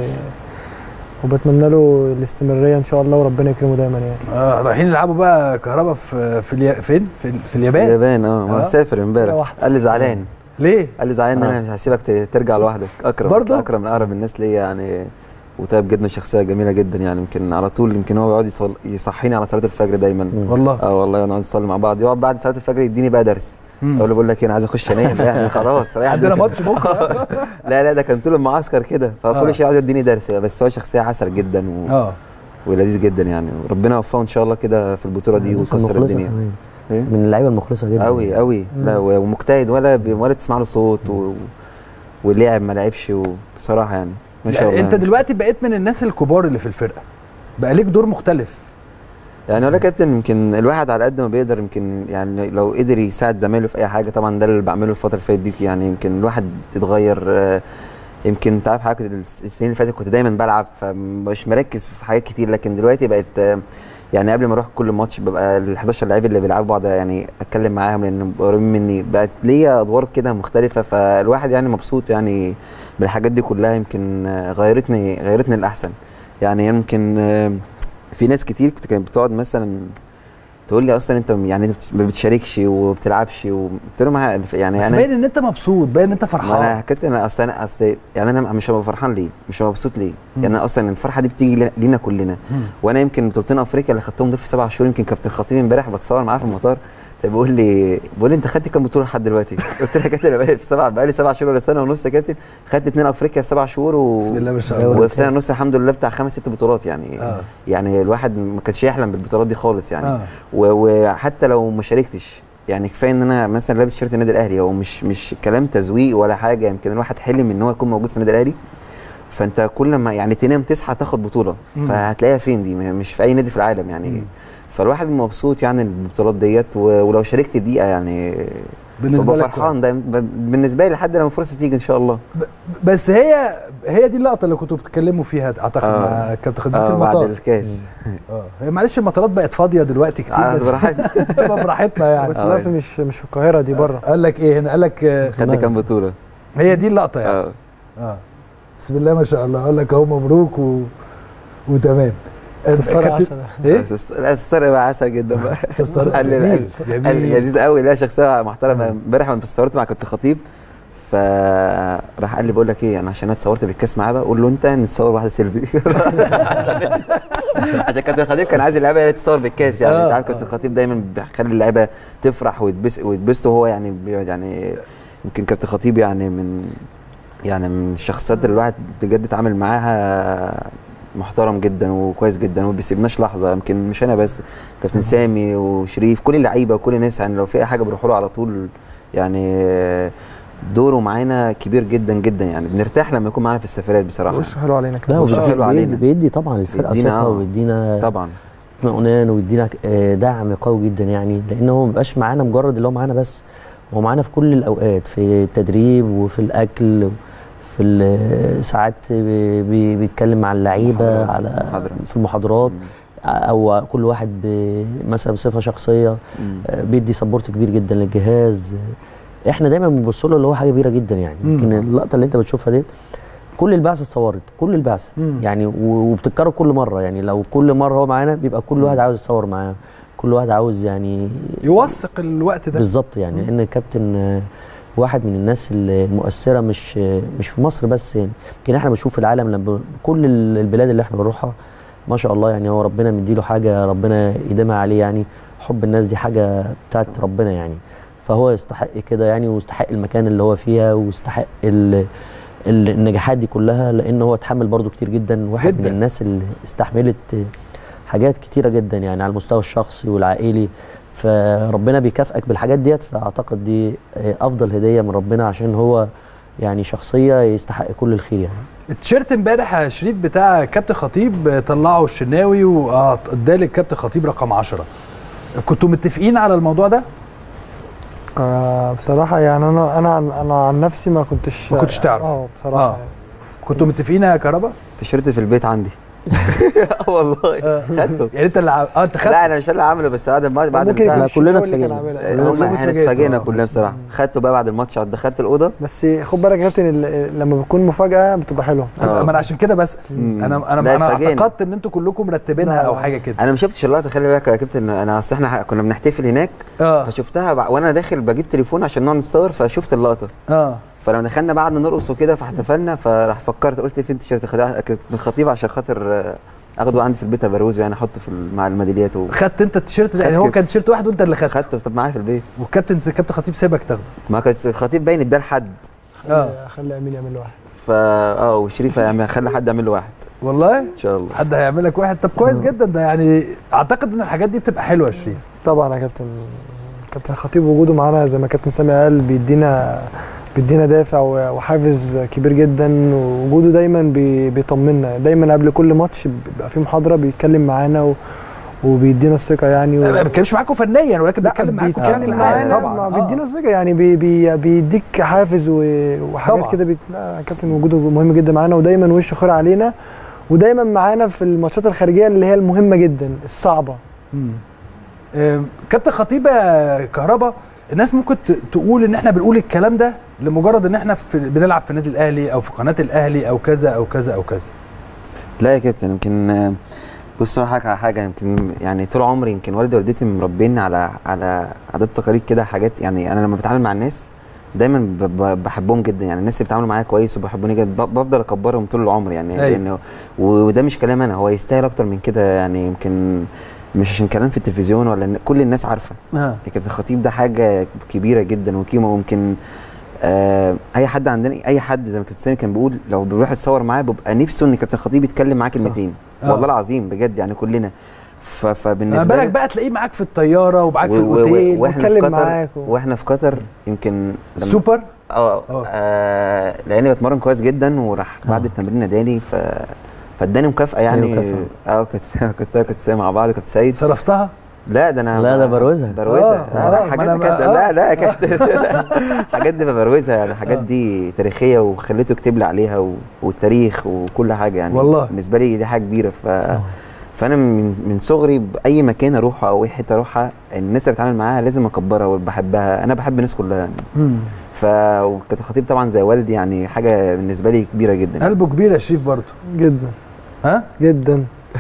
وبتمنى له الاستمراريه ان شاء الله وربنا يكرمه دايما يعني آه رايحين يلعبوا بقى كهربا في في اليا... فين في, في اليابان اليابان اه ما آه. هو سافر امبارح واحدة. قال لي زعلان ليه قال لي زعلان ان انا مش هسيبك ت- ترجع لوحدك اكرم برضه؟ اكرم من اقرب الناس ليا يعني وطيب جدا شخصيه جميله جدا يعني يمكن على طول يمكن هو بيقعد يصل- يصحيني على صلاه الفجر دايما والله اه والله نقعد نصلي مع بعض يقعد بعد صلاه الفجر يديني بقى درس مم. اقول له بقول لك ايه انا عايز اخش انام يعني خلاص ريح عندنا دماغك. ماتش بكره لا لا ده كان طول المعسكر كده آه. فكل شيء يقعد يديني درس بس هو شخصيه عسل جدا و... اه ولذيذ جدا يعني وربنا يوفقه ان شاء الله كده في البطوله دي الناس ويكسر المخلصة الدنيا كمان. إيه؟ من اللعيبه المخلصه جدا قوي قوي لا و- ومجتهد ولا بي- ولا تسمع له صوت و... ولعب ما لعبش وبصراحه يعني ما شاء الله انت يعني. دلوقتي بقيت من الناس الكبار اللي في الفرقه بقى ليك دور مختلف يعني ولا كابتن يمكن الواحد على قد ما بيقدر يمكن يعني لو قدر يساعد زمايله في اي حاجه طبعا ده اللي بعمله الفتره اللي فاتت دي يعني يمكن الواحد يتغير آه، يمكن انت عارف حضرتك السنين اللي فاتت كنت دايما بلعب فمش مركز في حاجات كتير لكن دلوقتي بقت آه، يعني قبل ما اروح كل ماتش ببقى ال 11 لعيب اللي بيلعبوا بعض يعني اتكلم معاهم لان قريبين مني بقت ليا ادوار كده مختلفه فالواحد يعني مبسوط يعني بالحاجات دي كلها يمكن آه، غيرتني غيرتني الاحسن يعني يمكن آه، في ناس كتير كنت كانت بتقعد مثلا تقول لي اصلا انت يعني انت ما بتشاركش وبتلعبش وقلت لهم ع- يعني بس انا باين ان انت مبسوط باين ان انت ما انا فرحان حكيت انا اصل انا اصل يعني انا مش هبقى فرحان ليه؟ مش هبقى مبسوط ليه؟ يعني أنا اصلا الفرحه دي بتيجي لنا- لينا كلنا مم. وانا يمكن بطولتين افريقيا اللي خدتهم دول في سبع شهور يمكن كابتن خطيب امبارح بتصور معاه في المطار بيقول لي بيقول لي انت خدت كام بطوله لحد دلوقتي؟ قلت له يا كابتن انا بقالي في سبع بقالي سبع شهور ولا سنه ونص يا كابتن خدت اثنين افريقيا في سبع شهور و... بسم الله ما شاء الله وفي سنه ونص الحمد لله بتاع خمس ست بطولات يعني آه. يعني الواحد ما كانش يحلم بالبطولات دي خالص يعني آه. و- وحتى لو ما شاركتش يعني كفايه ان انا مثلا لابس شيرت النادي الاهلي هو مش مش كلام تزويق ولا حاجه يمكن الواحد حلم ان هو يكون موجود في النادي الاهلي فانت كل ما يعني تنام تصحى تاخد بطوله مم. فهتلاقيها فين دي ما- مش في اي نادي في العالم يعني مم. فالواحد مبسوط يعني بالبطولات ديت و- ولو شاركت دقيقه يعني بالنسبه ببقى لك فرحان ده ب- بالنسبه لي لحد لما الفرصه تيجي ان شاء الله بس هي هي دي اللقطه اللي كنتوا بتتكلموا فيها اعتقد آه. مع كابتن خالد في اه بعد المطار الكاس اه هي معلش المطارات بقت فاضيه دلوقتي كتير آه، بس براحتنا. تبقى براحتنا يعني بس آه. لا في مش مش في القاهره دي بره قال لك ايه هنا قال لك آه، خدنا كام بطوله هي دي اللقطه يعني اه اه بسم الله ما شاء الله قال لك اهو مبروك و... وتمام استاذ طارق كابتن- عسل. ايه أستاذ- لا استاذ طارق بقى عسل جدا بقى استاذ طارق قال لي جميل، قال جميل. لي لذيذ قوي لا شخصيه محترمه امبارح لما اتصورت مع كابتن خطيب فراح قال لي بقول لك ايه انا عشان انا اتصورت بالكاس معاه بقى قول له انت نتصور واحده سيلفي عشان كابتن خطيب كان عايز اللعيبه هي تتصور بالكاس يعني آه، انت عارف كابتن خطيب دايما بيخلي اللعيبه تفرح وتبس ويتبسطوا هو يعني بيقعد يعني يمكن كابتن خطيب يعني من يعني من الشخصيات اللي الواحد بجد اتعامل معاها محترم جدا وكويس جدا وما بيسيبناش لحظه يمكن مش انا بس كابتن سامي وشريف كل اللعيبه وكل الناس يعني لو في اي حاجه بنروح له على طول يعني دوره معانا كبير جدا جدا يعني بنرتاح لما يكون معانا في السفرات بصراحه وش حلو علينا لا كده وش وبيدي- حلو علينا. بيدي, بيدي طبعا الفرقه بيدينا ثقه آه. ويدينا طبعا اطمئنان ويدينا آه، دعم قوي جدا يعني لان هو مبقاش معانا مجرد اللي هو معانا بس هو معانا في كل الاوقات في التدريب وفي الاكل في ال- ساعات بي- بي- بيتكلم مع اللعيبه محاضرات. على محاضرة. في المحاضرات او كل واحد ب- مثلا بصفه شخصيه مم. آه، بيدي سبورت كبير جدا للجهاز احنا دايما بنبص له اللي هو حاجه كبيره جدا يعني مم. يمكن اللقطه اللي انت بتشوفها ديت كل البعثه اتصورت كل البعثه مم. يعني و- وبتتكرر كل مره يعني لو كل مره هو معانا بيبقى كل واحد عاوز يتصور معاه كل واحد عاوز يعني يوثق الوقت ده بالظبط يعني لان الكابتن آه، واحد من الناس المؤثره مش آه، مش في مصر بس يعني يمكن احنا بنشوف في العالم لما كل ال- البلاد اللي احنا بنروحها ما شاء الله يعني هو ربنا مديله حاجه ربنا يديمها عليه يعني حب الناس دي حاجه بتاعت ربنا يعني فهو يستحق كده يعني ويستحق المكان اللي هو فيها ويستحق ال ال- النجاحات دي كلها لان هو اتحمل برضو كتير جدا واحد جداً. من الناس اللي استحملت حاجات كتيره جدا يعني على المستوى الشخصي والعائلي فربنا بيكافئك بالحاجات ديت فاعتقد دي آه، افضل هديه من ربنا عشان هو يعني شخصيه يستحق كل الخير يعني التيشيرت امبارح يا شريف بتاع كابتن خطيب طلعه الشناوي وادالك كابتن خطيب رقم 10 كنتوا متفقين على الموضوع ده؟ آه بصراحه يعني انا انا عن انا عن نفسي ما كنتش ما كنتش تعرف. اه بصراحه آه. كنتوا متفقين يا كهربا؟ تيشيرت في البيت عندي والله خدته يعني انت اللي ع- اه انت خدت لا انا مش اللي عامله بس بعد ما بعد ممكن البتاع- لا، يكون كلنا الشناوي اللي كان اتفاجئنا. عاملها. هم كلنا احنا اتفاجئتوا. اتفاجئنا آه. كلنا بصراحه خدته بقى بعد الماتش دخلت الاوضه بس خد بالك يا كابتن ال- لما بتكون مفاجاه بتبقى حلوه آه. ما انا عشان كده بسال مم. انا انا لا، انا اتفاجئنا. اعتقدت ان انتوا كلكم مرتبينها لا، او لا. حاجه كده انا ما شفتش اللقطه خلي بالك يا كابتن انا اصل احنا كنا بنحتفل هناك اه فشفتها بع- وانا داخل بجيب تليفون عشان نقعد نصور فشفت اللقطه اه فلما دخلنا بعدنا نرقص وكده فاحتفلنا فراح فكرت قلت فين تيشيرت خد- كابتن خطيب عشان خاطر آه، اخده عندي في البيت ابروزه يعني احطه في ال- مع الميداليات و- خدت انت التيشيرت ده يعني خدت هو كده. كان تيشيرت واحد وانت اللي خدته خدته طب معايا في البيت والكابتن كابتن خطيب سابك تاخده ما كانت الخطيب باين اداه لحد اه خلي امين يعمل واحد فا اه وشريف هيعمل- خلي حد يعمل له واحد والله ان شاء الله حد هيعمل لك واحد طب كويس جدا ده يعني اعتقد ان الحاجات دي بتبقى حلوه يا شريف طبعا يا كابتن كابتن خطيب وجوده معانا زي ما كابتن سامي قال بيدينا بيدينا دافع و- وحافز كبير جدا ووجوده دايما بي- بيطمنا دايما قبل كل ماتش بيبقى في محاضره بيتكلم معانا و- وبيدينا الثقه يعني ما و... بيتكلمش معاكم فنيا ولكن بيتكلم معاكم بشكل بيتكلم عام معانا طبعا ما آه. بيدينا الثقه يعني بي بي بيديك حافز و- وحاجات طبعا. كده بي... لا كابتن وجوده مهم جدا معانا ودايما وشه خير علينا ودايما معانا في الماتشات الخارجيه اللي هي المهمه جدا الصعبه مم. آم، كابتن خطيب يا كهربا الناس ممكن ت- تقول ان احنا بنقول الكلام ده لمجرد ان احنا في بنلعب في النادي الاهلي او في قناه الاهلي او كذا او كذا او كذا لا يا كابتن يمكن آه، بص انا حاجه على حاجه يمكن يعني طول عمري يمكن والدي ووالدتي مربيني على على عادات تقاليد كده حاجات يعني انا لما بتعامل مع الناس دايما ب- ب- بحبهم جدا يعني الناس اللي بيتعاملوا معايا كويس وبيحبوني جدا ب- بفضل اكبرهم طول العمر يعني أيوة. لانه وده مش كلام انا هو يستاهل اكتر من كده يعني يمكن مش عشان كلام في التلفزيون ولا إن كل الناس عارفه اه كابتن الخطيب ده حاجه كبيره جدا وقيمه وممكن آه اي حد عندنا اي حد زي ما كابتن سامي كان بيقول لو بيروح يتصور معاه بيبقى نفسه ان كابتن الخطيب يتكلم معاه كلمتين آه. والله العظيم بجد يعني كلنا ف- ما فبالنسبه بالك لي- بقى تلاقيه معاك في الطياره ومعاك في و- و- الاوتيل واحنا في واتكلم قطر معاك و- واحنا في قطر يمكن لما- السوبر اه آه. آه، لاني بتمرن كويس جدا وراح بعد آه. التمرين ناداني ف فاداني مكافاه يعني مكافأة. اه كنت كنت كنت سامع مع بعض كنت سعيد صرفتها لا ده انا لا، ده بروزها. بروزها آه، لا، لا، آه، حاجات ما أنا كانت بقى- لا لا كانت الحاجات دي ببروزها يعني الحاجات آه. دي تاريخيه وخليته يكتب لي عليها و... والتاريخ وكل حاجه يعني والله. بالنسبه لي دي حاجه كبيره ف فانا من من صغري باي مكان اروحه او اي حته اروحها الناس اللي بتعامل معاها لازم اكبرها وبحبها انا بحب الناس كلها يعني. مم. ف وكابتن خطيب طبعا زي والدي يعني حاجه بالنسبه لي كبيره جدا قلبه كبير يا شريف برضه جدا ها جدا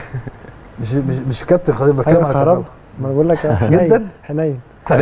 مش مش مش كابتن خطيب بتكلم ايوه على كهربا كهربا ما انا بقول لك جداً؟ حنين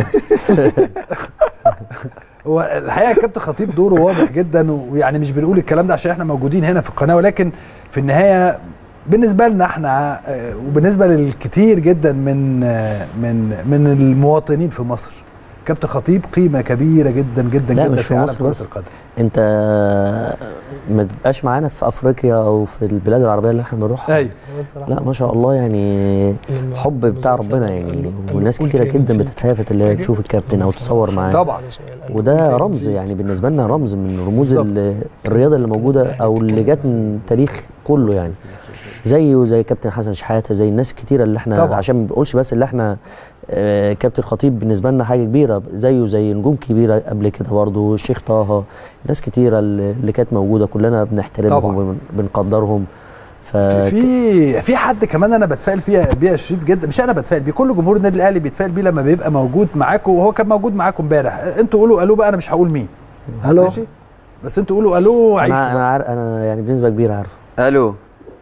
هو الحقيقه كابتن خطيب دوره واضح جدا ويعني مش بنقول الكلام ده عشان احنا موجودين هنا في القناه ولكن في النهايه بالنسبه لنا احنا آه، وبالنسبه للكثير جدا من آه، من من المواطنين في مصر كابتن خطيب قيمه كبيره جدا جدا لا، جدا مش في في عالم مصر كره بس. القدم انت ما تبقاش معانا في افريقيا او في البلاد العربيه اللي احنا بنروحها ايوه لا ما شاء الله يعني حب بتاع ربنا يعني وناس كتيره جدا بتتهافت اللي هي تشوف الكابتن او تصور معاه طبعا وده رمز يعني بالنسبه لنا رمز من رموز ال- الرياضه اللي موجوده او اللي جت من التاريخ كله يعني زيه زي كابتن حسن شحاته زي الناس الكتيره اللي احنا طبعا. عشان ما بنقولش بس اللي احنا آه، كابتن خطيب بالنسبه لنا حاجه كبيره زيه زي نجوم كبيره قبل كده برضو الشيخ طه ناس كتيره اللي اللي كانت موجوده كلنا بنحترمهم طبعا. وبنقدرهم ف في في حد كمان انا بتفائل فيها بيه يا شريف جدا مش انا بتفائل بيه كل جمهور النادي الاهلي بيتفائل بيه لما بيبقى موجود معاكم وهو كان موجود معاكم امبارح انتوا قولوا الو بقى انا مش هقول مين الو ماشي بس انتوا قولوا الو عيشوا انا انا بقى. عارف انا يعني بنسبه كبيره عارفه الو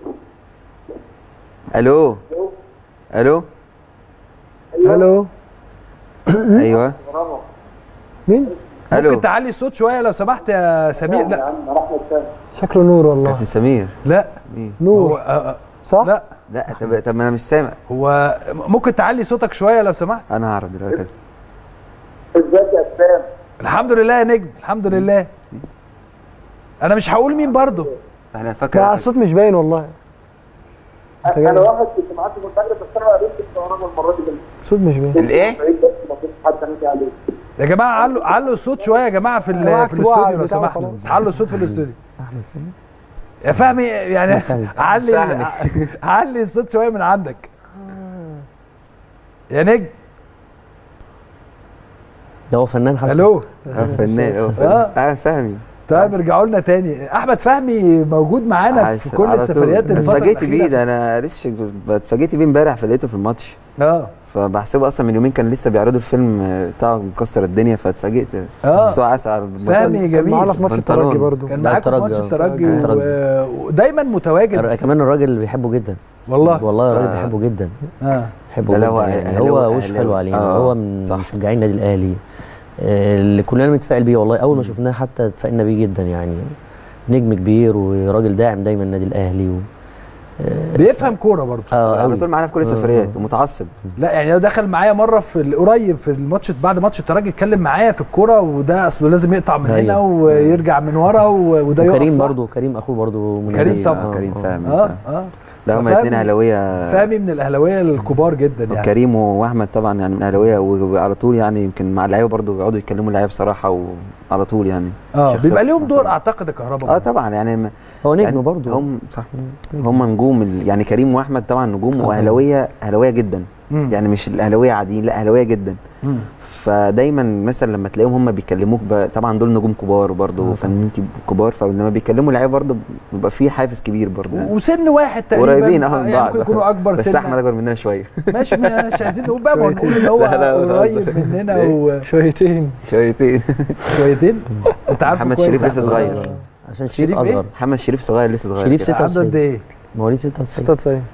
الو الو الو ايوه مين الو ممكن تعلي الصوت شويه لو سمحت يا سمير لا شكله نور والله كابتن سمير لا هو نور آه، آه، صح لا لا طب طب ما انا مش سامع هو ممكن تعلي صوتك شويه لو سمحت انا هعرف دلوقتي ازيك يا اسلام الحمد لله يا نجم الحمد لله انا مش هقول مين برضه انا لا فاكر الصوت مش باين والله انت انا جاي واحد كنت معاك في المنتخب بس انا قابلت الطيران المره دي الصوت مش باين الايه بعيد بس ما فيش حد هنجي عليه يا جماعه علوا علوا الصوت شويه يا جماعه في ال- جماعة في اكتبوها على الاستوديو لو البتاع سمحتوا وخلاص. علوا الصوت في الاستوديو احمد سامي يا فهمي يعني فهمي. علي فهمي. علي الصوت شويه من عندك يا نجم ده هو فنان حتى الو آه، فنان هو آه. فنان انا فاهمي طيب ارجعوا لنا تاني احمد فهمي موجود معانا في كل السفريات انا الفترة اتفاجئت بيه الأخيرة. ده انا لسه اتفاجئت بيه امبارح فلقيته في الماتش اه فبحسبه اصلا من يومين كان لسه بيعرضوا الفيلم بتاعه مكسر الدنيا فاتفاجئت اه بس هو عسل فهمي كان جميل معانا في ماتش بنطلون. الترجي برضو كان لا، معاكم في الترجي، ماتش آه. الترجي الترجي. و- ودايما متواجد كمان الراجل اللي بيحبه جدا والله والله الراجل آه. بيحبه جدا اه بيحبه لا، لا، جدا هو يعني أهلاوي- هو وش أهلاوي. حلو علينا آه، هو من صح. مشجعين النادي الاهلي آه، اللي كلنا بنتفائل بيه والله اول ما شفناه حتى اتفائلنا بيه جدا يعني نجم كبير وراجل داعم دايما النادي الاهلي و... آه، بيفهم كوره برضه اه على أوي. طول معانا في كل آه، السفريات آه. ومتعصب لا يعني هو دخل معايا مره في ال- قريب في الماتش بعد ماتش الترجي اتكلم معايا في الكوره وده اصله لازم يقطع من هنا أيوة. ويرجع من ورا و- وده يقف وكريم صح. برضو كريم اخوه برضو من كريم النادي. طبعا. آه، كريم فهمي اه فهمي. اه لا هما فهمي- الاثنين اهلاويه فهمي من الاهلاويه الكبار جدا يعني كريم واحمد طبعا يعني من اهلاويه وعلى طول يعني يمكن مع اللعيبه برضو بيقعدوا يتكلموا اللعيبه بصراحه وعلى طول يعني اه شخصيات بيبقى ليهم دور محترمة. اعتقد يا كهرباء اه طبعا يعني م- هو نجم يعني برضو هم صح هم نجوم ال- يعني كريم واحمد طبعا نجوم آه. واهلاويه اهلاويه جدا مم. يعني مش الاهلاويه عاديين لا اهلاويه جدا مم. فدايما مثلا لما تلاقيهم هم بيكلموك ب- طبعا دول نجوم كبار برضو آه، وفنانين كب- كبار فلما بيكلموا لعيبه برضو بيبقى في حافز كبير برضو يعني. وسن واحد تقريبا قريبين اهو من يعني بعض ممكن يكونوا اكبر بس سن احمد اكبر مننا شويه ماشي مش عايزين نقول بقى ما هو نقول ان هو لا، لا، لا، قريب بهزر. مننا ليه؟ شويتين شويتين وشويتين انت عارف محمد كويس شريف لسه أحمد. صغير. عشان شريف شريف إيه؟ اصغر محمد شريف صغير لسه صغير شريف كده. ستة عنده قد ايه؟ مواليد 96 96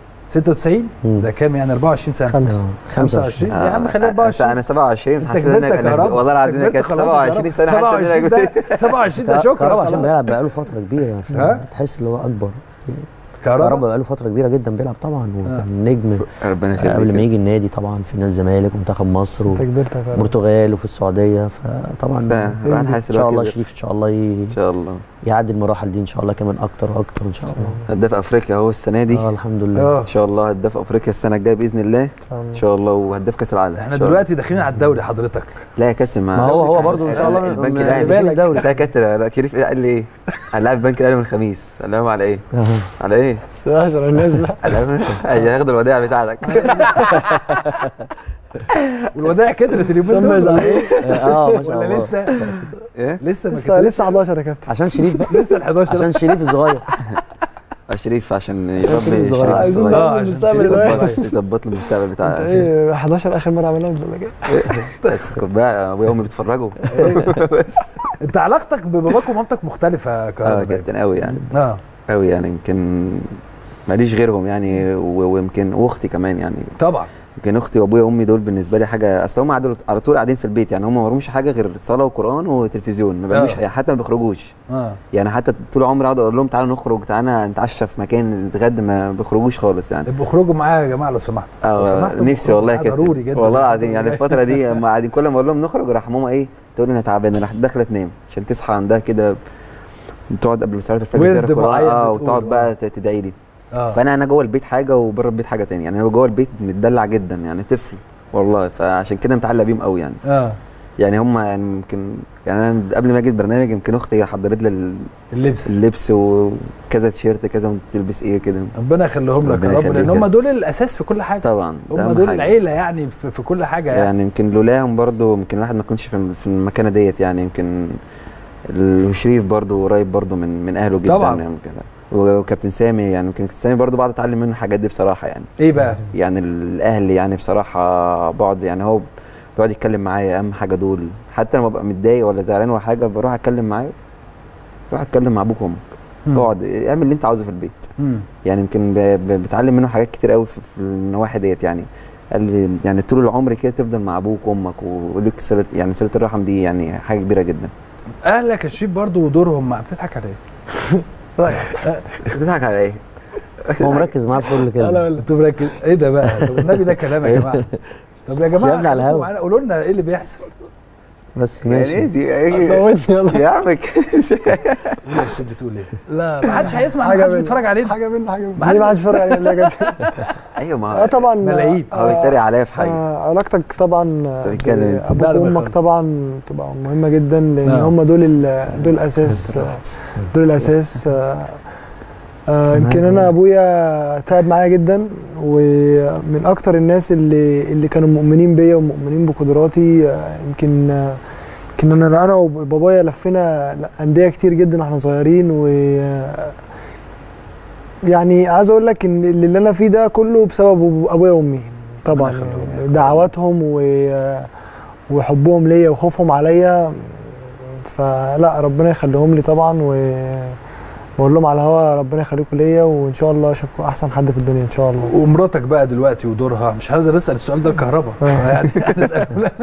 96 مم. ده كام يعني 24 سنه خمسة 25 يا عم خليها آه، 24 انا 27 بس انت حسيت كبرت انك يا أنا- كهربا والله العظيم انت كانت كبرت خلاص يا 27 كهربا. سنه حسيت ان 27 انا كنت ده 27 ده شكرا كهربا عشان خلاص. بيلعب بقاله فتره كبيره ها؟ تحس ان هو اكبر كهربا كهربا بقاله فتره كبيره جدا بيلعب طبعا وكان نجم ربنا قبل ما يخليك يجي النادي طبعا في نادي الزمالك ومنتخب مصر انت كبرت يا كهربا. وبرتغال وفي السعوديه فطبعا فاهم. الواحد ان حاسس شاء إن هو الله كبر. شريف ان شاء الله ي- ان شاء الله يعدي المراحل دي ان شاء الله كمان اكتر واكتر ان شاء الله هداف افريقيا اهو السنه دي اه الحمد لله اه ان شاء الله هداف افريقيا السنه الجايه باذن الله ان شاء الله وهداف كاس العالم إن احنا شاء الله. دلوقتي داخلين على الدوري حضرتك لا يا كابتن ما هو هو برضه ان شاء الله البنك من- الاهلي من الدوري لا يا كابتن لا كريف قال لي ايه؟ هنلعب البنك الاهلي من الخميس قال لهم على ايه؟ على ايه؟ 16 الناس بقى قال لهم هياخدوا الودائع بتاعتك والودائع كترت اليومين ثم دول ولا يزعل. ايه؟ اه ما شاء ولا الله لسه ايه؟ لسه ما لسه كترتش لسه 11 يا كابتن عشان شريف بقى لسه ال 11 عشان شريف الصغير آه، شريف عشان يربي شريف شريف صغير. عايزين الصغير اه نعمل عشان المستقبل شريف الواحد. الصغير. يظبط له المستقبل بتاع ايه 11 اخر مره عملناها ولا كده بس خد بقى ابويا وامي بيتفرجوا انت علاقتك بباباك ومامتك مختلفه يا اه كهرباء كابتن قوي يعني اه قوي يعني يمكن ماليش غيرهم يعني و- ويمكن واختي كمان يعني طبعا يمكن اختي وابويا وامي دول بالنسبه لي حاجه اصل هم قعدوا على طول قاعدين في البيت يعني هم ما وراهمش حاجه غير صلاه وقران وتلفزيون ما بيعملوش آه. حاجة، حتى ما بيخرجوش اه يعني حتى طول عمري اقعد اقول لهم تعالوا نخرج تعالى نتعشى في مكان نتغدى ما بيخرجوش خالص يعني يبقوا اخرجوا معايا يا جماعه لو سمحتوا لو اه سمحتوا نفسي اخرجوا والله معايا كده ضروري جدا والله العظيم يعني الفتره دي لما قاعدين كل ما اقول لهم نخرج راح ماما ايه تقول لي انا تعبانه راح داخله تنام عشان تصحى عندها كده تقعد قبل صلاه الفجر ورد تقرا قرآن، معين اه بتقول، وتقعد آه. بقى ت- تدعي لي اه فانا انا جوه البيت حاجه وبره البيت حاجه تانية يعني انا جوه البيت متدلع جدا يعني طفل والله فعشان كده متعلق بيهم قوي يعني اه يعني هم يعني يمكن يعني انا قبل ما اجي البرنامج يمكن اختي حضرت لي ال- اللبس اللبس وكذا تيشيرت كذا تلبس ايه كده ربنا يخليهم لك ربنا يا رب لان يخليك هم يا- دول الاساس في كل حاجه طبعا ده هم أهم دول حاجة. العيله يعني في, في كل حاجه يعني, يعني يمكن لولاهم برضو يمكن الواحد ما يكونش في في المكانه ديت يعني يمكن وشريف برضو قريب برضو من من اهله جدا طبعاً. يعني كده وكابتن سامي يعني يمكن كابتن سامي برضو بقعد اتعلم منه الحاجات دي بصراحه يعني ايه بقى يعني الاهل يعني بصراحه بقعد يعني هو بيقعد يتكلم معايا اهم حاجه دول حتى لما ببقى متضايق ولا زعلان ولا حاجه بروح اتكلم معاه بروح اتكلم مع ابوك وامك مم. اقعد اعمل اللي انت عاوزه في البيت مم. يعني يمكن ب- ب- بتعلم منه حاجات كتير قوي في في النواحي ديت يعني قال لي يعني طول العمر كده تفضل مع ابوك وامك وليك صله يعني صله الرحم دي يعني حاجه كبيره جدا اهلك يا شريف برضو ودورهم ما بتضحك على ايه؟ بتضحك على ايه؟ هو مركز معاه في كل لا كلمه لا انتوا مركز ايه ده بقى؟ طب النبي ده كلام يا جماعه طب يا جماعه يا ابني على خليكم الهوا. معانا، قولوا لنا ايه اللي بيحصل؟ بس يعني ماشي ايه دي ايه موتني يلا يا عم كده. ايه الست بتقول ايه؟ لا ما حدش هيسمع ما حاجه حدش من بيتفرج علينا حاجه من حاجه من ما ليه ما حدش بيتفرج علينا ليه يا جدع؟ ايوه ما اه هو طبعا ملايين. هو بيتريق عليا في حاجه آه، علاقتك طبعا بتتكلم انت. ابوك لا، لا، ما وامك يخالف. طبعا تبقى مهمه جدا لان آه. هم دول ال- دول الاساس دول الاساس آه، آه، يمكن انا ابويا تعب معايا جدا ومن اكتر الناس اللي اللي كانوا مؤمنين بيا ومؤمنين بقدراتي آه، يمكن آه، يمكن انا انا وبابايا لفينا انديه كتير جدا واحنا صغيرين و آه، يعني عايز اقول لك ان اللي انا فيه ده كله بسبب ابويا وامي طبعا ربنا يخليهم. دعواتهم و وحبهم ليا وخوفهم عليا فلا ربنا يخليهم لي طبعا و بقول لهم على الهوا ربنا يخليكم ليا وان شاء الله اشوفكم احسن حد في الدنيا ان شاء الله ومراتك بقى دلوقتي ودورها مش هنقدر نسال السؤال ده الكهرباء يعني هنسال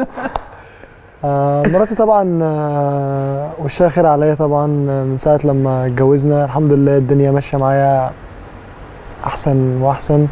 آه مراتي طبعا آه وشها خير عليا طبعا آه، من ساعه لما اتجوزنا الحمد لله الدنيا ماشيه معايا احسن واحسن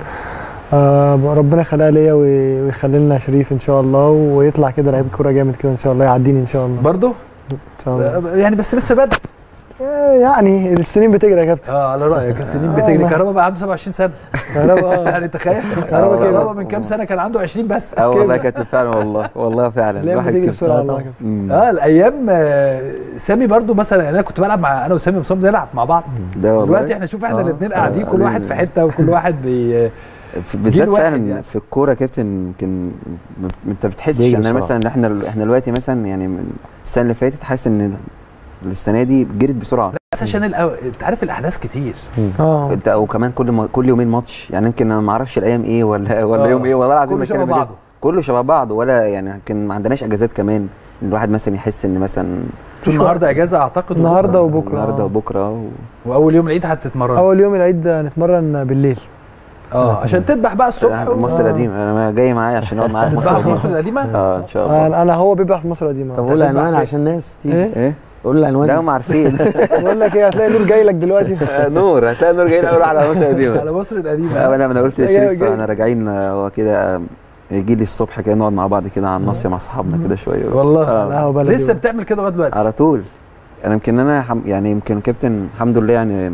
آه ربنا يخليها ليا وي- ويخلي لنا شريف ان شاء الله ويطلع كده لعيب كوره جامد كده ان شاء الله يعديني ان شاء الله برضه ان شاء الله يعني بس لسه بدري آه، يعني السنين بتجري يا كابتن اه على رايك السنين آه، بتجري والله. كهرباء بقى عنده 27 سنه كهرباء يعني تخيل آه، كهرباء والله. من كام سنه كان عنده 20 بس اه والله كده. كابتن فعلا والله والله فعلا الايام بتجري كده- بسرعه والله يا كابتن مم. اه الايام آه، سامي برضو مثلا يعني انا كنت بلعب مع انا وسامي ومصطفى بنلعب مع بعض ده والله دلوقتي احنا شوف احنا آه. الاثنين آه. قاعدين كل واحد في حته وكل واحد بي في- بالذات واحد فعلا يعني. في الكوره يا كابتن يمكن م- انت بتحسش بيجري يعني بسرعة. مثلا احنا احنا دلوقتي مثلا يعني من السنه اللي فاتت حاسس ان السنه دي جرت بسرعه بس عشان الأو... انت عارف الاحداث كتير اه انت وكمان كل ما كل يومين ماتش يعني يمكن انا ما اعرفش الايام ايه ولا ولا آه. يوم ايه والله العظيم كله شبه بتكلم بجد. بعضه. كله شبه بعض ولا يعني يمكن ما عندناش اجازات كمان الواحد مثلا يحس ان مثلا مفيش النهارده وقت. اجازه اعتقد النهارده وبكرة. وبكره النهارده آه. وبكره و... واول يوم العيد هتتمرن اول يوم العيد نتمرن بالليل اه عشان تذبح بقى الصبح و- مصر القديمه انا جاي معايا عشان اقعد معاك مصر تذبح في مصر القديمه القديمه اه ان شاء الله انا أنا هو بيبقى في مصر القديمه طب قول هتذبح العنوان فين؟ عشان الناس تيجي ايه ايه قول العنوان لا هم عارفين بقول لك ايه هتلاقي نور جاي لك دلوقتي آه، نور هتلاقي نور جاي الاول على مصر القديمه على مصر القديمه آه، انا انا قلت جاي- لشريف جاي. احنا راجعين آه، هو كده آه، يجي لي الصبح كده نقعد مع بعض كده على الناصيه مع اصحابنا كده شويه والله آه. لا هو بلدي لسه بتعمل كده لغايه دلوقتي على طول انا يمكن انا حم... يعني يمكن كابتن الحمد لله يعني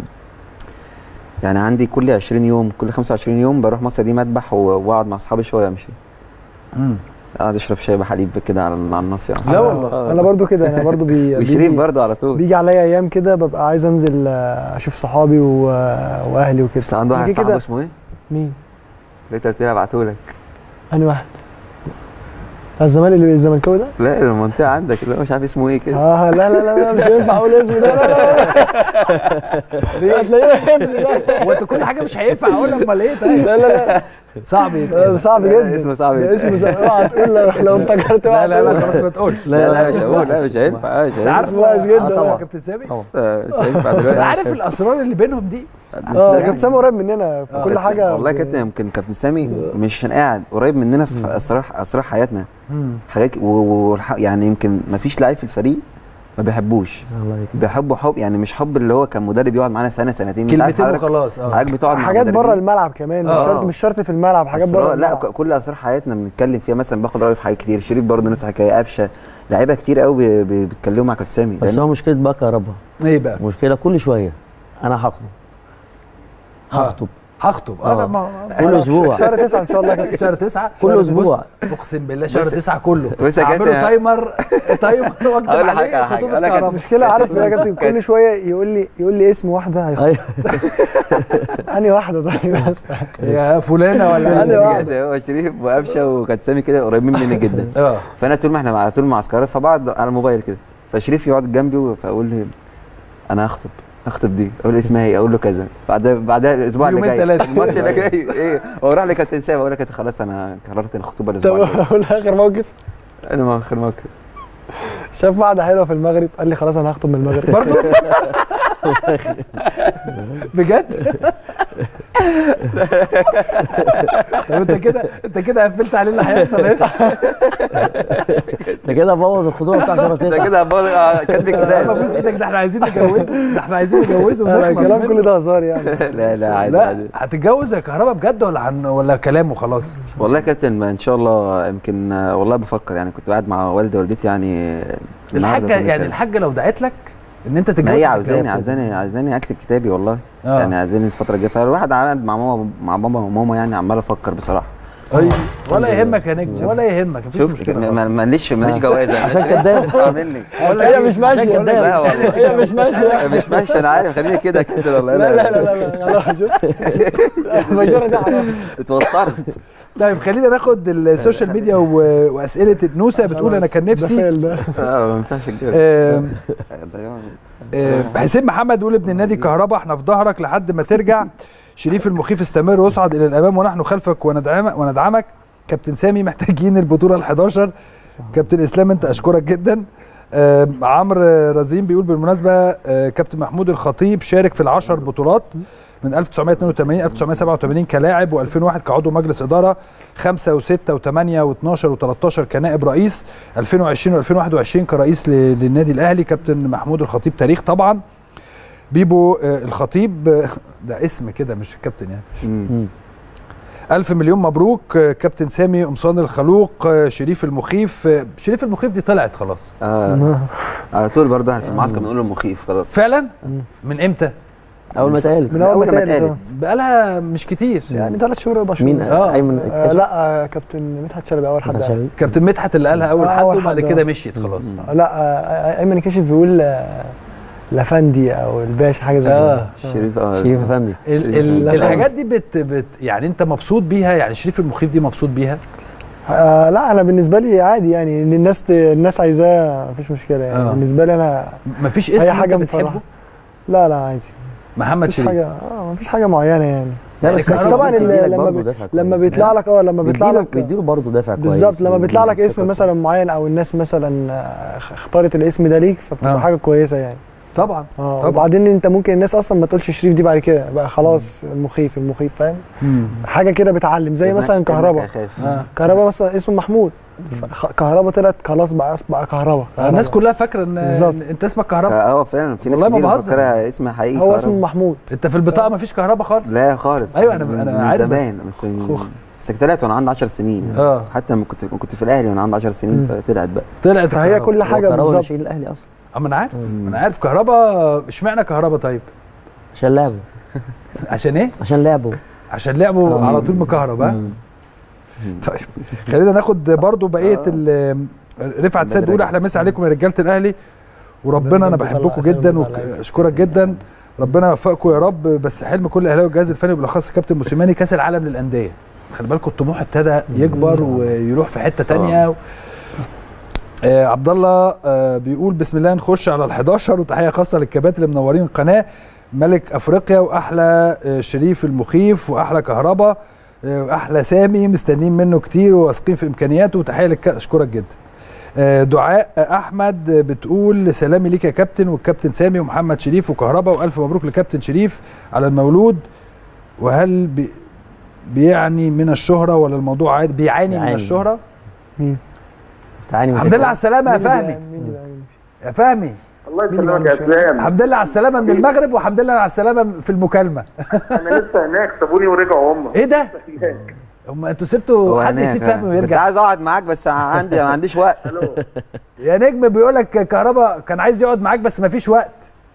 يعني عندي كل 20 يوم كل 25 يوم بروح مصر دي مذبح و- واقعد مع اصحابي شويه امشي مم. اقعد اشرب شاي بحليب كده على على الناصيه مع لا أصحابي. والله. آه. انا برضو كده انا برضو بي وشريف بيجي, برضه على طول بيجي عليا ايام كده ببقى عايز انزل آه، اشوف صحابي و... واهلي وكده بس عنده أنا واحد كده صاحبه كده اسمه ايه؟ مين اللي انت قلت لي ابعتهولك انهي واحد بتاع الزمالك اللي الزملكاوي ده لا المنطقه عندك اللي هو مش عارف اسمه ايه كده اه لا لا لا, لا مش هينفع اقول اسمه ده لا لا لا هتلاقيه بيحبني لا هو انت كل حاجه مش هينفع اقول امال ايه طيب لا لا لا صعب آه، يتقال صعب لا، جدا اسمه صعب ده جدا. اسمه صعب اوعى تقول لو لو انفجرت لا اوعى لا لا تقول. خلاص ما تقولش لا لا مش هقول لا مش هينفع مش انت عارف هينفع وحش جدا. آه، آه. كابتن سامي طبعا آه، مش هينفع انت دلوقتي عارف الاسرار اللي بينهم دي اه كابتن سامي قريب مننا في كل كابتن- حاجه والله يا كابتن يمكن كابتن سامي مش عشان قاعد قريب مننا في اسرار اسرار حياتنا حاجات و- و- والح- يعني يمكن ما فيش لعيب في الفريق ما بيحبوش الله يكرمك بيحبوا حب يعني مش حب اللي هو كان مدرب يقعد معانا سنه سنتين أنت عارف كلمتين حضرتك- وخلاص اه حضرتك بتقعد مع حاجات بره مدربين. الملعب كمان مش آه. شرط مش شرط في الملعب حاجات أسرار- بره لا الملعب ك- كل اسرار حياتنا بنتكلم فيها مثلا باخد رايه في حاجات كتير شريف برضه نفس الحكايه قفشه لعيبه كتير قوي بي- بي- بيتكلموا مع كابتن سامي بس لأن- هو مشكله بقى كهربا ايه بقى مشكله كل شويه انا هخطب هخطب هخطب آه. انا ما كل اسبوع شهر تسعة ان شاء الله كده شهر تسعة كل شهر- أسبوع. بص، اقسم بالله شهر تسعة كله بس يا اعمله كابتن- تايمر تايمر واكتب أقول لك عليه حاجة- حاجة، خطوبة أقول لك كهرباء. المشكله عارف ايه يا كابتن كل شويه يقول لي يقول لي اسم واحده هيخطب ايوه انهي واحده طيب بس يا فلانة ولا أنا واحد. كده هو شريف وقفشه وكابتن سامي كده قريبين مني جدا اه فانا طول ما احنا على طول معسكرات فبقعد على الموبايل كده فشريف يقعد جنبي فاقول له انا هخطب هخطب دي اقول له اسمها ايه اقول له كذا بعدها بعدها الاسبوع اللي يومين جاي تلاتة. الماتش اللي جاي ايه واروح لكابتن سامي اقول لك خلاص انا قررت الخطوبه طب الاسبوع الجاي اقول اخر موقف انا ما اخر موقف شاف واحده حلوه في المغرب قال لي خلاص انا هخطب من المغرب برضو بجد طب انت كده انت كده قفلت عليه اللي هيحصل هنا انت كده بوظ الخطوبه بتاع شهر ده تسعه كده بقول- آه، كاتب ما كتاب بص ايدك ده احنا عايزين نجوزه ده احنا عايزين نجوزه لا ونخلص الكلام منه. كله ده هزار يعني لا لا عادي لا عادي هتتجوز يا كهربا بجد ولا عن ولا كلام وخلاص والله يا كابتن ما ان شاء الله يمكن آه، والله بفكر يعني كنت قاعد مع والدي ووالدتي يعني آه، النهاردة الحاجه كنا يعني بنتكلم. الحاجه لو دعت لك ان انت تتجوز ما هي هتتجوز. عاوزاني عاوزاني عاوزاني اكتب كتابي والله آه. يعني عايزاني الفتره الجايه فالواحد قاعد مع ماما مع بابا وماما يعني عمال افكر بصراحه أيوة. ولا يهمك يا نجم ولا يهمك مفيش شفت مشكله ما- ما- ماليش ماليش جوازه عشان كداب. عاملني هي مش ماشيه عشان كداب. لا والله. هي مش ماشيه مش ماشي انا عارف خليني كده كده والله لا لا لا لا لا لا شوف البشاره دي حرام اتوترت طيب خلينا ناخد السوشيال ميديا و- واسئله نوسه بتقول انا كان نفسي تخيل ده اه ما ينفعش كده آم، آم، حسين محمد بيقول ابن النادي كهربا احنا في ظهرك لحد ما ترجع شريف المخيف استمر واصعد الى الامام ونحن خلفك وندعمك وندعمك كابتن سامي محتاجين البطوله ال11 كابتن اسلام انت اشكرك جدا آم، عمرو رزين بيقول بالمناسبه آه، كابتن محمود الخطيب شارك في العشر بطولات من 1982 1987 كلاعب و2001 كعضو مجلس اداره 5 و6 و8 و12 و13 كنائب رئيس 2020 و2021 كرئيس ل- للنادي الاهلي كابتن محمود الخطيب تاريخ طبعا بيبو آه، الخطيب آه، ده اسم كده مش كابتن يعني مم. ألف مليون مبروك آه، كابتن سامي قمصان الخلوق آه، شريف المخيف آه، شريف المخيف دي طلعت خلاص اه على طول برضه احنا في المعسكر بنقول له مخيف خلاص فعلا من امتى اول ما اتقالت من اول ما ما اتقالت اتقالت. بقالها مش كتير يعني ثلاث شهور يبقى شهور مين آه. ايمن آه اكتشف لا آه كابتن مدحت شلبي اول حد مدحت قال. شلبي. كابتن مدحت اللي قالها اول آه، حد أول وبعد حد، كده آه. مشيت خلاص لا آه ايمن كشف بيقول آه لافندي او الباشا حاجه زي آه. كده شريف اه شريف افندي ال ال لا. الحاجات دي بت بت يعني انت مبسوط بيها يعني شريف المخيف دي مبسوط بيها آه لا انا بالنسبه لي عادي يعني ان الناس ت... الناس عايزاه مفيش مشكله يعني آه. آه. بالنسبه لي انا مفيش اسم اي حاجه انت بتحبه مفرحه لا لا عادي محمد مفيش شريف حاجه اه مفيش حاجه معينه يعني لا يعني بس بس كهربا طبعا بيديلك ال- لما برضه بي... دافع لما كويس. بيطلع لك اه لما بيطلع بيديله لك بيديله برضه دافع كويس بالظبط لما بيطلع لك وبيديله اسم ثقة مثلا كويس. معين او الناس مثلا آه، اختارت الاسم ده ليك فبتبقى آه. حاجه كويسه يعني طبعا اه طبعا. وبعدين انت ممكن الناس اصلا ما تقولش شريف دي بعد كده بقى خلاص المخيف المخيف فاهم حاجه كده بتعلم زي مثلا كهربا آه. كهربا مثلا اسمه محمود خ- كهربا طلعت خلاص بقى بقى كهربا الناس كلها فاكره ان بالظبط. إن انت اسمك كهرباء اه فعلا في ناس والله ما كتير بهزر. مفكرها اسم حقيقي هو كهربا. اسمه محمود انت في البطاقه مفيش كهرباء خالص لا خالص أيوة، أنا- من- أنا من عارف بس- زمان بس من- خوخ. بس طلعت وانا عندي 10 سنين اه حتى لما كنت كنت في الاهلي وانا عندي 10 سنين مم. فطلعت بقى طلعت فهي الكهرباء. كل حاجه كهربا بالظبط ناشئين الاهلي اصلا اه ما انا عارف مم. انا عارف كهرباء اشمعنى كهرباء طيب عشان لعبوا عشان ايه عشان لعبوا عشان لعبوا آه. على طول مكهرباء مم. طيب خلينا ناخد برضو بقيه ال- رفعت سيد بيقول احلى مسا عليكم يا رجاله الاهلي وربنا انا بحبكم جدا واشكرك جدا ربنا يوفقكم يا رب بس حلم كل اهلاوي الجهاز الفني بالاخص كابتن موسيماني كاس العالم للانديه خلي بالكم الطموح ابتدى يكبر ويروح في حته تانية آه عبد الله آه بيقول بسم الله نخش على ال11 وتحيه خاصه للكباتن اللي منورين القناه ملك افريقيا واحلى آه شريف المخيف واحلى كهربا آه، احلى سامي مستنيين منه كتير وواثقين في امكانياته وتحيه لك اشكرك جدا آه، دعاء احمد بتقول سلامي ليك يا كابتن والكابتن سامي ومحمد شريف وكهربا والف مبروك لكابتن شريف على المولود وهل بي بيعني من الشهره ولا الموضوع عادي بيعاني من بيعاني. الشهره مين؟ تعاني الحمد لله على السلامه يا مين اللي فهمي بيعمل- مين اللي بيعمل؟ يا فهمي الله مين اللي يسلمك عنده يا شغل؟ اسلام الحمد لله على السلامه من المغرب والحمد لله على السلامه في المكالمه انا لسه هناك سابوني ورجعوا هم ايه ده هناك هم انتوا سبتوا حد يسيب فهمي كنت ويرجع عايز اقعد معاك بس عندي ما عنديش وقت يا نجم بيقول لك كهربا كان عايز يقعد معاك بس مفيش وقت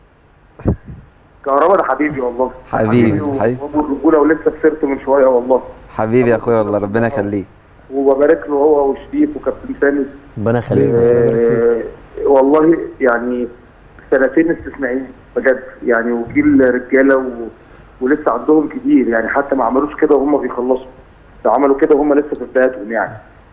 كهربا ده حبيبي والله حبيبي، و- حبيبي. وابو الرجوله ولسه خسرت من شويه والله حبيبي يا اخويا والله ربنا يخليك وببارك له هو وشريف وكابتن سامي ربنا يخليك يا أستاذ. آه، والله يعني سنتين استثنائيين بجد يعني وجيل رجاله و... ولسه عندهم كتير يعني حتى ما عملوش كده وهم بيخلصوا ده عملوا كده وهم لسه في بداياتهم يعني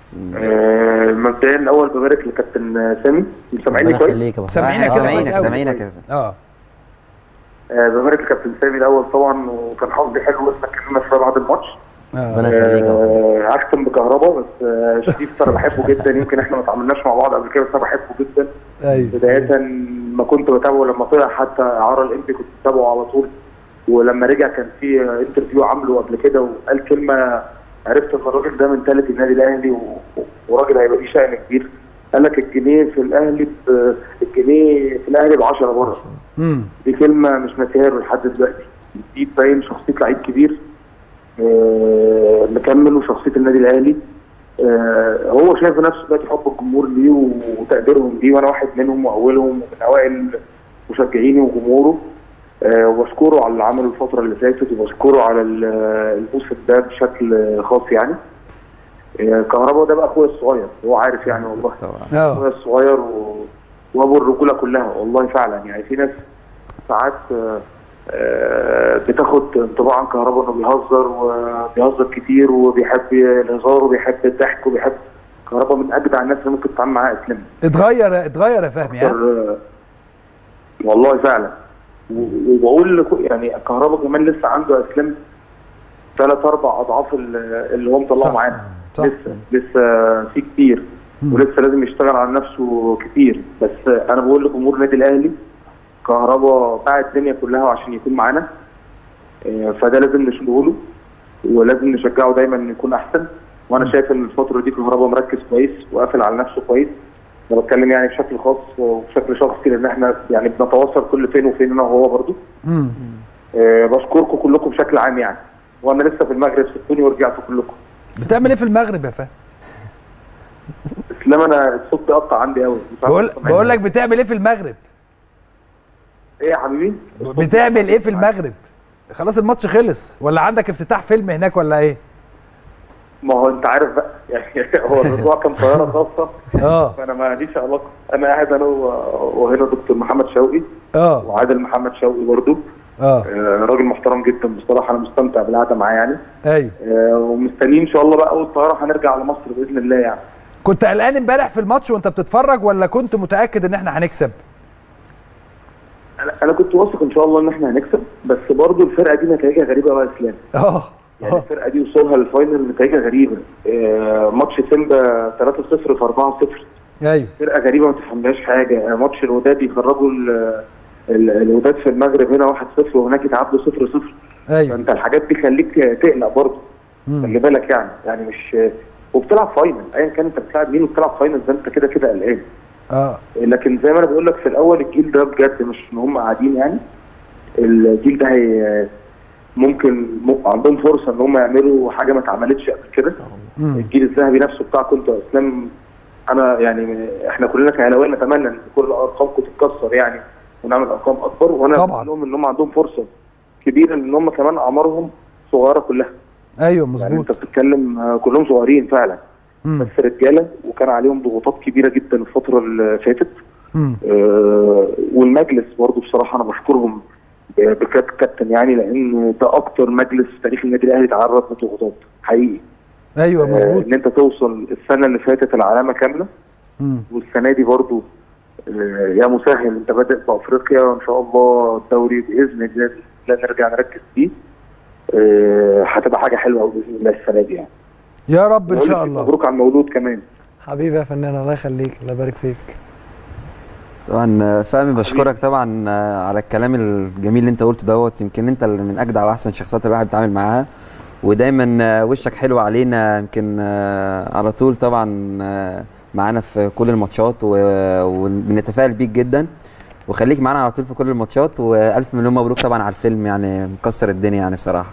آه، مبدئيا الاول ببارك لكابتن سامي سامعيني ربنا كويس يخليك يا أبو سامعينك احنا كده سامعينك كويس أوي. سامعينك يا فندم. اه آه، ببارك لكابتن سامي الاول طبعا وكان حظي حلو لسه اتكلمنا شويه بعد الماتش ربنا يخليك يا أبو. آه، هختم بكهربا بس آه، شريف انا بحبه جدا يمكن احنا ما اتعاملناش مع بعض قبل كده بس انا بحبه جدا ايوه بداية ما كنت بتابعه لما طلع حتى اعاره الانبي كنت بتابعه على طول ولما رجع كان في انترفيو عامله قبل كده وقال كلمه عرفت ان الراجل ده من ثالث النادي الاهلي و- وراجل هيبقى ليه شأن كبير قال لك الجنيه في الاهلي ب- الجنيه في الاهلي ب 10 بره امم دي كلمه مش ناسيها له لحد دلوقتي دي تبين شخصيه لعيب كبير آه، مكمل وشخصيه النادي الاهلي آه، هو شايف نفسه دلوقتي حب الجمهور ليه وتقديرهم ليه وانا واحد منهم واولهم ومن اوائل مشجعيني وجمهوره آه، وبشكره على اللي عمله الفتره اللي فاتت وبشكره على ال- الموسم ده بشكل خاص يعني آه، كهربا ده بقى اخويا الصغير هو عارف يعني والله طبعا اه اخويا الصغير و... وابو الرجوله كلها والله فعلا يعني في ناس ساعات آه، آه، بتاخد انطباع عن كهربا انه بيهزر وبيهزر كتير وبيحب الهزار وبيحب الضحك وبيحب كهربا من اجدع الناس اللي ممكن تتعامل معاها اسلام اتغير اتغير يا فهمي ها آه، والله فعلا و- وبقول لكو- يعني كهربا كمان لسه عنده اسلام ثلاث اربع اضعاف ال- اللي هو مطلعه صح. معانا صح. لسه لسه في كتير مم. ولسه لازم يشتغل على نفسه كتير بس انا بقول لجمهور النادي الاهلي كهربا باع الدنيا كلها عشان يكون معانا آه، فده لازم نشكره له ولازم نشجعه دايما انه يكون احسن وانا شايف ان الفتره دي كهربا مركز كويس وقافل على نفسه كويس انا بتكلم يعني بشكل خاص وبشكل شخصي لان احنا يعني بنتواصل كل فين وفين انا وهو برضو امم أه بشكركم كلكم بشكل عام يعني وانا لسه في المغرب سبتوني ورجعتوا كلكم بتعمل ايه في المغرب يا فهمي اسلام انا الصوت بيقطع عندي قوي مش عارف بقول تسمعني. بقول لك بتعمل ايه في المغرب ايه يا حبيبي الصوت بتعمل ايه في بيقطع. المغرب خلاص الماتش خلص ولا عندك افتتاح فيلم هناك ولا ايه ما هو انت عارف بقى يعني هو الموضوع كان طياره خاصه اه فانا ما ليش علاقه انا قاعد انا و- وهنا دكتور محمد شوقي اه وعادل محمد شوقي برضو اه آه، راجل محترم جدا بصراحه انا مستمتع بالقعده معاه يعني ايوه آه، ومستنيين ان شاء الله بقى اول طياره هنرجع لمصر باذن الله يعني كنت قلقان امبارح في الماتش وانت بتتفرج ولا كنت متاكد ان احنا هنكسب انا انا كنت واثق ان شاء الله ان احنا هنكسب بس برضو الفرقه دي نتائجها غريبه قوي يا اسلام اه يعني اه الفرقه دي وصولها للفاينل نتائجها غريبه آه، ماتش سيمبا 3-0 في 4-0 ايوه فرقه غريبه ما تفهملهاش حاجه آه، ماتش الوداد يخرجوا ال- ال- الوداد في المغرب هنا 1-0 وهناك يتعادلوا 0-0 ايوه فانت الحاجات دي خليك تقلق برضه مم. خلي بالك يعني يعني مش وبتلعب فاينل ايا كان انت بتلعب مين وبتلعب فاينل ده انت كده كده قلقان اه لكن زي ما انا بقول لك في الاول الجيل ده بجد مش ان هم قاعدين يعني الجيل ده هي ممكن م- عندهم فرصه ان هم يعملوا حاجه ما اتعملتش قبل كده مم. الجيل الذهبي نفسه بتاعكم انتوا يا اسلام انا يعني احنا كلنا كاهلاويه نتمنى ان كل ارقامكم تتكسر يعني ونعمل ارقام اكبر وانا طبعاً. بقول لهم ان هم عندهم فرصه كبيره ان هم كمان اعمارهم صغيره كلها ايوه يعني مظبوط انت بتتكلم آه، كلهم صغيرين فعلا مم. بس رجاله وكان عليهم ضغوطات كبيره جدا الفتره اللي فاتت مم. آه، والمجلس برضو بصراحه انا بشكرهم بكات كابتن يعني لان ده اكتر مجلس في تاريخ النادي الاهلي تعرض لضغوطات حقيقي ايوه آه، مظبوط ان انت توصل السنه اللي فاتت العلامه كامله مم. والسنه دي برضو آه، يا مسهل انت بادئ في افريقيا وان شاء الله الدوري باذن الله لا نرجع نركز فيه آه، هتبقى حاجه حلوه قوي باذن الله السنه دي يعني يا رب ان بقول شاء لك الله مبروك على المولود كمان حبيبي يا فنان الله يخليك الله يبارك فيك طبعا فهمي بشكرك طبعا على الكلام الجميل اللي انت قلته دوت يمكن انت اللي من اجدع واحسن الشخصيات اللي الواحد بيتعامل معاها ودايما وشك حلو علينا يمكن على طول طبعا معانا في كل الماتشات و- وبنتفائل بيك جدا وخليك معانا على طول في كل الماتشات والف مليون مبروك طبعا على الفيلم يعني مكسر الدنيا يعني بصراحه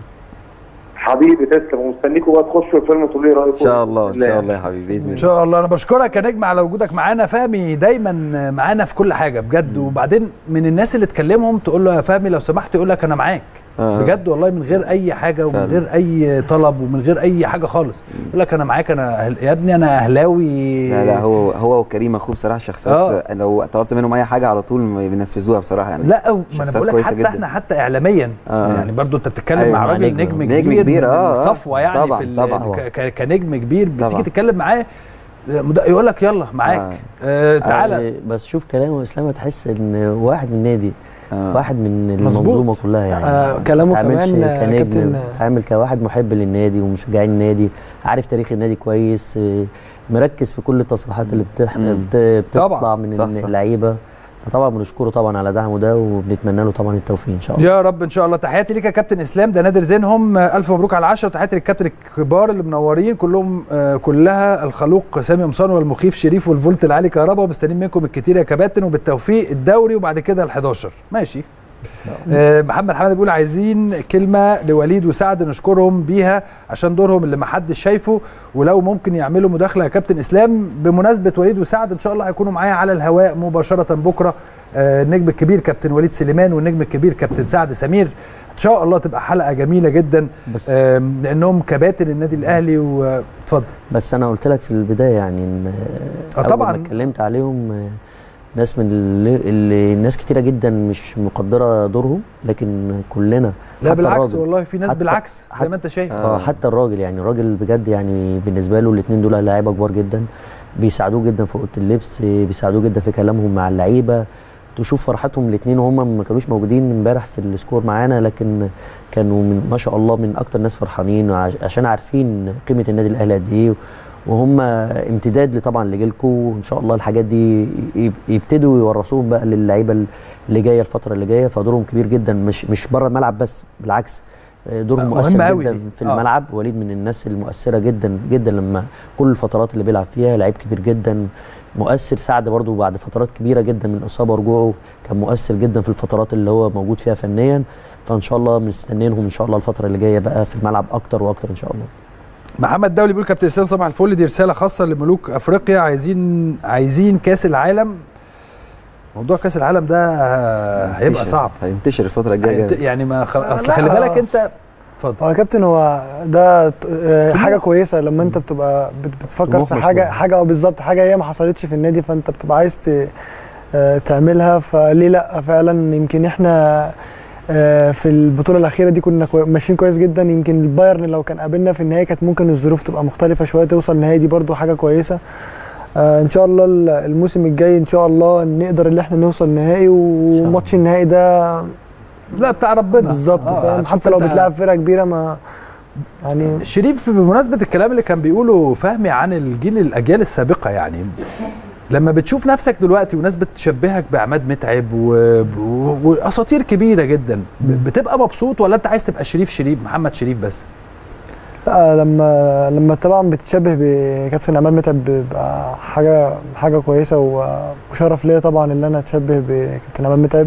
حبيبي تسلم ومستنيكم بقى تخشوا الفيلم تقولوا لي رايكم ان شاء الله ان شاء الله يا حبيبي باذن ان الله شاء الله انا بشكرك يا نجم على وجودك معانا فهمي دايما معانا في كل حاجه بجد وبعدين من الناس اللي تكلمهم تقول له يا فهمي لو سمحت يقول لك انا معاك آه. بجد والله من غير اي حاجه ومن فعلا. غير اي طلب ومن غير اي حاجه خالص يقول لك انا معاك انا أهل... يا ابني انا اهلاوي لا لا هو هو وكريم اخوه بصراحه شخصيات لو طلبت منهم اي حاجه على طول بينفذوها بصراحه يعني لا ما انا شخصيات بقول لك كويسة حتى جدا. احنا حتى اعلاميا آه. يعني برضو انت بتتكلم أيوة، مع مع راجل نجم. نجم, نجم كبير كبير، من آه، آه. الصفوه يعني طبعاً، في ال- طبعاً. ك- ك- كنجم كبير بتيجي طبعاً. تتكلم معاه مد- يقول لك يلا معاك آه. آه. تعالى بس, بس شوف كلامه اسلام هتحس ان واحد من النادي آه. واحد من مظبوط. المنظومه كلها يعني آه، كلامه ما تعاملش كمان، آه، كنجم كابتن- تعامل كواحد محب للنادي ومشجعين النادي عارف تاريخ النادي كويس آه، مركز في كل التصريحات اللي بتح... مم. بت... بتطلع طبعاً. من صح، صح. اللعيبه فطبعا بنشكره طبعا على دعمه ده وبنتمنى له طبعا التوفيق ان شاء الله يا رب ان شاء الله تحياتي ليك يا كابتن اسلام ده نادر زينهم آه، الف مبروك على العشرة وتحياتي للكابتن الكبار اللي منورين كلهم آه، كلها الخلوق سامي قمصان والمخيف شريف والفولت العالي كهربا ومستنيين منكم الكتير يا كباتن وبالتوفيق الدوري وبعد كده ال11 ماشي آه، محمد حمد بيقول عايزين كلمه لوليد وسعد نشكرهم بيها عشان دورهم اللي محدش شايفه ولو ممكن يعملوا مداخله يا كابتن اسلام بمناسبه وليد وسعد ان شاء الله هيكونوا معايا على الهواء مباشره بكره آه، النجم الكبير كابتن وليد سليمان والنجم الكبير كابتن سعد سمير ان شاء الله تبقى حلقه جميله جدا بس آم، لانهم كباتن النادي الاهلي واتفضل بس انا قلت لك في البدايه يعني ان آه، أول طبعاً. ما اتكلمت عليهم آه، ناس من اللي, اللي ناس كتيره جدا مش مقدره دورهم لكن كلنا لا حتى بالعكس الراجل. والله في ناس حتى- بالعكس زي حتى- ما انت شايف اه حتى الراجل يعني الراجل بجد يعني بالنسبه له الاثنين دول لعيبه كبار جدا بيساعدوه جدا في اوضه اللبس بيساعدوه جدا في كلامهم مع اللعيبه تشوف فرحتهم الاثنين وهم ما كانوش موجودين امبارح في السكور معانا لكن كانوا من ما شاء الله من اكتر ناس فرحانين عش- عشان عارفين قيمه النادي الاهلي قد ايه وهم امتداد طبعا لجيلكم وان شاء الله الحاجات دي يب- يبتدوا يورثوهم بقى للعيبه اللي جايه الفتره اللي جايه فدورهم كبير جدا مش مش بره الملعب بس بالعكس دورهم مهم مؤثر أوي جدا دي. في آه. الملعب وليد من الناس المؤثره جدا جدا لما كل الفترات اللي بيلعب فيها لعيب كبير جدا مؤثر ساعد برضو بعد فترات كبيره جدا من الاصابه ورجوعه كان مؤثر جدا في الفترات اللي هو موجود فيها فنيا فان شاء الله مستنيينهم ان شاء الله الفتره اللي جايه بقى في الملعب اكتر واكتر ان شاء الله محمد دولي بيقول كابتن اسلام صباح الفل دي رساله خاصه لملوك افريقيا عايزين عايزين كاس العالم موضوع كاس العالم ده آه، هيبقى هينتشر- صعب هينتشر الفتره الجايه هينت- يعني ما خل... اصل لا، خلي بالك آه. انت اتفضل هو يا كابتن هو ده ت- آه، حاجه كويسه لما انت بتبقى بت- بتفكر طموح في مش حاجه طموح. حاجه اه بالظبط حاجه هي ما حصلتش في النادي فانت بتبقى عايز ت- آه، تعملها فليه لا فعلا يمكن احنا آه، في البطوله الاخيره دي كنا كوي- ماشيين كويس جدا يمكن البايرن لو كان قابلنا في النهائي كانت ممكن الظروف تبقى مختلفه شويه توصل النهائي دي برضو حاجه كويسه آه، ان شاء الله ال- الموسم الجاي ان شاء الله نقدر ان احنا نوصل نهائي وماتش النهائي ده لا بتاع ربنا بالظبط آه، فاهم هتشوف حتى لو انت- بتلعب فرقه كبيره ما يعني شريف بمناسبه الكلام اللي كان بيقوله فهمي عن الجيل الاجيال السابقه يعني لما بتشوف نفسك دلوقتي وناس بتشبهك بعماد متعب و... و... واساطير كبيره جدا ب- بتبقى مبسوط ولا انت عايز تبقى شريف شريف محمد شريف بس لا لما لما طبعا بتشبه بكابتن عماد متعب بيبقى حاجه حاجه كويسه و- وشرف ليا طبعا ان انا اتشبه بكابتن عماد متعب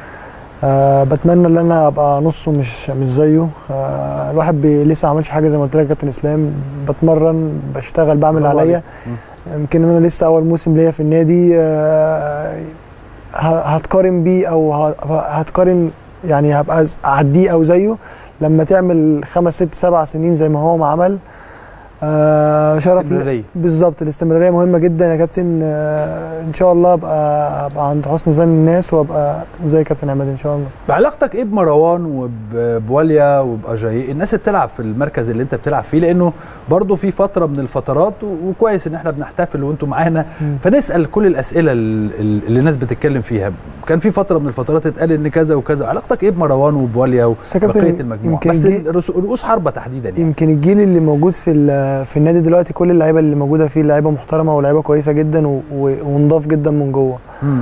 أه بتمنى ان انا ابقى نصه مش مش زيه أه الواحد بي لسه ما عملش حاجه زي ما قلت لك يا كابتن اسلام بتمرن بشتغل بعمل برافو عليا عليك. يمكن انا لسه اول موسم ليا في النادي أه ه- هتقارن بيه او ه- هتقارن يعني هبقى ز- اعديه او زيه لما تعمل خمس ست سبع سنين زي ما هو ما عمل آه شرف استمرارية. بالظبط الاستمراريه مهمه جدا يا كابتن آه ان شاء الله ابقى ابقى عند حسن ظن الناس وابقى زي كابتن عماد ان شاء الله بعلاقتك ايه بمروان وبواليا وباجاي الناس اللي بتلعب في المركز اللي انت بتلعب فيه لانه برضه في فتره من الفترات و- وكويس ان احنا بنحتفل وانتم معانا مم. فنسال كل الاسئله ال- ال- اللي الناس بتتكلم فيها كان في فتره من الفترات اتقال ان كذا وكذا علاقتك ايه بمروان وبواليا بس يا كابتن وبقيه المجموعه يمكن بس الجيل- الرؤوس رؤوس حربه تحديدا يعني يمكن الجيل اللي موجود في ال- في النادي دلوقتي كل اللعيبه اللي موجوده فيه لعيبه محترمه ولاعيبه كويسه جدا و- و- ونضاف جدا من جوه مم.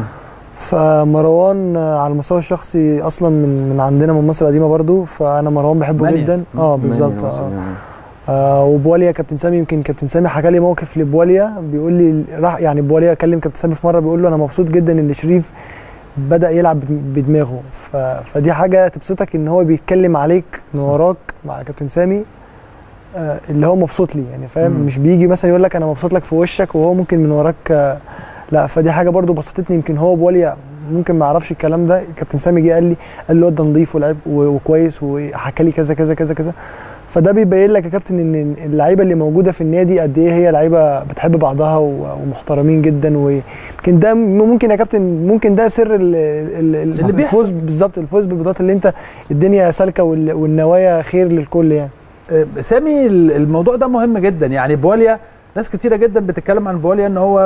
فمروان آه، على المستوى الشخصي اصلا من من عندنا من مصر القديمه برضو فانا مروان بحبه مانيا. جدا اه بالظبط آه. آه وبواليا كابتن سامي يمكن كابتن سامي حكى لي موقف لبواليا بيقول لي راح يعني بواليا كلم كابتن سامي في مره بيقول له انا مبسوط جدا ان شريف بدا يلعب بدماغه ف... فدي حاجه تبسطك ان هو بيتكلم عليك من وراك مع كابتن سامي آه اللي هو مبسوط لي يعني فاهم مم. مش بيجي مثلا يقول لك انا مبسوط لك في وشك وهو ممكن من وراك آه لا فدي حاجه برضو بسطتني يمكن هو بواليا ممكن ما يعرفش الكلام ده كابتن سامي جه قال لي قال لي الواد ده نضيف ولعب و- وكويس وحكى لي كذا كذا كذا كذا فده بيبين لك يا كابتن ان اللعيبه اللي موجوده في النادي قد ايه هي لعيبه بتحب بعضها و- ومحترمين جدا ويمكن ده ممكن يا كابتن ممكن ده سر ال- ال- ال- اللي بيحصل. الفوز بالظبط الفوز بالبطولات اللي انت الدنيا سالكه وال- والنوايا خير للكل يعني آه، سامي ال- الموضوع ده مهم جدا يعني بواليا ناس كتيره جدا بتتكلم عن بواليا ان هو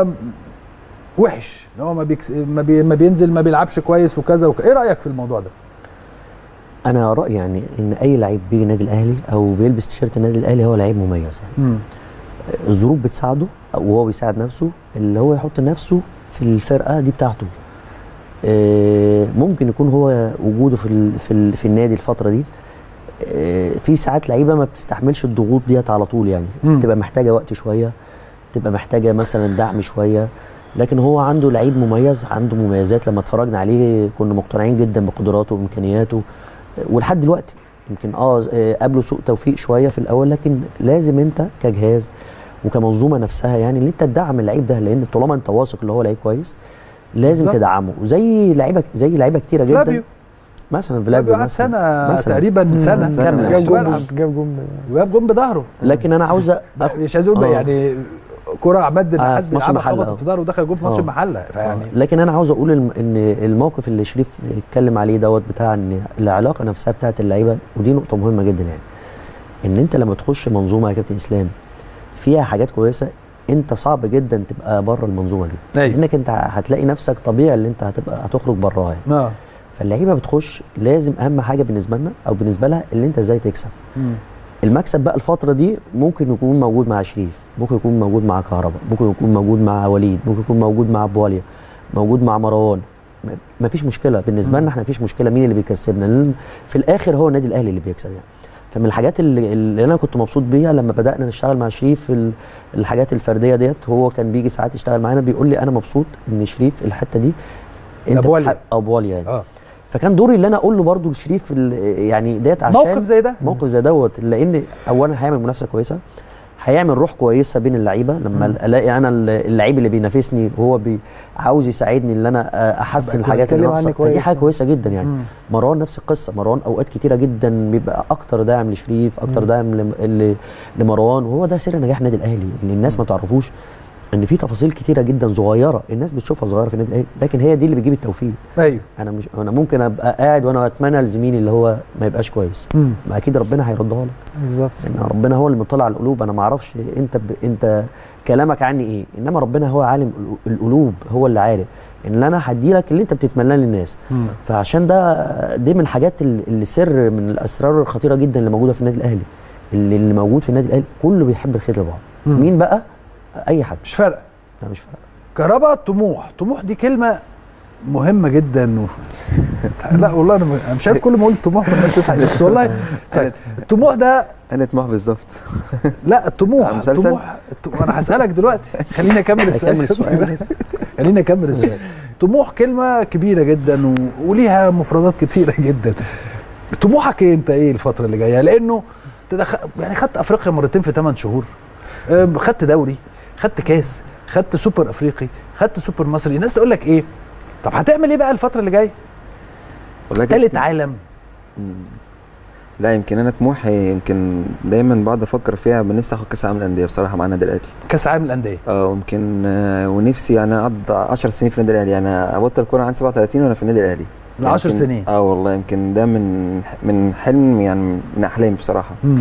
وحش ان هو ما, بيكس... ما, بي... ما بينزل ما بيلعبش كويس وكذا وك... ايه رايك في الموضوع ده انا رايي يعني ان اي لعيب بيجي النادي الاهلي او بيلبس تيشيرت النادي الاهلي هو لعيب مميز يعني مم. الظروف بتساعده وهو بيساعد نفسه اللي هو يحط نفسه في الفرقه دي بتاعته آه، ممكن يكون هو وجوده في ال في, ال في النادي الفتره دي آه، في ساعات لعيبه ما بتستحملش الضغوط ديت على طول يعني مم. تبقى محتاجه وقت شويه تبقى محتاجه مثلا دعم شويه لكن هو عنده لعيب مميز عنده مميزات لما اتفرجنا عليه كنا مقتنعين جدا بقدراته وامكانياته آه، ولحد دلوقتي يمكن اه آه، قابله سوء توفيق شويه في الاول لكن لازم انت كجهاز وكمنظومه نفسها يعني ان انت تدعم اللعيب ده لان طالما انت واثق ان هو لعيب كويس لازم بالظبط. تدعمه زي لعيبه زي لعيبه كتيره جدا فلافيو مثلا فلافيو فلافيو قعد مثلا سنه مثلاً. تقريبا سنه سنة. كاملة. جاب مش جون بلعب. جاب جون وجاب جون بظهره لكن انا عاوز أ- مش عايز اقول بقى آه. يعني كره عماد آه، النحاس في ماتش بيلعبها المحلة. خبطت في ظهره ودخل جون في ماتش آه. المحله فيعني لكن انا عاوز اقول الم- ان الموقف اللي شريف اتكلم عليه دوت بتاع ان العلاقه نفسها بتاعت اللعيبه ودي نقطه مهمه جدا يعني ان انت لما تخش منظومه يا كابتن اسلام فيها حاجات كويسه انت صعب جدا تبقى بره المنظومه دي أيوة. لانك انت هتلاقي نفسك طبيعي اللي انت هتبقى هتخرج براها يعني اه فاللعيبه بتخش لازم اهم حاجه بالنسبه لنا او بالنسبه لها اللي انت ازاي تكسب مم. المكسب بقى الفتره دي ممكن يكون موجود مع شريف ممكن يكون موجود مع كهربا ممكن يكون موجود مع وليد ممكن يكون موجود مع بواليا موجود مع مروان م- مفيش مشكله بالنسبه لنا احنا مفيش مشكله مين اللي بيكسبنا لان في الاخر هو النادي الاهلي اللي بيكسب يعني فمن الحاجات اللي, اللي انا كنت مبسوط بيها لما بدانا نشتغل مع شريف في ال- الحاجات الفرديه ديت هو كان بيجي ساعات يشتغل معانا بيقول لي انا مبسوط ان شريف الحته دي ده بواليا. بتحب- او بواليا يعني اه فكان دوري اللي انا اقول له برضو لشريف ال- يعني ديت عشان موقف زي ده موقف زي دوت لان اولا هيعمل منافسه كويسه هيعمل روح كويسه بين اللعيبه لما الاقي انا اللعيب اللي بينافسني وهو بي عاوز يساعدني ان انا احسن أبقى الحاجات اللي بتكلم عني ناقصه فدي كويس. حاجه كويسه جدا يعني مم. مروان نفس القصه مروان اوقات كتيره جدا بيبقى اكتر داعم لشريف اكتر داعم لم- ل- لمروان وهو ده سر نجاح النادي الاهلي ان الناس ما تعرفوش ان في تفاصيل كتيره جدا صغيره الناس بتشوفها صغيره في النادي الاهلي لكن هي دي اللي بتجيب التوفيق ايوه انا مش انا ممكن ابقى قاعد وانا اتمنى لزميلي اللي هو ما يبقاش كويس مم. ما اكيد ربنا هيردها لك بالظبط ان ربنا هو اللي مطلع على القلوب انا ما اعرفش انت ب... انت كلامك عني ايه انما ربنا هو عالم القلو- القلوب هو اللي عارف ان انا هدي لك اللي انت بتتمناه للناس مم. فعشان ده دي من الحاجات ال- اللي سر من الاسرار الخطيره جدا اللي موجوده في النادي الاهلي اللي, اللي موجود في النادي الاهلي كله بيحب الخير لبعض مم. مين بقى اي حد مش فارقه لا مش فارق كهرباء طموح طموح دي كلمه مهمه جدا و... لا والله انا م- أنا مش عارف كل ما اقول طموح ما تضحك بس والله طيب الطموح ده انا طموح بالظبط لا الطموح على مسلسل؟ الطموح الط- انا هسالك دلوقتي خليني اكمل السؤال هكمل السؤال. خليني اكمل السؤال طموح كلمه كبيره جدا و... وليها مفردات كتيره جدا طموحك ايه انت ايه الفتره اللي جايه لانه تدخ... يعني خدت افريقيا مرتين في 8 شهور أم، خدت دوري خدت كاس خدت سوبر افريقي خدت سوبر مصري الناس تقول لك ايه طب هتعمل ايه بقى الفتره اللي جايه والله ثالث كده- عالم مم. لا يمكن انا طموحي يمكن دايما بقعد افكر فيها بنفسي اخد كاس العالم للانديه بصراحه مع النادي الاهلي كاس عالم الانديه اه يمكن آه، ونفسي يعني اقعد 10 سنين في النادي الاهلي انا ابطل كوره عندي 37 وانا في النادي الاهلي ل 10 يمكن- سنين. اه والله يمكن ده من من حلم يعني من احلامي بصراحه مم.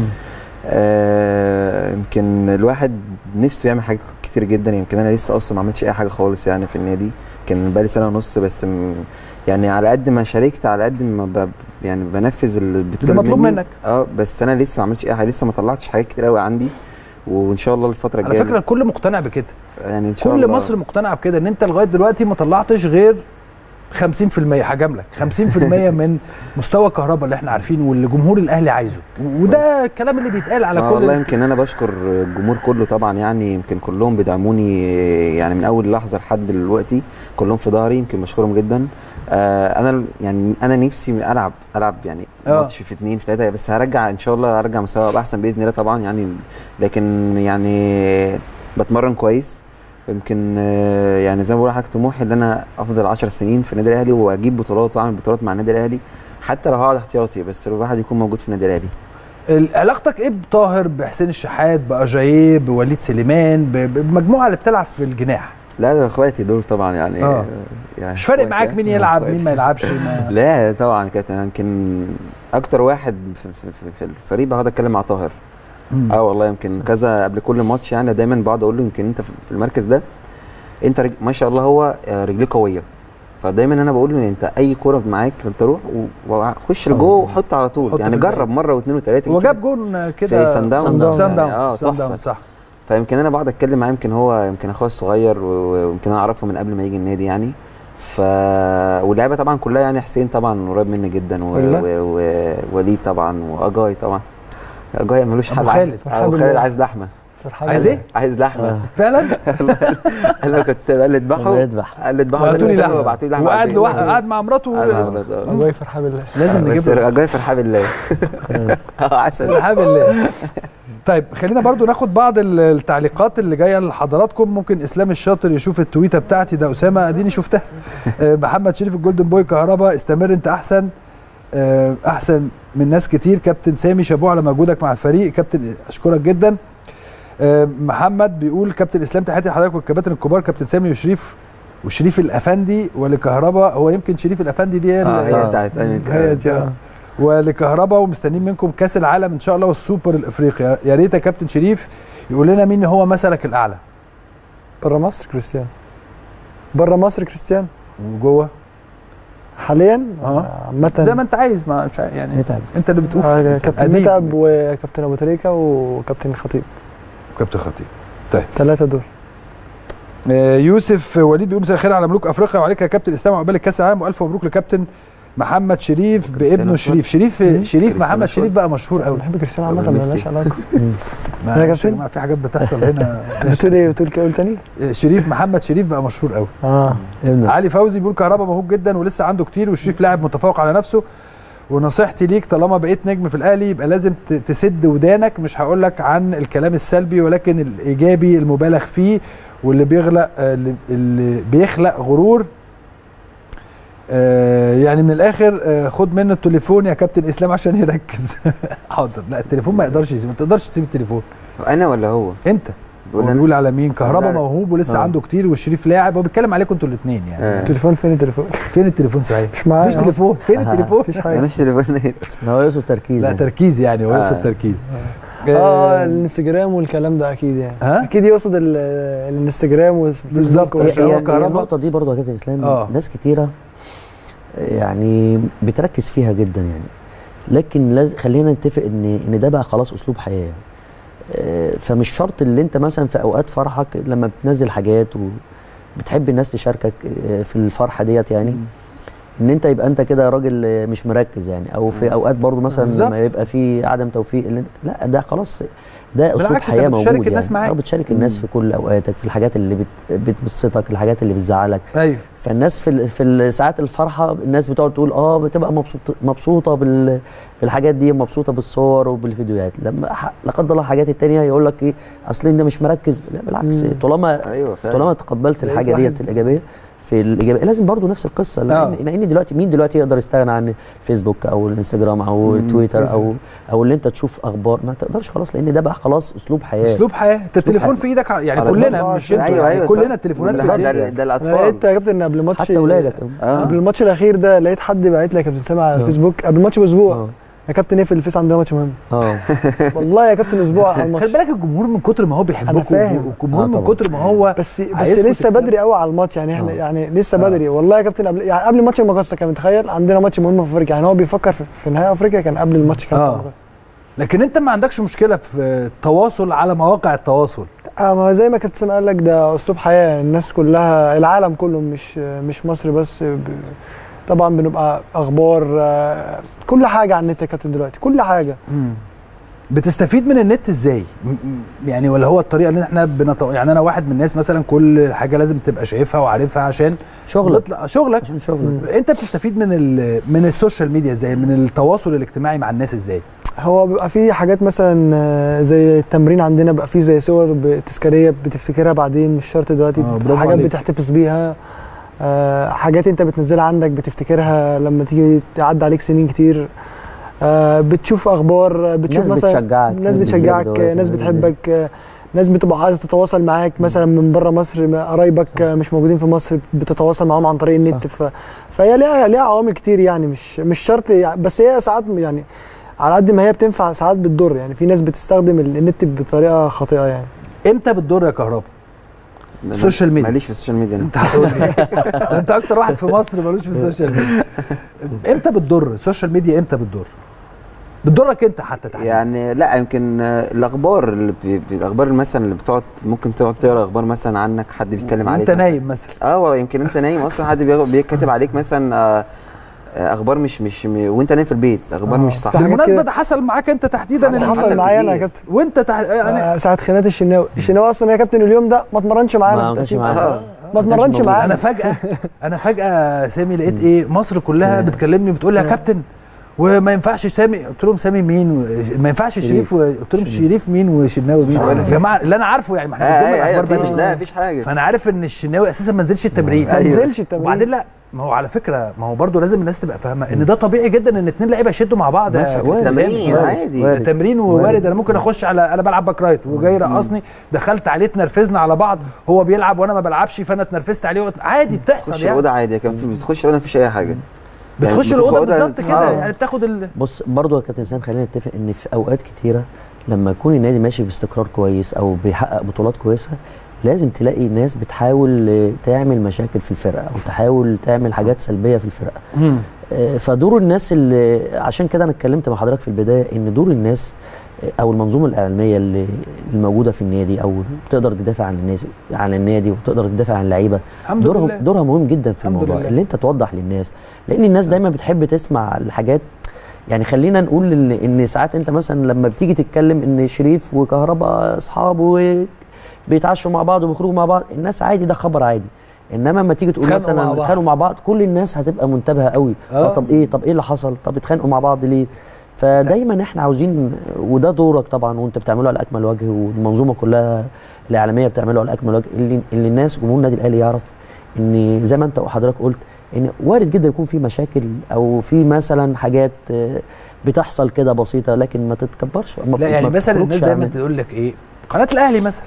آه يمكن الواحد نفسه يعمل حاجات كتير جدا يمكن انا لسه اصلا ما عملتش اي حاجه خالص يعني في النادي كان بقالي سنه ونص بس م يعني على قد ما شاركت على قد ما ب يعني بنفذ اللي بيطلب مطلوب مني. منك. اه بس انا لسه ما عملتش اي حاجه لسه ما طلعتش حاجات كتير قوي عندي وان شاء الله الفتره على الجايه فكره الكل مقتنع بكده يعني ان شاء كل الله مصر مقتنعه بكده ان انت لغايه دلوقتي ما طلعتش غير 50% هجاملك 50% من مستوى الكهرباء اللي احنا عارفينه واللي جمهور الاهلي عايزه وده الكلام اللي بيتقال على آه كل والله يمكن انا بشكر الجمهور كله طبعا يعني يمكن كلهم بيدعموني يعني من اول لحظه لحد دلوقتي كلهم في ظهري يمكن بشكرهم جدا آه انا يعني انا نفسي العب العب يعني آه. ماتش في اثنين في ثلاثه بس هرجع ان شاء الله هرجع مستوى أبقى احسن باذن الله طبعا يعني لكن يعني بتمرن كويس يمكن آه، يعني زي ما بقول لحضرتك طموحي ان انا افضل 10 سنين في النادي الاهلي واجيب بطولات واعمل بطولات مع النادي الاهلي حتى لو هقعد احتياطي بس الواحد يكون موجود في النادي الاهلي ال- علاقتك ايه بطاهر بحسين الشحات باجاييه بوليد سليمان ب- بمجموعه اللي بتلعب في الجناح لا ده اخواتي دول طبعا يعني آه. يعني مش فارق إخواتي معاك يعني. مين يلعب إخواتي. مين ما يلعبش ما لا طبعا كانت أنا يمكن اكتر واحد في, في, في, في الفريق بقعد اتكلم مع طاهر مم. اه والله يمكن كذا قبل كل ماتش يعني دايما بقعد اقول له يمكن انت في في المركز ده انت رج... ما شاء الله هو آه، رجليه قويه فدايما انا بقول له انت اي كوره معاك انت روح و- وخش لجوه وحط على حط طول يعني في الباقي. جرب مره واثنين وثلاثه هو جاب جون كده في سان داونز. سان داونز سان سان داونز. آه، داونز سان تحفة. داونز صح فيمكن انا بقعد اتكلم معاه يمكن هو يمكن اخويا الصغير و- ويمكن انا اعرفه من قبل ما يجي النادي يعني ف واللعيبه طبعا كلها يعني حسين طبعا قريب مني جدا و- والله؟ و- ووليد طبعا واجاي طبعا اجاي ملوش أبو حل خالد. ابو خالد بالله. عايز لحمه فرحان عايز ايه؟ عايز لحمه آه. فعلا انا كنت قال لي اذبحه الله يذبح. قال لي اذبحه بعتوا لي لحمه بعتوا لي لحمه وقاعد على البيت. لوحده قاعد مع مراته أنا و- غلط، آه. الله فرحان بالله لازم بس نجيب له اجاي فرحان بالله اه عسل الحمد لله طيب خلينا برضو ناخد بعض ال- التعليقات اللي جايه لحضراتكم ممكن اسلام الشاطر يشوف التويته بتاعتي ده اسامه اديني شفتها آه، محمد شريف الجولدن بوي كهربا استمر انت احسن آه، احسن من ناس كتير كابتن سامي شابوه على مجهودك مع الفريق كابتن اشكرك جدا آه، محمد بيقول كابتن اسلام تحياتي لحضرتك والكباتن الكبار كابتن سامي وشريف وشريف الافندي ولكهربا هو يمكن شريف الافندي دي هي ال- اه هي بتاعت هي دي آه. ولكهربا ومستنيين منكم كاس العالم ان شاء الله والسوبر الافريقي يا ريت يا كابتن شريف يقول لنا مين هو مثلك الاعلى بره مصر كريستيانو بره مصر كريستيانو وجوه حاليا اه عامة زي ما انت عايز ما مش عارف يعني متعب. انت اللي بتقول آه، كابتن قديم. متعب وكابتن ابو تريكه وكابتن خطيب كابتن خطيب ثلاثه دول آه، يوسف وليد بيقول مساء الخير على ملوك افريقيا وعليك يا كابتن اسلام عقبال الكاس العالم والف مبروك لكابتن محمد شريف كريستيانو بابنه أشول. شريف شريف شريف كريستيانو محمد أشول. شريف بقى مشهور انا قوي بحب كريستيانو عامه ميسي. مالناش علاقه ما- يا معلش كابتن. جماعة، في حاجات بتحصل هنا بتقول ايه بتقول كده قول تاني آه، شريف محمد شريف بقى مشهور قوي اه ابنك علي فوزي بيقول كهربا موهوب جدا ولسه عنده كتير وشريف لاعب متفوق على نفسه ونصيحتي ليك طالما بقيت نجم في الاهلي يبقى لازم ت- تسد ودانك مش هقول لك عن الكلام السلبي ولكن الايجابي المبالغ فيه واللي بيغلق آه، اللي- اللي بيخلق غرور آه، يعني من الاخر آه، خد منه التليفون يا كابتن اسلام عشان يركز حاضر لا التليفون ما يقدرش يسيب ما تقدرش تسيب التليفون انا ولا هو انت بيقول هو أنا؟ بيقول على مين كهربا لا. موهوب ولسه آه. عنده كتير والشريف لاعب هو بيتكلم عليكم انتوا الاثنين يعني آه. التليفون فين التليفون فين التليفون صحيح مش معايا مفيش تليفون فين آه. التليفون مفيش حاجه ماليش تليفون هو يقصد تركيز لا يعني. تركيز يعني هو يقصد آه. تركيز اه الانستجرام والكلام ده اكيد يعني ها؟ اكيد يقصد ال- الانستجرام والفيسبوك بالظبط. هي, والشبكة. هي, هو هي كهربا- النقطة دي برضه يا كابتن اسلام آه. ناس كتيرة يعني بتركز فيها جدا يعني لكن لازم خلينا نتفق ان ان ده بقى خلاص اسلوب حياة آه، فمش شرط اللي انت مثلا في اوقات فرحك لما بتنزل حاجات وبتحب الناس تشاركك آه، في الفرحة ديت يعني ان انت يبقى انت كده راجل آه، مش مركز يعني او في اوقات برضه مثلا بالظبط. لما يبقى في عدم توفيق اللي انت- لا ده خلاص ده اسلوب بالعكس، حياه انت موجود بتشارك الناس يعني. معاك. اه بتشارك الناس في كل اوقاتك في الحاجات اللي بت... بتبسطك الحاجات اللي بتزعلك ايوه فالناس في ال- في ال- ساعات الفرحه الناس بتقعد تقول اه بتبقى مبسوط مبسوطه بال... بالحاجات دي مبسوطه بالصور وبالفيديوهات لما ح- لا قدر الله الحاجات التانية يقول لك ايه اصل انت مش مركز لا بالعكس طالما ايوه فعلا طالما تقبلت لقيت الحاجه واحد- ديت الايجابيه في الايجابيه لازم برضو نفس القصه آه. لان لان دلوقتي مين دلوقتي يقدر يستغنى عن فيسبوك او الانستجرام او مم. تويتر او او اللي انت تشوف اخبار ما تقدرش خلاص لان ده بقى خلاص اسلوب حياه اسلوب حياه انت التليفون حياة. في ايدك ع- يعني على كلنا طول. مش انت ايوه يعني ايوه كلنا صح. التليفونات ده, في ده, ايدينا. ده, ده انا الاطفال لقيت يا كابتن قبل ماتش حتى اولادك اه قبل الماتش الاخير ده لقيت حد باعت لي يا كابتن سامع على آه. الفيسبوك قبل الماتش باسبوع اه يا كابتن ايه في الفيس عندنا ماتش مهم اه والله يا كابتن اسبوع على خلي الماتش بالك الجمهور من كتر ما هو بيحبكم فاهم. والجمهور آه من طبعا. كتر ما هو بس بس عايزكم لسه تكسبوا. بدري قوي على الماتش يعني احنا آه. يعني لسه آه. بدري والله يا كابتن قبل يعني قبل ماتش المقصه كان متخيل عندنا ماتش مهم في افريقيا يعني هو بيفكر في, في نهائي افريقيا كان قبل الماتش كان آه. لكن انت ما عندكش مشكله في التواصل على مواقع التواصل اه ما زي ما كابتن قال لك ده اسلوب حياه الناس كلها العالم كله مش مش مصر بس ب... طبعا بنبقى اخبار آه، كل حاجه على النت يا كابتن دلوقتي كل حاجه بتستفيد من النت ازاي م- م- يعني ولا هو الطريقه اللي احنا بنط... يعني انا واحد من الناس مثلا كل حاجه لازم تبقى شايفها وعارفها عشان شغلك بطلع شغلك عشان شغلك انت بتستفيد من ال... من السوشيال ميديا ازاي من التواصل الاجتماعي مع الناس ازاي هو بيبقى في حاجات مثلا آه، زي التمرين عندنا بقى في زي صور ب- تذكاريه بتفتكرها بعدين مش شرط دلوقتي آه، برافو حاجات عليك. بتحتفظ بيها آه، حاجات انت بتنزلها عندك بتفتكرها لما تيجي تعدي عليك سنين كتير آه، بتشوف اخبار آه، بتشوف ناس مثلا بتشجعك، ناس ناس بتشجعك بتجد آه، ناس واقف، بتحبك آه، ناس بتبقى عايزه تتواصل معاك مثلا من بره مصر ما- قرايبك آه، مش موجودين في مصر بتتواصل معاهم عن طريق النت ف... فهي ليها ليها عوامل كتير يعني مش مش شرط يعني بس هي ساعات يعني على قد ما هي بتنفع ساعات بتضر يعني في ناس بتستخدم ال- النت بطريقه خاطئه يعني امتى بتضر يا كهربا السوشيال ميديا. ماليش في السوشيال ميديا أنا. انت هتقول لي انت اكتر واحد في مصر ملوش في السوشيال ميديا امتى بتضر السوشيال ميديا امتى بتضر بتضرك انت حتى تحديدا يعني لا يمكن آه، الاخبار اللي بي- بي- الاخبار مثلا اللي بتقعد ممكن تقعد تقرا اخبار مثلا عنك حد بيتكلم عليك انت مثلاً. نايم مثلا اه والله يمكن انت نايم اصلا حد بيغ- بيكتب عليك مثلا آه، آه، اخبار مش مش م- وانت نايم في البيت اخبار آه. مش صح في حاجات بالمناسبه كده. ده حصل معاك انت تحديدا حصل- إن- حصل حصل معايا انا يا كتير. كابتن وانت تح... يعني آه، ساعه خناقه الشناوي الشناوي اصلا يا كابتن اليوم ده ما اتمرنش معانا ما في كانش التقسيم. معانا. آه. ما اتمرنش موجود. معانا انا فجاه انا فجاه سامي لقيت ايه مصر كلها بتكلمني بتقول لي يا كابتن وما ينفعش سامي قلت لهم سامي مين و... ما ينفعش شريف شريف. و... قلت لهم شريف مين وشناوي مين آه. يا جماعه اللي انا عارفه يعني ما اه احنا بنجيب ايوه الاخبار ايوه مفيش بقى لا مفيش حاجه فانا عارف ان الشناوي اساسا ما نزلش التمرين ما أيوة. نزلش التمرين وبعدين لا ما هو على فكره ما هو برضو لازم الناس تبقى فاهمه ان ده طبيعي جدا ان اتنين لعيبه يشدوا مع بعض يا مثلا كابتن وارد. سامي. تمرين وارد. عادي. ده وارد. تمرين ووارد انا ممكن اخش على انا بلعب باك رايت وجاي رقصني دخلت عليه اتنرفزنا على بعض هو بيلعب وانا ما بلعبش فانا اتنرفزت عليه وقت- عادي بتحصل تخش يعني الاوضه عادي كان في بتخش الاوضه مفيش اي حاجه يعني بتخش بتدخل الاوضه أوضة بالظبط كده آه. يعني بتاخد ال... بص برضو يا كابتن سام خلينا نتفق ان في اوقات كتيره لما يكون النادي ماشي باستقرار كويس او بيحقق بطولات كويسه لازم تلاقي ناس بتحاول آه، تعمل مشاكل في الفرقه او تحاول تعمل حاجات سلبيه في الفرقه آه، فدور الناس اللي عشان كده انا اتكلمت مع حضرتك في البدايه ان دور الناس آه، او المنظومه الاعلاميه اللي الموجوده في النادي او بتقدر تدافع عن الناس عن النادي وتقدر تدافع عن اللعيبه الحمد دورها لله. دورها مهم جدا في الحمد الموضوع لله. اللي انت توضح للناس لان الناس دايما بتحب تسمع الحاجات يعني خلينا نقول ان ان ساعات انت مثلا لما بتيجي تتكلم ان شريف وكهرباء اصحاب وبيتعشوا مع بعض وبيخرجوا مع بعض الناس عادي ده خبر عادي انما لما تيجي تقول اتخانقوا مع مثلا بعض. اتخانقوا مع بعض كل الناس هتبقى منتبهه قوي آه. اه طب ايه طب ايه اللي حصل طب اتخانقوا مع بعض ليه فدايما احنا عاوزين وده دورك طبعا وانت بتعمله على اكمل وجه والمنظومه كلها الاعلاميه بتعمله على اكمل وجه اللي, اللي الناس جمهور النادي الاهلي يعرف ان زي ما انت وحضرتك قلت ان وارد جدا يكون في مشاكل او في مثلا حاجات آه، بتحصل كده بسيطه لكن ما تتكبرش ما- لا يعني ما مثلا تخرجش الناس دايما عن- تقول لك ايه قناه الاهلي مثلا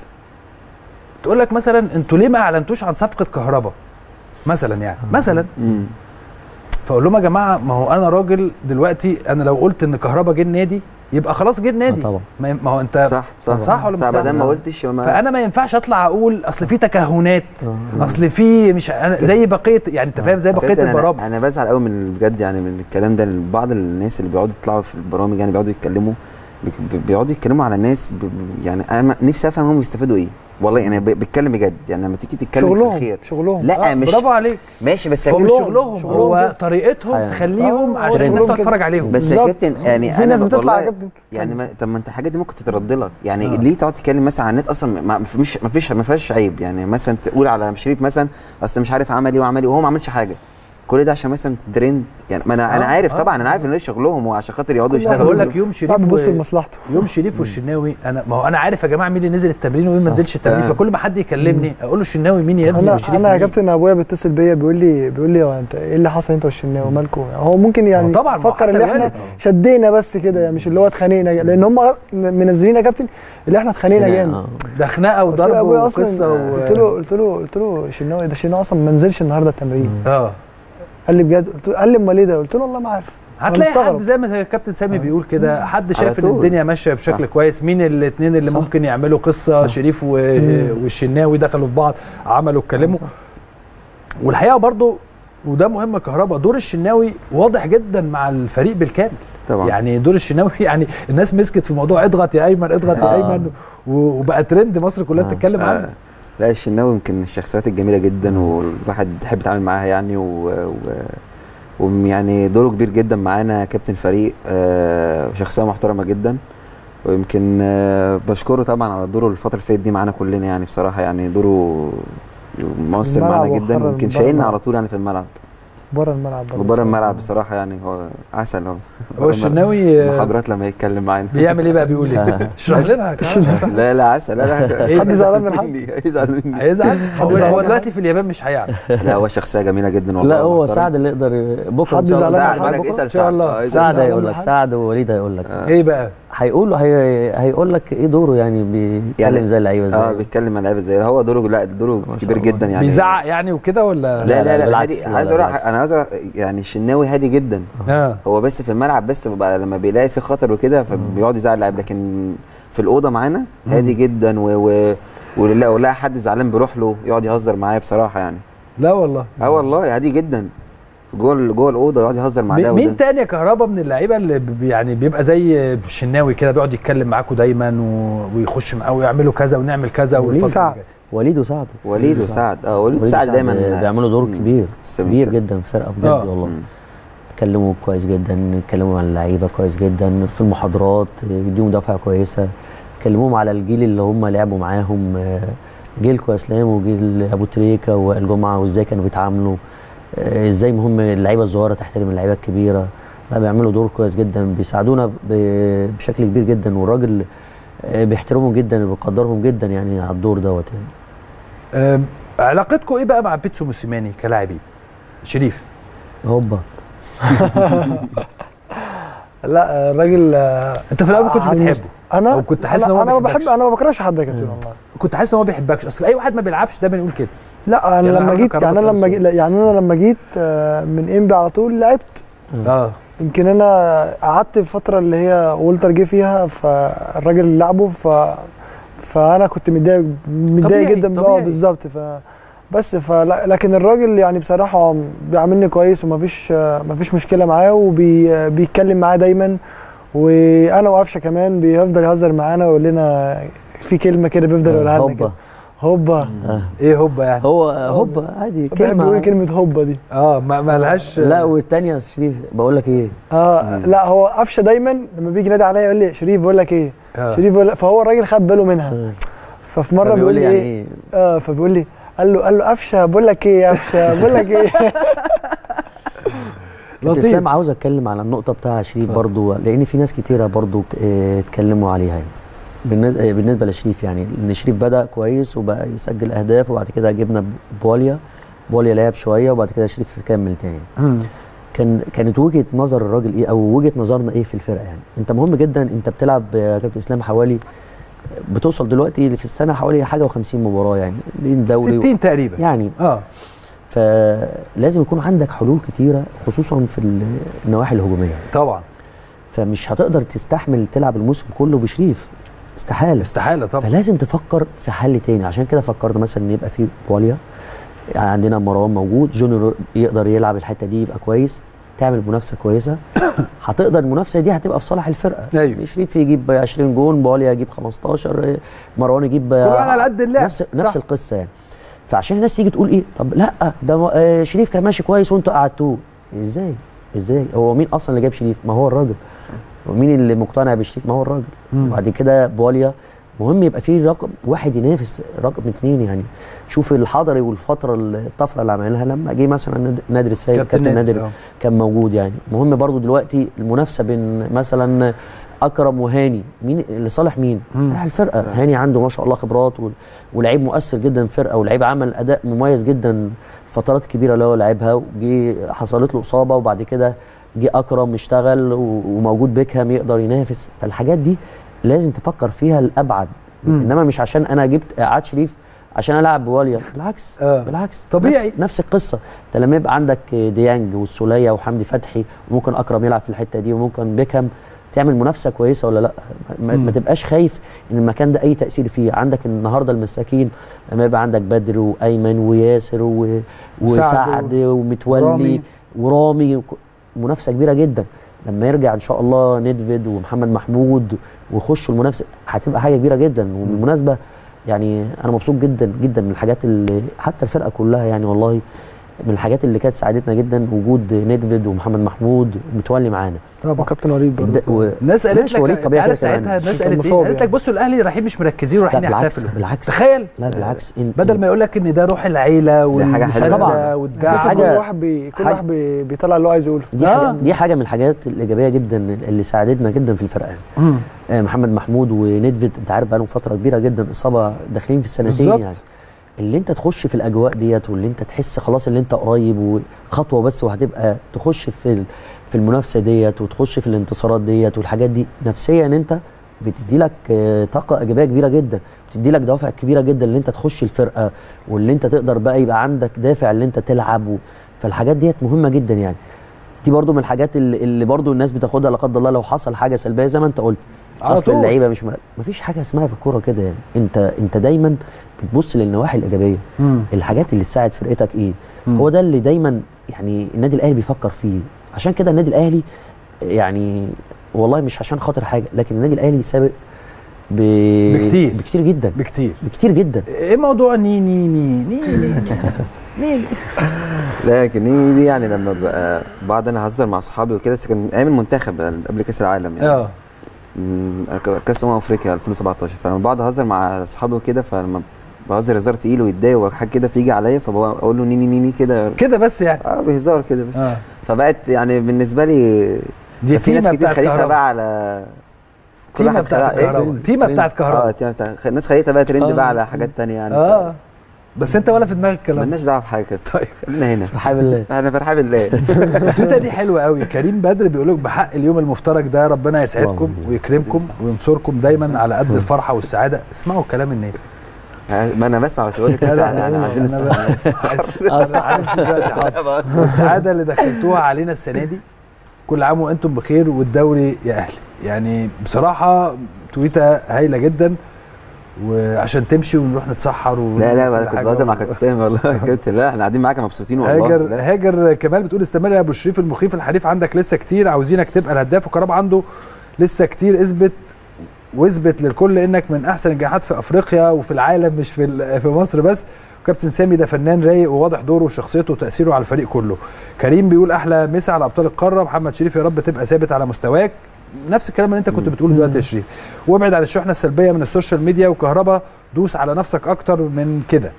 تقول لك مثلا انتوا ليه ما اعلنتوش عن صفقه كهرباء مثلا يعني مثلا مم. فاقول لهم يا جماعه ما هو انا راجل دلوقتي انا لو قلت ان كهربا جه النادي يبقى خلاص جه النادي آه طبعا. ما ما هو انت صح صح صح ولا مش صح صح؟ بدل ما قلتش ما فانا ما ينفعش اطلع اقول اصل في تكهنات آه. اصل في مش أنا زي بقيه يعني انت فاهم زي بقيه كابتن، البرامج انا, أنا بزعل قوي من بجد يعني من الكلام ده لأن بعض الناس اللي بيقعدوا يطلعوا في البرامج يعني بيقعدوا يتكلموا بي- بيقعدوا يتكلموا على الناس ب- ب- يعني انا نفسي افهم هم بيستفادوا ايه والله انا ب- بتكلم بجد يعني لما تيجي تتكلم في شغلهم الخير شغلهم لا آه مش برافو عليك ماشي بس هو مش شغلهم. شغلهم شغلهم هو كده. طريقتهم حقيقة. تخليهم آه، عشان الناس شغلهم كده. تتفرج عليهم بس يا بالظبط. كابتن يعني في أنا ناس بتطلع والله يا كابتن. يعني ما طب ما انت الحاجات دي ممكن تترد لك يعني آه. آه. ليه تقعد تتكلم مثلا عن الناس اصلا ما مش ما فيش ما فيهاش عيب يعني مثلا تقول على شريف مثلا اصل مش عارف عمل ايه وعمل ايه وهو ما عملش حاجه كل ده عشان مثلا ترند يعني ما انا انا آه، عارف آه. طبعا انا عارف ان ده شغلهم وعشان خاطر يقعدوا كل يشتغلوا بقول لك يوم شريف لا بيبص و- لمصلحته يوم شريف والشناوي انا ما هو انا عارف يا جماعه مين اللي نزل التمرين ومين ما صح. نزلش التمرين تمام. فكل ما حد يكلمني اقول له الشناوي مين يا ابني انا وشريف انا يا مين؟ كابتن ابويا بيتصل بيا بيقول لي بيقول لي هو انت ايه اللي حصل انت والشناوي مالكم هو ممكن يعني هو طبعاً، ما هو فكر حتى ان احنا الوالد. شدينا بس كده يعني مش اللي هو اتخانقنا لان هم منزلين يا كابتن اللي احنا اتخانقنا خناقة، جامد آه. ده خناقه قلت له وضرب ابويا اصلا وقصه و... قلت له قلت له قلت له الشناوي ده الشناوي اصلا ما نزلش النهارده التمرين اه قال لي بجد قلت له قال لي امال ايه ده قلت له والله ما عارف أنا هتلاقي مستغرب. حد زي ما الكابتن سامي بيقول كده حد شايف ان طول. الدنيا ماشيه بشكل صح. كويس مين الاثنين اللي صح. ممكن يعملوا قصه صح. شريف و... مم. والشناوي دخلوا في بعض عملوا اتكلموا صح. والحقيقه برضو وده مهم كهرباء دور الشناوي واضح جدا مع الفريق بالكامل طبعا يعني دور الشناوي يعني الناس مسكت في موضوع اضغط يا ايمن اضغط يا آه. ايمن و- وبقى ترند مصر كلها آه. بتتكلم عنه آه. لا الشناوي يمكن من الشخصيات الجميله جدا والواحد يحب يتعامل معاها يعني و... و... ويعني دوره كبير جدا معانا كابتن فريق آه شخصيه محترمه جدا ويمكن آه بشكره طبعا على دوره الفتره اللي فاتت دي معانا كلنا يعني بصراحه يعني دوره مؤثر الملعب معانا جدا وخرج ويمكن بره شايلنا الملعب. على طول يعني في الملعب بره الملعب برضه وبره الملعب بصراحه يعني هو عسل هو هو بره الملعب. الشناوي آه، محاضرات لما يتكلم معانا بيعمل ايه بقى بيقول ايه اشرح لنا كمان. لا لا عسل لا لا إيه؟ حد زعلان من حد؟ يزعل مني هيزعل هو زعلان هو من دلوقتي في اليابان مش هيعرف لا هو شخصيه جميله جدا والله لا هو محترم. سعد اللي يقدر بكره حد إن شاء الله زعلان سعد من حد بالك بكرة؟ اسال إن شاء الله. سعد. سعد زعلان هيقول من لك حد؟ سعد ووليد هيقول لك ايه بقى هيقول له هي هيقول لك ايه دوره يعني بيتكلم يعني- زي اللعيبه اه ازاي بيتكلم عن لعيبه زي هو دوره لا دوره ما شاء كبير الله. جدا يعني بيزعق يعني وكده ولا لا لا لا، لا, بالعكس، هادي لا، عايز لا، اقول بالعكس. انا عايز اقول يعني الشناوي هادي جدا اه هو بس في الملعب بس بقى لما بيلاقي في خطر وكده فبيقعد يزعل اللعيب لكن في الاوضه معانا هادي جدا و, و... ولا ولا حد زعلان بيروح له يقعد يهزر معاه بصراحه يعني لا والله اه والله هادي جدا جوه ال- جوه الاوضه يقعد يهزر مع ده مين وده تاني يا كهربا من اللعيبه اللي بي- يعني بيبقى زي الشناوي كده بيقعد يتكلم معاكم دايما و... ويخش معاه ويعملوا كذا ونعمل كذا وليد والفترة سعد. الجاية. وليد وسعد وليد وسعد اه وليد وليد وسعد دايما بيعملوا دور مم. كبير تسلم كبير كده. جدا في الفرقه بجد آه. والله مم. اتكلموا كويس جدا اتكلموا عن اللعيبه كويس جدا في المحاضرات بيديهم دفعه كويسه كلموهم على الجيل اللي هم لعبوا معاهم آه، جيلكو يا اسلام وجيل ابو تريكه والجمعه وازاي كانوا بيتعاملوا آه، ازاي مهم اللعيبه الصغيره تحترم اللعيبه الكبيره لا بيعملوا دور كويس جدا بيساعدونا ب- بشكل كبير جدا والراجل آه، بيحترمهم جدا وبيقدرهم جدا يعني على الدور دوت يعني أم، علاقتكم ايه بقى مع بيتسو موسيماني كلاعبين شريف هوبا لا الراجل آه، انت في الاول ما كنتش عن بتحبه مست- انا أو كنت حاسس أنا- إن هو انا ما ما بحب بيحبكش. انا ما بكرهش حد يا كابتن والله كنت حاسس ان هو ما بيحبكش اصل اي واحد ما بيلعبش ده بنقول كده لا انا يعني لما أنا جيت كان يعني انا بسأل لما جيت سؤال. يعني انا لما جيت آه، من انبي على طول لعبت اه يمكن انا قعدت الفتره اللي هي وولتر جه فيها فالراجل اللي لعبه ف فانا كنت متضايق متضايق طبيعي، جدا طبيعي. اه بالظبط ف بس فلا لكن الراجل يعني بصراحه بيعاملني كويس ومفيش آه، مفيش مشكله معاه وبيتكلم معاه دايما وانا وقفشه كمان بيفضل يهزر معانا ويقول لنا في كلمه كده بيفضل يقولها لنا كده هوبا هوبا آه. ايه هوبا يعني هو هوبا عادي بحب يقول كلمه كلمه هوبا دي اه ما ما لهاش لا والتانية يا شريف بقول لك ايه اه لا هو قفشه دايما لما بيجي ينادي عليا يقول لي شريف بقول لك ايه آه. شريف بقول فهو الراجل خد باله منها آه. ففي مره فبيقول بيقول لي لي يعني ايه ايه اه فبيقول لي قال له قال له قفشه بقول لك ايه يا قفشه بقول لك ايه كابتن لطيف. اسلام عاوز اتكلم على النقطه بتاع شريف برضو لان في ناس كتيره برضو ك- اه، اتكلموا عليها يعني بالنسبه اه، بالنسبه لشريف يعني ان شريف بدا كويس وبقى يسجل اهداف وبعد كده جبنا بواليا بواليا لعب شويه وبعد كده شريف كمل تاني مم. كان كانت وجهه نظر الراجل ايه او وجهه نظرنا ايه في الفرقه يعني انت مهم جدا انت بتلعب يا كابتن اسلام حوالي بتوصل دلوقتي في السنه حوالي حاجه و50 مباراه يعني بين دوري و- 60 تقريبا يعني اه فلازم يكون عندك حلول كتيره خصوصا في النواحي الهجوميه طبعا فمش هتقدر تستحمل تلعب الموسم كله بشريف استحاله استحاله طبعا فلازم تفكر في حل تاني عشان كده فكرت مثلا ان يبقى في بواليا يعني عندنا مروان موجود جونيور يقدر يلعب الحته دي يبقى كويس تعمل منافسه كويسه هتقدر المنافسه دي هتبقى في صالح الفرقه أيوة. شريف يجيب 20 جون بواليا يجيب 15 مروان يجيب كل واحد على قد اللعب نفس نفس صح. القصه يعني فعشان الناس تيجي تقول ايه طب لا ده م- آه، شريف كان ماشي كويس وانتوا قعدتوه ازاي ازاي هو مين اصلا اللي جاب شريف ما هو الراجل ومين اللي مقتنع بشريف ما هو الراجل مم. وبعد كده بواليا مهم يبقى في رقم واحد ينافس رقم اثنين يعني شوف الحضري والفتره الطفره اللي عملها لما جه مثلا ناد- نادر السيد كابتن كابتن نادر، نادر آه. كان موجود يعني مهم برضو دلوقتي المنافسه بين مثلا اكرم وهاني مين لصالح مين؟ صالح الفرقه هاني عنده ما شاء الله خبرات و- ولعيب مؤثر جدا في الفرقه ولعيب عمل اداء مميز جدا فترات كبيره اللي هو لعبها وجي حصلت له اصابه وبعد كده جه اكرم اشتغل و- وموجود بيكهام يقدر ينافس فالحاجات دي لازم تفكر فيها الابعد انما مش عشان انا جبت قعد شريف عشان العب بواليا بالعكس آه. بالعكس طبيعي. نفس, نفس القصه انت لما يبقى عندك ديانج والسوليه وحمدي فتحي وممكن اكرم يلعب في الحته دي وممكن بيكهام تعمل منافسه كويسه ولا لا ما, ما تبقاش خايف ان المكان ده اي تاثير فيه عندك النهارده المساكين لما يبقى عندك بدر وايمن وياسر و... وسعد ومتولي رامي. ورامي وك- منافسه كبيره جدا لما يرجع ان شاء الله ندفيد ومحمد محمود ويخشوا المنافسه هتبقى حاجه كبيره جدا وبالمناسبه يعني انا مبسوط جدا جدا من الحاجات اللي حتى الفرقه كلها يعني والله من الحاجات اللي كانت ساعدتنا جدا وجود ندفيد ومحمد محمود ومتولي معانا طبعا كابتن وليد برضه ده- و- الناس قالت ماشي، لك وليد طبيعي عارف كده كمان. ساعتها الناس كان قالت ايه؟ مصاب قالت لك يعني. بصوا الاهلي رايحين مش مركزين لا ورايحين بالعكس يحتفلوا بالعكس تخيل لا بالعكس إن بدل ما يقول لك ان ده روح العيله حاجة حلوة. والمسانده طبعاً. والدعم حاجة- كل واحد بي كل حاجة- واحد بي بيطلع اللي هو عايز يقوله دي, آه. حاجة دي حاجه من الحاجات الايجابيه جدا اللي ساعدتنا جدا في الفرقه مم. آه، محمد محمود وندفيد انت عارف بقالهم فتره كبيره جدا اصابه داخلين في السنتين بالظبط. يعني اللي انت تخش في الاجواء ديت واللي انت تحس خلاص اللي انت قريب وخطوه بس وهتبقى تخش في ال- في المنافسه ديت وتخش في الانتصارات ديت والحاجات دي نفسيا انت بتدي لك آه، طاقه ايجابيه كبيره جدا بتدي لك دوافع كبيره جدا اللي انت تخش الفرقه واللي انت تقدر بقى يبقى عندك دافع اللي انت تلعب و... فالحاجات ديت مهمه جدا يعني دي برضو من الحاجات اللي, اللي برضو الناس بتاخدها لا قدر الله لو حصل حاجه سلبيه زي ما انت قلت على اصل طول. اللعيبه مش مركز مفيش حاجه اسمها في الكوره كده يعني انت انت دايما بتبص للنواحي الايجابيه مم. الحاجات اللي تساعد فرقتك ايه مم. هو ده اللي دايما يعني النادي الاهلي بيفكر فيه عشان كده النادي الاهلي يعني والله مش عشان خاطر حاجه لكن النادي الاهلي سابق ب... بكتير. بكتير جدا بكتير بكتير جدا ايه موضوع ني ني ني ني ني ني لكن هي دي يعني لما بقى بعد انا اهزر مع اصحابي وكده بس كان ايام المنتخب قبل كاس العالم يعني اه مم، كاس امم افريقيا 2017 فلما بقعد اهزر مع اصحابي وكده فلما بهزر هزار تقيل ويتضايق وحاجه كده فيجي عليا فبقول له نيني نيني كده كده بس يعني اه بهزار كده بس اه فبقت يعني بالنسبه لي دي في ناس تيمه كتير بتاعت خليتها كهرباء بقى على كل تيمه واحد بتاعت خلق- إيه؟ كهرباء تيمه بتاعت اه كهرباء تيمة بتاع الناس خليتها بقى ترند آه. بقى على حاجات تانية يعني اه بس انت ولا في دماغك الكلام ده مالناش دعوه بحاجه كده طيب خلينا هنا الحمد لله احنا فرحان بالله التويته دي حلوه قوي كريم بدر بيقول لك بحق اليوم المفترج ده ربنا يسعدكم والله. ويكرمكم وينصركم دايما على قد الفرحه والسعاده اسمعوا كلام الناس ما انا بسمع بس بقول لك لا، لا، انا أنا عايزين أنا نستحمل بس- أنا عارف دلوقتي حاضر. والسعاده اللي دخلتوها علينا السنه دي كل عام وانتم بخير والدوري يا اهلي يعني بصراحه تويته هايله جدا وعشان تمشي ونروح نتسحر و لا لا كل بقى كنت حاجة بهزر مع و- كابتن سامي والله كنت لا احنا قاعدين معاك مبسوطين والله هاجر لا. هاجر كمال بتقول استمر يا ابو شريف المخيف الحريف عندك لسه كتير عاوزينك تبقى الهداف وكرام عنده لسه كتير اثبت واثبت للكل انك من احسن الجناحات في افريقيا وفي العالم مش في ال- في مصر بس وكابتن سامي ده فنان رايق وواضح دوره وشخصيته وتاثيره على الفريق كله كريم بيقول احلى مسا على ابطال القاره محمد شريف يا رب تبقى ثابت على مستواك نفس الكلام اللي انت كنت بتقوله دلوقتي يا شريف وابعد عن الشحنه السلبيه من السوشيال ميديا وكهربا دوس على نفسك اكتر من كده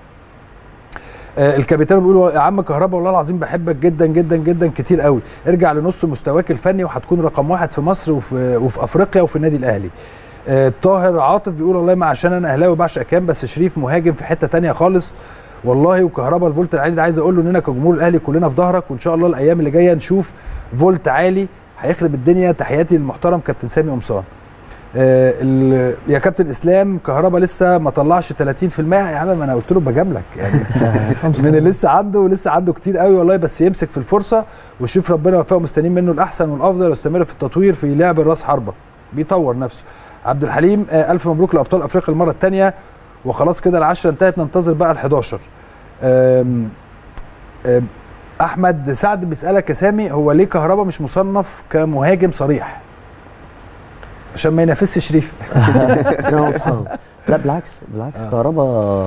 آه، الكابيتان بيقول يا عم كهربا والله العظيم بحبك جدا جدا جدا كتير قوي ارجع لنص مستواك الفني وهتكون رقم واحد في مصر وفي, وفي افريقيا وفي النادي الاهلي آه، طاهر عاطف بيقول والله ما عشان انا اهلاوي بعشق كام بس شريف مهاجم في حته تانية خالص والله وكهربا الفولت العالي ده عايز اقول له اننا كجمهور الاهلي كلنا في ظهرك وان شاء الله الايام اللي جايه نشوف فولت عالي هيخرب الدنيا تحياتي للمحترم كابتن سامي قمصان آه، ال- يا كابتن اسلام كهربا لسه ما طلعش 30% يا عم ما انا قلت له بجاملك يعني من اللي لسه عنده ولسه عنده كتير قوي والله بس يمسك في الفرصه ويشوف ربنا يوفقه مستنيين منه الاحسن والافضل ويستمر في التطوير في لعب الراس حربه بيطور نفسه عبد الحليم آه، الف مبروك لابطال افريقيا المره الثانيه وخلاص كده العشره انتهت ننتظر بقى ال11 احمد سعد بيسالك يا سامي هو ليه كهربا مش مصنف كمهاجم صريح عشان ما ينافسش شريف انا واصحاب لا بالعكس بالعكس كهربا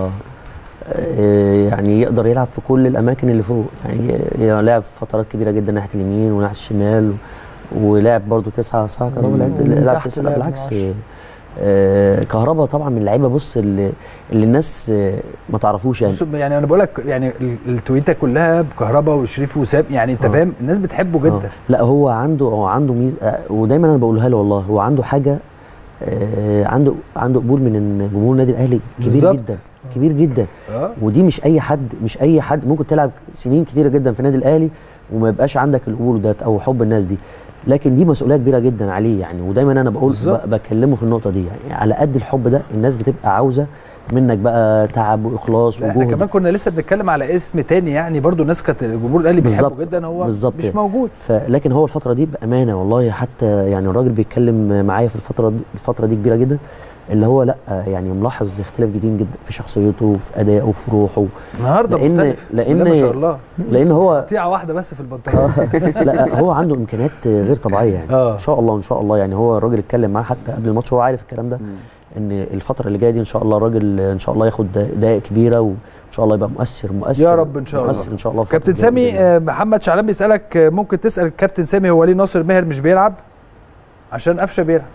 آه، يعني يقدر يلعب في كل الاماكن اللي فوق يعني ي- لعب فترات كبيره جدا ناحيه اليمين وناحيه الشمال ولعب برضو تسعه صح كهربا لعب ومن لعب تحت تسعه لعب لا بالعكس من آه، آه كهربا طبعا من اللعيبه بص اللي, اللي الناس آه ما تعرفوش يعني بص، يعني انا بقول لك يعني ال- التويته كلها بكهربا وشريف وسام يعني انت آه. فاهم الناس بتحبه آه. جدا لا هو عنده هو عنده ميز آه، ودايما انا بقولها له والله هو عنده حاجه آه عنده عنده قبول من جمهور النادي الاهلي كبير بالظبط. جدا كبير جدا اه ودي مش اي حد مش اي حد ممكن تلعب سنين كتيره جدا في النادي الاهلي وما يبقاش عندك القبول ده او حب الناس دي لكن دي مسؤوليه كبيره جدا عليه يعني ودايما انا بقول بالظبط. ب- بكلمه في النقطه دي يعني على قد الحب ده الناس بتبقى عاوزه منك بقى تعب واخلاص لا، احنا وجهد كمان كنا لسه بنتكلم على اسم تاني يعني برضو الناس كانت الجمهور الاهلي بيحبه بالظبط. جدا هو بالظبط مش يعني. موجود فلكن هو الفتره دي بامانه والله حتى يعني الراجل بيتكلم معايا في الفتره دي الفتره دي كبيره جدا اللي هو لا يعني ملاحظ اختلاف جديد جدا في شخصيته وفي ادائه وفي روحه النهارده لأن- مختلف بسم الله ما لأن- شاء الله لان هو قطيعه واحده بس في البنطلون لا هو عنده امكانيات غير طبيعيه يعني آه. ان شاء الله ان شاء الله يعني هو الراجل اتكلم معاه حتى قبل الماتش هو عارف الكلام ده ان الفتره اللي جايه دي ان شاء الله الراجل ان شاء الله ياخد دقائق كبيره وان شاء الله يبقى مؤثر مؤثر يا رب إن شاء الله. مؤثر ان شاء الله كابتن الفترة الجاية سامي بإذن الله. آه، محمد شعلان بيسالك آه، ممكن تسال كابتن سامي هو ليه ناصر ماهر مش بيلعب عشان قفشه بيلعب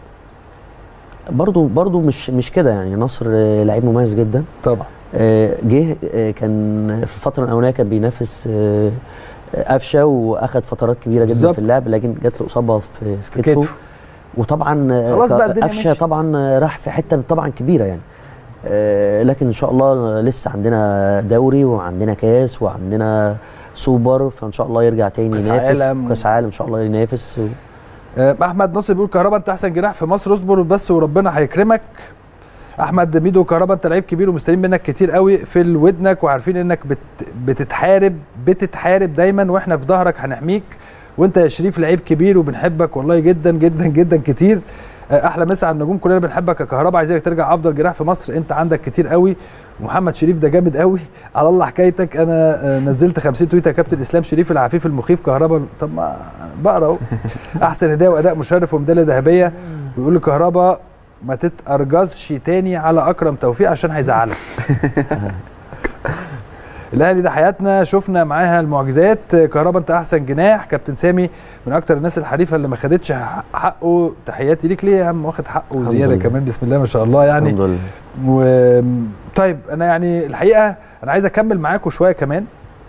برضو برضو مش مش كده يعني نصر آه، لعيب مميز جدا طبعا آه، جه آه، كان في الفتره الاولانيه كان بينافس آه، آه، قفشه واخد فترات كبيره جدا بالظبط. في اللعب لكن جات له اصابه في في في كتفه كتفه. وطبعا آه، خلاص بقى الدنيا قفشه مشيت. طبعا آه، راح في حته طبعا كبيره يعني آه، لكن ان شاء الله لسه عندنا دوري وعندنا كاس وعندنا سوبر فان شاء الله يرجع تاني كأس ينافس عالم. كاس عالم ان شاء الله ينافس و... آه، احمد ناصر بيقول كهربا انت احسن جناح في مصر اصبر بس وربنا هيكرمك احمد ميدو كهربا انت لعيب كبير ومستنيين منك كتير قوي في ودنك وعارفين انك بت بتتحارب بتتحارب دايما واحنا في ظهرك هنحميك وانت يا شريف لعيب كبير وبنحبك والله جدا جدا جدا كتير آه، احلى مسا على النجوم كلنا بنحبك يا كهربا عايزينك ترجع افضل جناح في مصر انت عندك كتير قوي محمد شريف ده جامد قوي على الله حكايتك انا آه، نزلت 50 تويته يا كابتن اسلام شريف العفيف المخيف كهربا طب ما بقرا اهو احسن هدايه واداء مشرف وميداليه ذهبيه ويقول لكهربا ما تتأرجزش تاني على اكرم توفيق عشان هيزعلك الاهلي ده حياتنا شفنا معاها المعجزات كهربا انت احسن جناح كابتن سامي من اكتر الناس الحريفه اللي ما خدتش حقه تحياتي ليك ليه يا عم واخد حقه الحمد زياده لله. كمان بسم الله ما شاء الله يعني الحمد لله و... طيب انا يعني الحقيقه انا عايز اكمل معاكم شويه كمان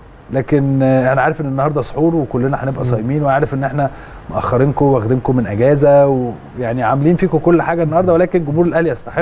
لكن آه، انا عارف ان النهارده سحور وكلنا هنبقى صايمين وعارف ان احنا مأخرينكم واخدينكم من اجازه ويعني عاملين فيكم كل حاجه النهارده ولكن جمهور الاهلي يستحق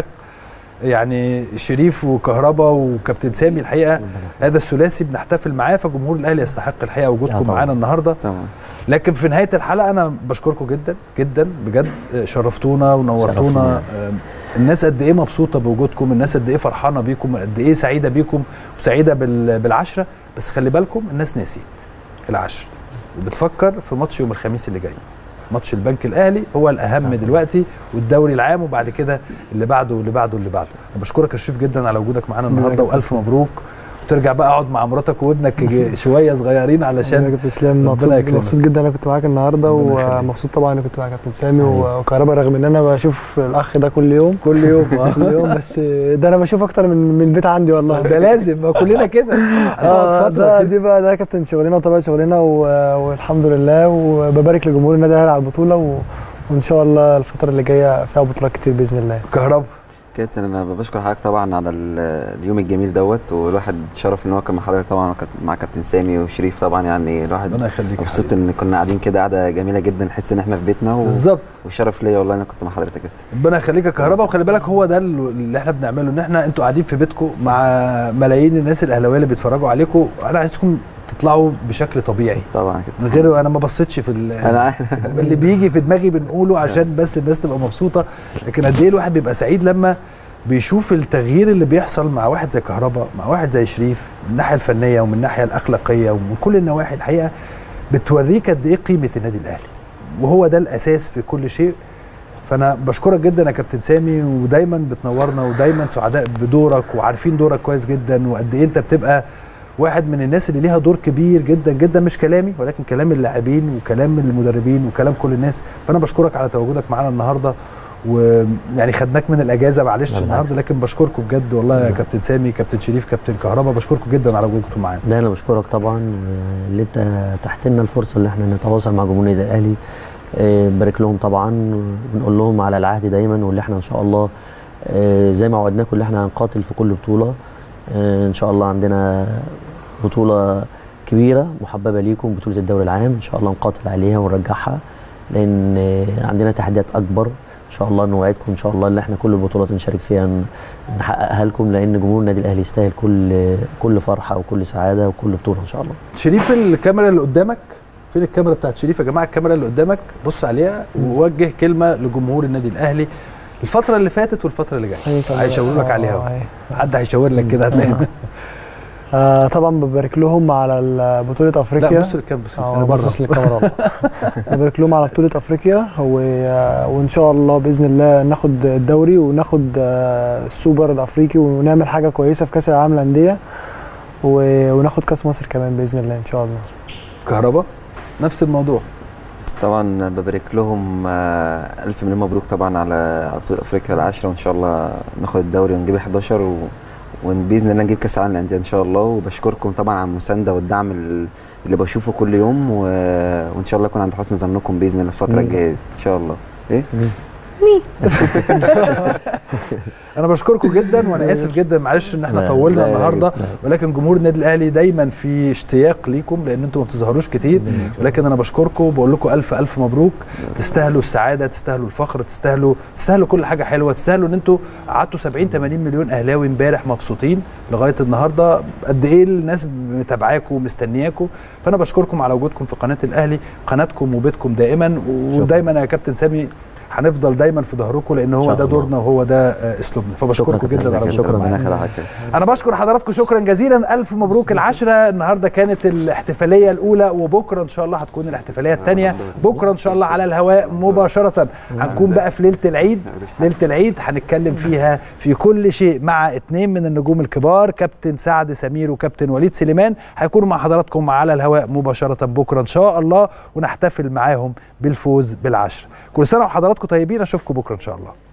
يعني شريف وكهربا وكابتن سامي الحقيقه هذا الثلاثي بنحتفل معاه فجمهور الاهلي يستحق الحقيقه آه وجودكم طبعاً. معانا النهارده طبعا لكن في نهايه الحلقه انا بشكركم جدا جدا بجد شرفتونا ونورتونا شرفنا. آه، الناس قد ايه مبسوطه بوجودكم الناس قد ايه فرحانه بيكم قد ايه سعيده بيكم وسعيده بال- بالعشره بس خلي بالكم الناس ناسيت العشره وبتفكر في ماتش يوم الخميس اللي جاي ماتش البنك الاهلي هو الاهم دلوقتي والدوري العام وبعد كده اللي بعده واللي بعده واللي بعده انا بشكرك يا شريف جدا على وجودك معانا النهارده كابتن والف مبروك وترجع بقى اقعد مع مراتك وابنك شويه صغيرين انا علشان كابتن اسلام ربنا مبسوط يكرمك. مبسوط جدا انا كنت معاك النهارده ربنا يخليك. ومبسوط طبعا اني كنت مع كابتن سامي و- وكهربا رغم ان انا بشوف الاخ ده كل يوم كل يوم كل يوم بس ده انا بشوف اكتر من من البيت عندي والله ده لازم ما كلنا كده اه هنقعد فتره ده كده. دي بقى ده كابتن شغلنا وطبيعه شغلنا و- والحمد لله وببارك لجمهور النادي الاهلي على البطوله و... وان شاء الله الفتره اللي جايه فيها بطولات كتير باذن الله كهربا كابتن انا بشكر حضرتك طبعا على ال- اليوم الجميل دوت والواحد شرف ان هو كان مع حضرتك طبعا وكان مع كابتن سامي وشريف طبعا يعني الواحد ربنا يخليك يا مبسوط حبيبي. ان كنا قاعدين كده قاعده جميله جدا نحس ان احنا في بيتنا و... بالظبط وشرف ليا والله انا كنت مع حضرتك كده ربنا يخليك يا كهربا وخلي بالك هو ده اللي احنا بنعمله ان احنا انتوا قاعدين في بيتكم مع ملايين الناس الاهلاويه اللي بيتفرجوا عليكم انا عايزكم تطلعوا بشكل طبيعي طبعا كده من غير انا ما بصيتش في ال- انا اللي بيجي في دماغي بنقوله عشان بس الناس تبقى مبسوطه لكن قد ايه الواحد بيبقى سعيد لما بيشوف التغيير اللي بيحصل مع واحد زي كهربا مع واحد زي شريف من الناحيه الفنيه ومن الناحيه الاخلاقيه ومن كل النواحي الحقيقه بتوريك قد ايه قيمه النادي الاهلي وهو ده الاساس في كل شيء فانا بشكرك جدا يا كابتن سامي ودايما بتنورنا ودايما سعداء بدورك وعارفين دورك كويس جدا وقد ايه انت بتبقى واحد من الناس اللي ليها دور كبير جدا جدا مش كلامي ولكن كلام اللاعبين وكلام المدربين وكلام كل الناس فانا بشكرك على تواجدك معانا النهارده ويعني خدناك من الاجازه معلش لا النهارده بالعكس. لكن بشكركم بجد والله يا كابتن سامي كابتن شريف كابتن كهربا بشكركم جدا على وجودكم معانا ده انا بشكرك طبعا اللي انت تحت لنا الفرصه اللي احنا نتواصل مع جمهور النادي الاهلي آه، نبارك لهم طبعا ونقول لهم على العهد دايما واللي احنا ان شاء الله آه، زي ما وعدناكم اللي احنا هنقاتل في كل بطوله آه، ان شاء الله عندنا بطوله كبيره محببه ليكم بطوله الدوري العام ان شاء الله نقاتل عليها ونرجعها لان آه، عندنا تحديات اكبر ان شاء الله نوعدكم ان شاء الله ان احنا كل البطولات نشارك فيها ن- نحققها لكم لان جمهور النادي الاهلي يستاهل كل كل فرحه وكل سعاده وكل بطوله ان شاء الله شريف الكاميرا اللي قدامك فين الكاميرا بتاعت شريف يا جماعه الكاميرا اللي قدامك بص عليها ووجه كلمه لجمهور النادي الاهلي الفتره اللي فاتت والفتره اللي جايه أيوة طبعاً. هيشاور لك آه، عليها أهو. أيوة. حد هيشاور لك كده هتلاقي آه طبعا ببارك لهم على ال- بطوله افريقيا لا بص للكام بص اه انا باصص بره للكاميرا نبارك لهم على بطوله افريقيا و... وان شاء الله باذن الله ناخد الدوري وناخد آه، السوبر الافريقي ونعمل حاجه كويسه في كاس العالم للانديه و... وناخد كاس مصر كمان باذن الله ان شاء الله كهربا نفس الموضوع طبعا ببارك لهم آه، الف مليون مبروك طبعا على على بطوله افريقيا العاشره وان شاء الله ناخد الدوري ونجيب 11 و... وباذن الله نجيب كاس العالم للانديه ان شاء الله وبشكركم طبعا على المسانده والدعم ال- اللي بشوفه كل يوم و... وان شاء الله اكون عند حسن ظنكم باذن الله الفتره مم. الجايه ان شاء الله ايه انا بشكركم جدا وانا اسف جدا معلش ان احنا لا، طولنا لا، النهارده لا. ولكن جمهور النادي الاهلي دايما في اشتياق ليكم لان انتم ما بتظهروش كتير ولكن انا بشكركم وبقول لكم الف الف مبروك تستاهلوا السعاده تستاهلوا الفخر تستاهلوا تستاهلوا كل حاجه حلوه تستاهلوا ان انتم قعدتوا 70 80 مليون اهلاوي امبارح مبسوطين لغايه النهارده قد ايه الناس متابعاكم ومستنياكم فانا بشكركم على وجودكم في قناه الاهلي قناتكم وبيتكم دائما ودايما يا كابتن سامي هنفضل دايما في ظهركم لان هو شاء ده الله. دورنا وهو ده آه، اسلوبنا فبشكركم شكراً جدا على كابتن. وجودكم شكراً. معانا. ربنا يخلي حضرتك انا بشكر حضراتكم شكرا جزيلا الف مبروك العشرة النهارده كانت الاحتفاليه الاولى وبكره ان شاء الله هتكون الاحتفاليه الثانيه بكره ان شاء الله على الهواء مباشره هنكون بقى في ليله العيد ليله العيد هنتكلم فيها في كل شيء مع اثنين من النجوم الكبار كابتن سعد سمير وكابتن وليد سليمان هيكونوا مع حضراتكم على الهواء مباشره بكره ان شاء الله ونحتفل معاهم بالفوز بالعشر كل سنه وحضراتكم طيبين اشوفكم بكره ان شاء الله